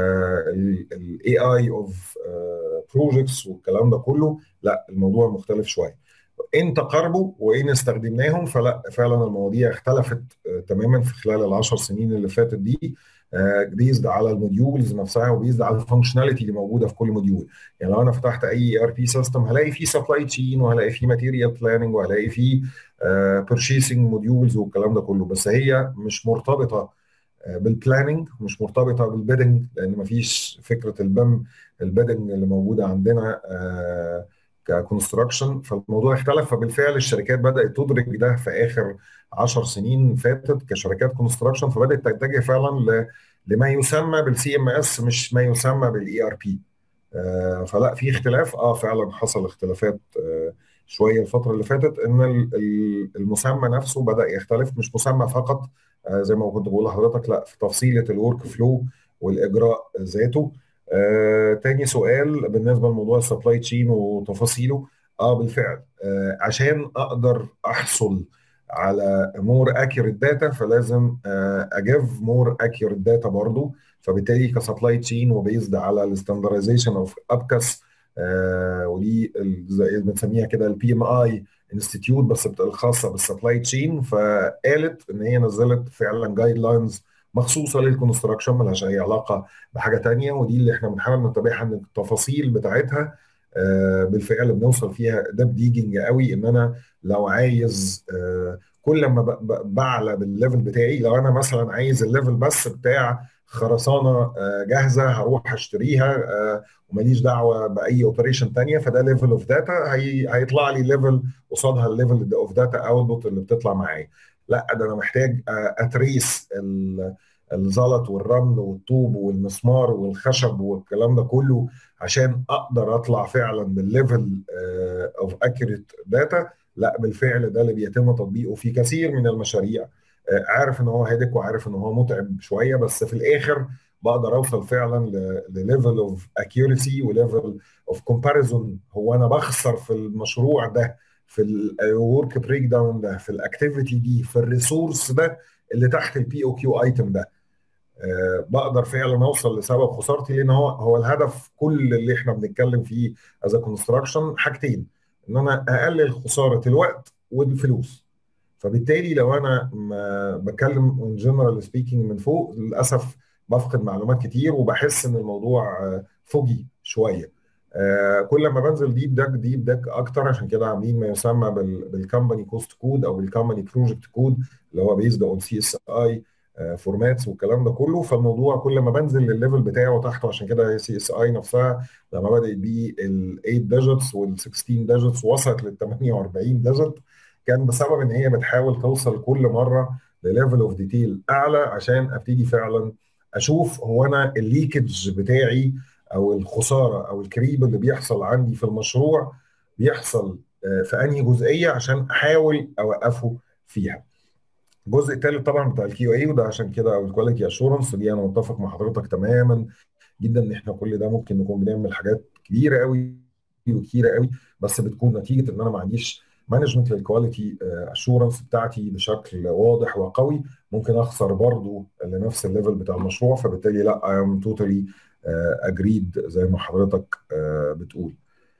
الاي اي اوف بروجكتس والكلام ده كله لا الموضوع مختلف شويه ان تقاربوا وان استخدمناهم فلا فعلا المواضيع اختلفت تماما في خلال العشر سنين اللي فاتت دي بيزد على الموديولز نفسها وبيزد على الفانكشناليتي اللي موجوده في كل موديول يعني لو انا فتحت اي ار بي سيستم هلاقي فيه سبلاي تشين وهلاقي فيه ماتيريال بلاننج وهلاقي فيه بيرشيسنج موديولز والكلام ده كله بس هي مش مرتبطه بالبلاننج مش مرتبطه بالبيدنج لان مفيش فكره البم البيدنج اللي موجوده عندنا ككونستراكشن فالموضوع اختلف فبالفعل الشركات بدات تدرك ده في اخر 10 سنين فاتت كشركات كونستراكشن فبدات تتجه فعلا لما يسمى بالسي ام اس مش ما يسمى بالاي ار بي فلا في اختلاف اه فعلا حصل اختلافات آه شويه الفتره اللي فاتت ان المسمى نفسه بدا يختلف مش مسمى فقط آه زي ما كنت بقول لحضرتك لا في تفصيله الورك فلو والاجراء ذاته آه، تاني سؤال بالنسبه لموضوع السبلاي تشين وتفاصيله اه بالفعل آه عشان اقدر احصل على مور اكيوريت داتا فلازم آه اجيف مور اكيوريت داتا برضو فبالتالي كسبلاي تشين وبيزد على الستاندرزيشن اوف ابكس آه ودي زي بنسميها كده البي ام اي انستيتيوت بس الخاصه بالسبلاي تشين فقالت ان هي نزلت فعلا جايد لاينز مخصوصه للكونستراكشن ملهاش اي علاقه بحاجه تانية ودي اللي احنا بنحاول نتابعها ان التفاصيل بتاعتها آه بالفعل بنوصل فيها ده بديجنج قوي ان انا لو عايز آه كل ما بعلى بالليفل بتاعي لو انا مثلا عايز الليفل بس بتاع خرسانه آه جاهزه هروح اشتريها وماليش دعوه باي اوبريشن تانية فده ليفل اوف داتا هي هيطلع لي ليفل قصادها الليفل اوف داتا اوتبوت اللي بتطلع معايا لا ده انا محتاج اتريس الزلط والرمل والطوب والمسمار والخشب والكلام ده كله عشان اقدر اطلع فعلا بالليفل اوف اكيوريت داتا لا بالفعل ده اللي بيتم تطبيقه في كثير من المشاريع عارف ان هو هادك وعارف ان هو متعب شويه بس في الاخر بقدر اوصل فعلا لليفل اوف اكيورسي وليفل اوف كومباريزون هو انا بخسر في المشروع ده في الورك بريك داون ده في الاكتيفيتي دي في الريسورس ده اللي تحت البي او كيو ايتم ده أه بقدر فعلا اوصل لسبب خسارتي لان هو هو الهدف كل اللي احنا بنتكلم فيه از كونستراكشن حاجتين ان انا اقلل خساره الوقت والفلوس فبالتالي لو انا بتكلم اون جنرال سبيكينج من فوق للاسف بفقد معلومات كتير وبحس ان الموضوع فوجي شويه آه كل ما بنزل ديب داك ديب داك اكتر عشان كده عاملين ما يسمى بالكمباني كوست كود او بالكمباني بروجكت كود اللي هو بيزد اون سي اس اي فورماتس والكلام ده كله فالموضوع كل ما بنزل للليفل بتاعه تحته عشان كده سي اس اي نفسها لما بدات بيه ال 8 ديجيتس وال 16 ديجيتس وصلت لل 48 ديجيت كان بسبب ان هي بتحاول توصل كل مره لليفل اوف ديتيل اعلى عشان ابتدي فعلا اشوف هو انا الليكج بتاعي او الخساره او الكريب اللي بيحصل عندي في المشروع بيحصل في انهي جزئيه عشان احاول اوقفه فيها. الجزء الثالث طبعا بتاع الكيو اي وده عشان كده او الكواليتي اشورنس دي انا متفق مع حضرتك تماما جدا ان احنا كل ده ممكن نكون بنعمل حاجات كبيره قوي وكتيره قوي بس بتكون نتيجه ان انا ما عنديش مانجمنت للكواليتي اشورنس بتاعتي بشكل واضح وقوي ممكن اخسر برضو لنفس الليفل بتاع المشروع فبالتالي لا I am totally اجريد زي ما حضرتك بتقول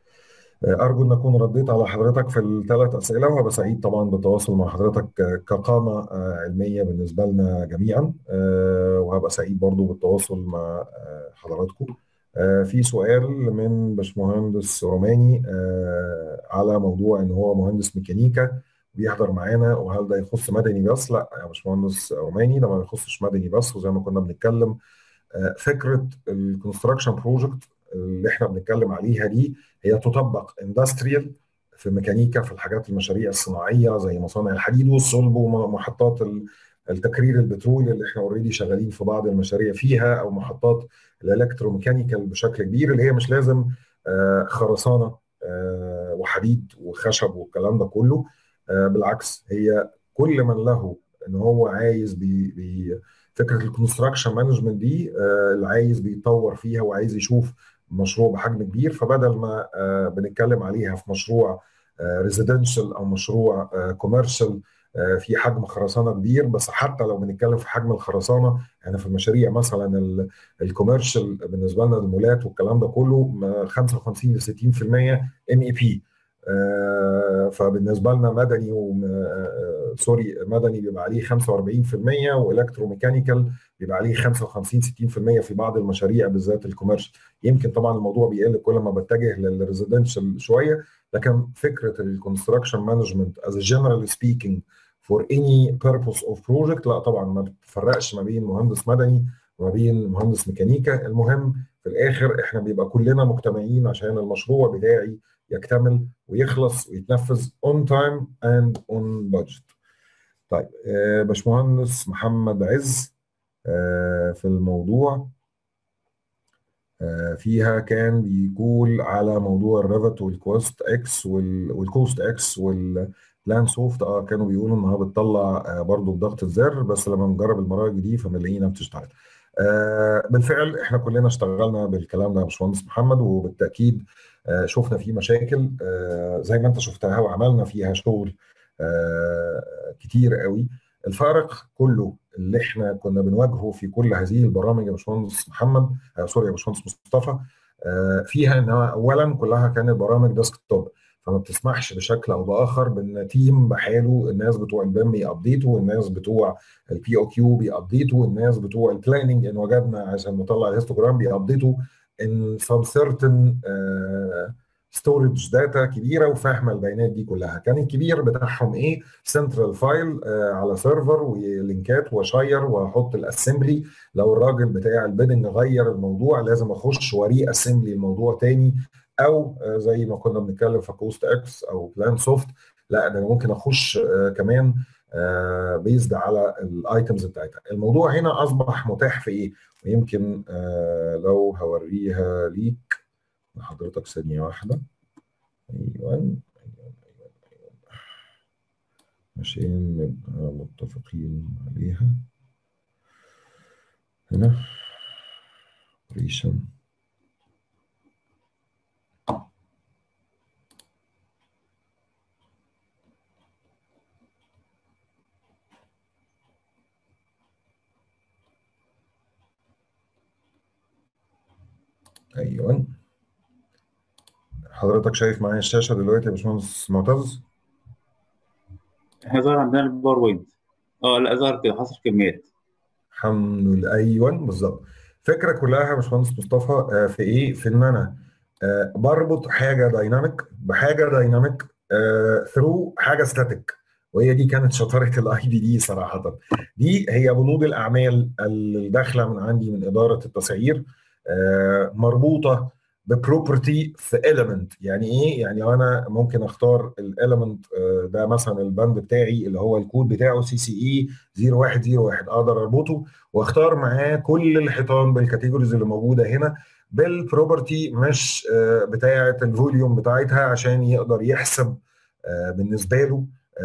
ارجو ان اكون رديت على حضرتك في الثلاث اسئله وهبقى سعيد طبعا بالتواصل مع حضرتك كقامه علميه بالنسبه لنا جميعا وهبقى سعيد برضو بالتواصل مع حضراتكم في سؤال من باشمهندس روماني على موضوع ان هو مهندس ميكانيكا بيحضر معانا وهل ده يخص مدني بس؟ لا يا باشمهندس روماني ده ما يخصش مدني بس وزي ما كنا بنتكلم فكره الكونستراكشن بروجكت اللي احنا بنتكلم عليها دي هي تطبق اندستريال في ميكانيكا في الحاجات المشاريع الصناعيه زي مصانع الحديد والصلب ومحطات التكرير البترول اللي احنا اوريدي شغالين في بعض المشاريع فيها او محطات الالكتروميكانيكال بشكل كبير اللي هي مش لازم خرسانه وحديد وخشب والكلام ده كله بالعكس هي كل من له ان هو عايز بي بي فكره الكونستراكشن مانجمنت دي اللي عايز بيطور فيها وعايز يشوف مشروع بحجم كبير فبدل ما بنتكلم عليها في مشروع ريزيدنشال او مشروع كوميرشال في حجم خرسانه كبير بس حتى لو بنتكلم في حجم الخرسانه يعني في المشاريع مثلا الكوميرشال بالنسبه لنا المولات والكلام ده كله 55 ل 60% ام اي بي فبالنسبه لنا مدني و سوري مدني بيبقى عليه 45% والكتروميكانيكال بيبقى عليه 55 60% في بعض المشاريع بالذات الكوميرشال يمكن طبعا الموضوع بيقل كل ما بتجه للريزيدنشال شويه لكن فكره الكونستراكشن مانجمنت از جنرال سبيكينج فور اني بيربوس اوف بروجكت لا طبعا ما بتفرقش ما بين مهندس مدني وما بين مهندس ميكانيكا المهم في الاخر احنا بيبقى كلنا مجتمعين عشان المشروع بتاعي يكتمل ويخلص ويتنفذ on time and on budget. طيب آه باشمهندس محمد عز آه في الموضوع آه فيها كان بيقول على موضوع الريفت والكوست اكس والكوست اكس والبلان سوفت اه كانوا بيقولوا انها بتطلع آه برضه بضغط الزر بس لما نجرب المراجع دي فبنلاقيها بتشتغل. آه بالفعل احنا كلنا اشتغلنا بالكلام ده يا باشمهندس محمد وبالتاكيد آه شفنا فيه مشاكل آه زي ما انت شفتها وعملنا فيها شغل كتير قوي الفارق كله اللي احنا كنا بنواجهه في كل هذه البرامج يا باشمهندس محمد سوري يا باشمهندس مصطفى فيها انها اولا كلها كانت برامج ديسك توب فما بتسمحش بشكل او باخر بان تيم بحاله الناس بتوع البيم يابديتوا والناس بتوع البي او كيو بيابديتوا والناس بتوع البلاننج ان وجدنا عشان نطلع الهيستوجرام بيابديتوا ان some certain ستورج داتا كبيره وفاهمه البيانات دي كلها كان الكبير بتاعهم ايه سنترال فايل آه على سيرفر ولينكات واشير واحط الاسمبلي لو الراجل بتاع البيدنج غير الموضوع لازم اخش وريه اسمبلي الموضوع تاني او آه زي ما كنا بنتكلم في كوست اكس او بلان سوفت لا ده انا ممكن اخش آه كمان آه بيزد على الايتمز بتاعتها الموضوع هنا اصبح متاح في ايه ويمكن آه لو هوريها ليك لحضرتك ثانية واحدة أيوة أيوة أيوة أيوة عشان نبقى متفقين عليها هنا operation ايوه حضرتك شايف معايا الشاشه دلوقتي يا باشمهندس معتز احنا ظهر عندنا الباوربوينت اه لا ظهر كده حصر كميات الحمد لله ايوه بالظبط الفكره كلها يا باشمهندس مصطفى في ايه في ان انا بربط حاجه دايناميك بحاجه دايناميك ثرو حاجه ستاتيك وهي دي كانت شطاره الاي بي دي صراحه دي هي بنود الاعمال اللي داخله من عندي من اداره التسعير مربوطه ببروبرتي في element يعني ايه يعني انا ممكن اختار الاليمنت ده مثلا البند بتاعي اللي هو الكود بتاعه سي سي اي 0101 اقدر اربطه واختار معاه كل الحيطان بالكاتيجوريز اللي موجوده هنا بالبروبرتي مش بتاعه الفوليوم بتاعتها عشان يقدر يحسب بالنسبه له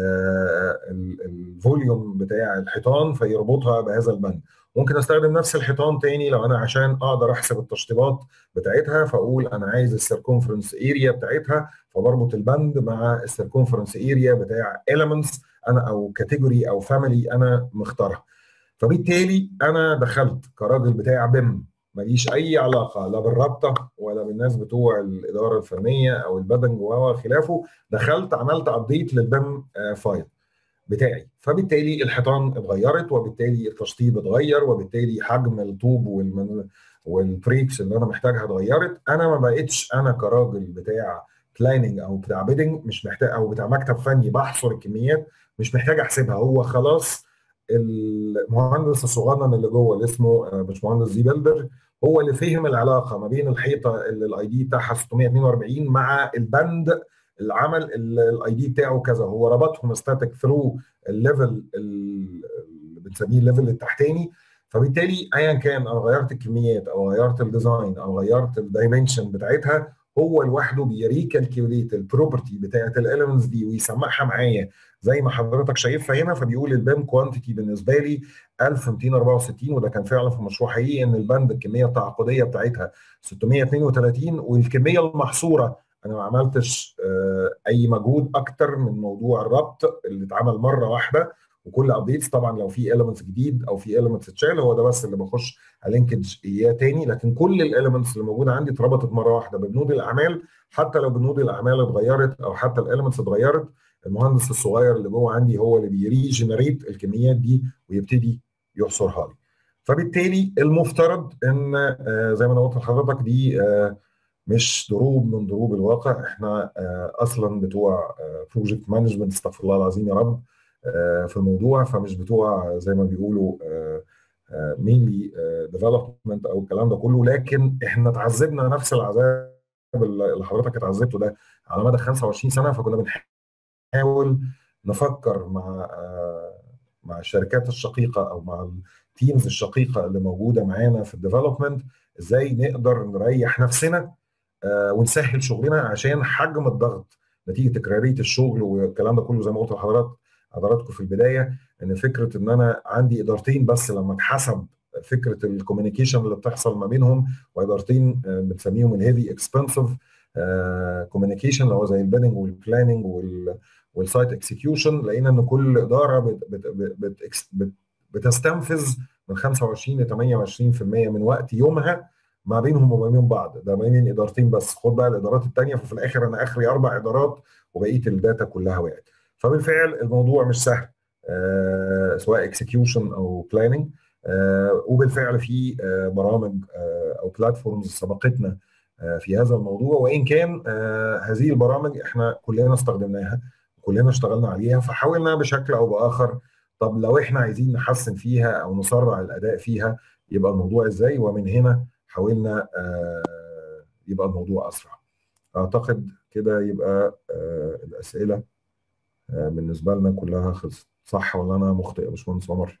الفوليوم بتاع الحيطان فيربطها بهذا البند ممكن استخدم نفس الحيطان تاني لو انا عشان اقدر احسب التشطيبات بتاعتها فاقول انا عايز السيركونفرنس اريا بتاعتها فبربط البند مع السيركونفرنس اريا بتاع elements انا او كاتيجوري او فاميلي انا مختارها فبالتالي انا دخلت كراجل بتاع بيم ماليش اي علاقه لا بالرابطه ولا بالناس بتوع الاداره الفنيه او البدنج وخلافه دخلت عملت ابديت للبيم فايل بتاعي فبالتالي الحيطان اتغيرت وبالتالي التشطيب اتغير وبالتالي حجم الطوب والمن... والبريكس اللي انا محتاجها اتغيرت انا ما بقتش انا كراجل بتاع بلاننج او بتاع بيدنج مش محتاج او بتاع مكتب فني بحصر الكميات مش محتاج احسبها هو خلاص المهندس الصغنن اللي جوه اللي اسمه باشمهندس زي بيلدر هو اللي فهم العلاقه ما بين الحيطه اللي الاي دي بتاعها 642 مع البند اللي عمل الاي دي بتاعه كذا هو ربطهم ستاتيك ثرو الليفل اللي بنسميه الليفل التحتاني فبالتالي ايا كان انا غيرت الكميات او غيرت الديزاين او غيرت الدايمنشن بتاعتها هو لوحده بيريكالكيوليت البروبرتي بتاعت الاليمنتس دي ويسمعها معايا زي ما حضرتك شايفها هنا فبيقول البام كوانتيتي بالنسبه لي 1264 وده كان فعلا في مشروع حقيقي ان البند الكميه التعاقديه بتاعتها 632 والكميه المحصوره انا ما عملتش اي مجهود اكتر من موضوع الربط اللي اتعمل مره واحده وكل ابديتس طبعا لو في اليمنتس جديد او في اليمنتس اتشال هو ده بس اللي بخش الينكج اياه تاني لكن كل الاليمنتس اللي موجوده عندي اتربطت مره واحده ببنود الاعمال حتى لو بنود الاعمال اتغيرت او حتى الاليمنتس اتغيرت المهندس الصغير اللي جوه عندي هو اللي بيريجنريت الكميات دي ويبتدي يحصرها لي فبالتالي المفترض ان زي ما انا قلت لحضرتك دي مش ضروب من ضروب الواقع احنا اصلا بتوع بروجكت مانجمنت استغفر الله العظيم يا رب في الموضوع فمش بتوع زي ما بيقولوا مينلي ديفلوبمنت او الكلام ده كله لكن احنا اتعذبنا نفس العذاب اللي حضرتك اتعذبته ده على مدى 25 سنه فكنا بنحاول نفكر مع مع الشركات الشقيقه او مع التيمز الشقيقه اللي موجوده معانا في الديفلوبمنت ازاي نقدر نريح نفسنا ونسهل شغلنا عشان حجم الضغط نتيجه تكراريه الشغل والكلام ده كله زي ما قلت لحضرتك حضراتكم في البدايه ان فكره ان انا عندي ادارتين بس لما اتحسب فكره الكوميونيكيشن اللي بتحصل ما بينهم وادارتين بنسميهم الهيفي اكسبنسيف كوميونيكيشن اللي هو زي البيدنج والبلاننج والسايت اكسكيوشن لقينا ان كل اداره بت بت بت بت بتستنفذ من 25 ل 28% من وقت يومها ما بينهم وما بين بعض ده ما بين ادارتين بس خد بقى الادارات الثانيه ففي الاخر انا اخري اربع ادارات وبقيه الداتا كلها وقعت فبالفعل الموضوع مش سهل آه سواء اكسكيوشن او بلاننج آه وبالفعل في آه برامج آه او بلاتفورمز سبقتنا آه في هذا الموضوع وان كان آه هذه البرامج احنا كلنا استخدمناها كلنا اشتغلنا عليها فحاولنا بشكل او باخر طب لو احنا عايزين نحسن فيها او نسرع الاداء فيها يبقى الموضوع ازاي ومن هنا حاولنا آه يبقى الموضوع اسرع اعتقد كده يبقى آه الاسئله آه بالنسبه لنا كلها خلصت صح ولا انا مخطئ يا باشمهندس عمر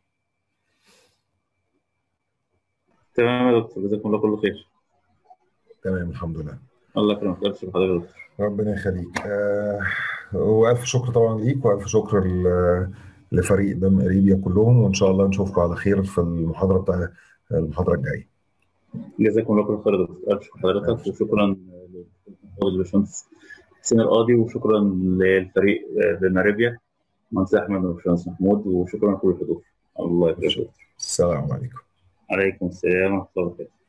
تمام يا دكتور جزاكم الله كل خير تمام الحمد لله الله يكرمك الف شكر حضرتك يا دكتور ربنا يخليك آه والف شكر طبعا ليك والف شكر لفريق دم اريبيا كلهم وان شاء الله نشوفكم على خير في المحاضره بتاع المحاضره الجايه جزاكم الله كل خير يا دكتور الف شكر حضرتك وشكرا للباشمهندس حسين القاضي وشكرا للفريق بماريبيا مهندس احمد والباشمهندس محمود وشكرا لكل الحضور الله يكرمك السلام عليكم عليكم السلام ورحمه الله وبركاته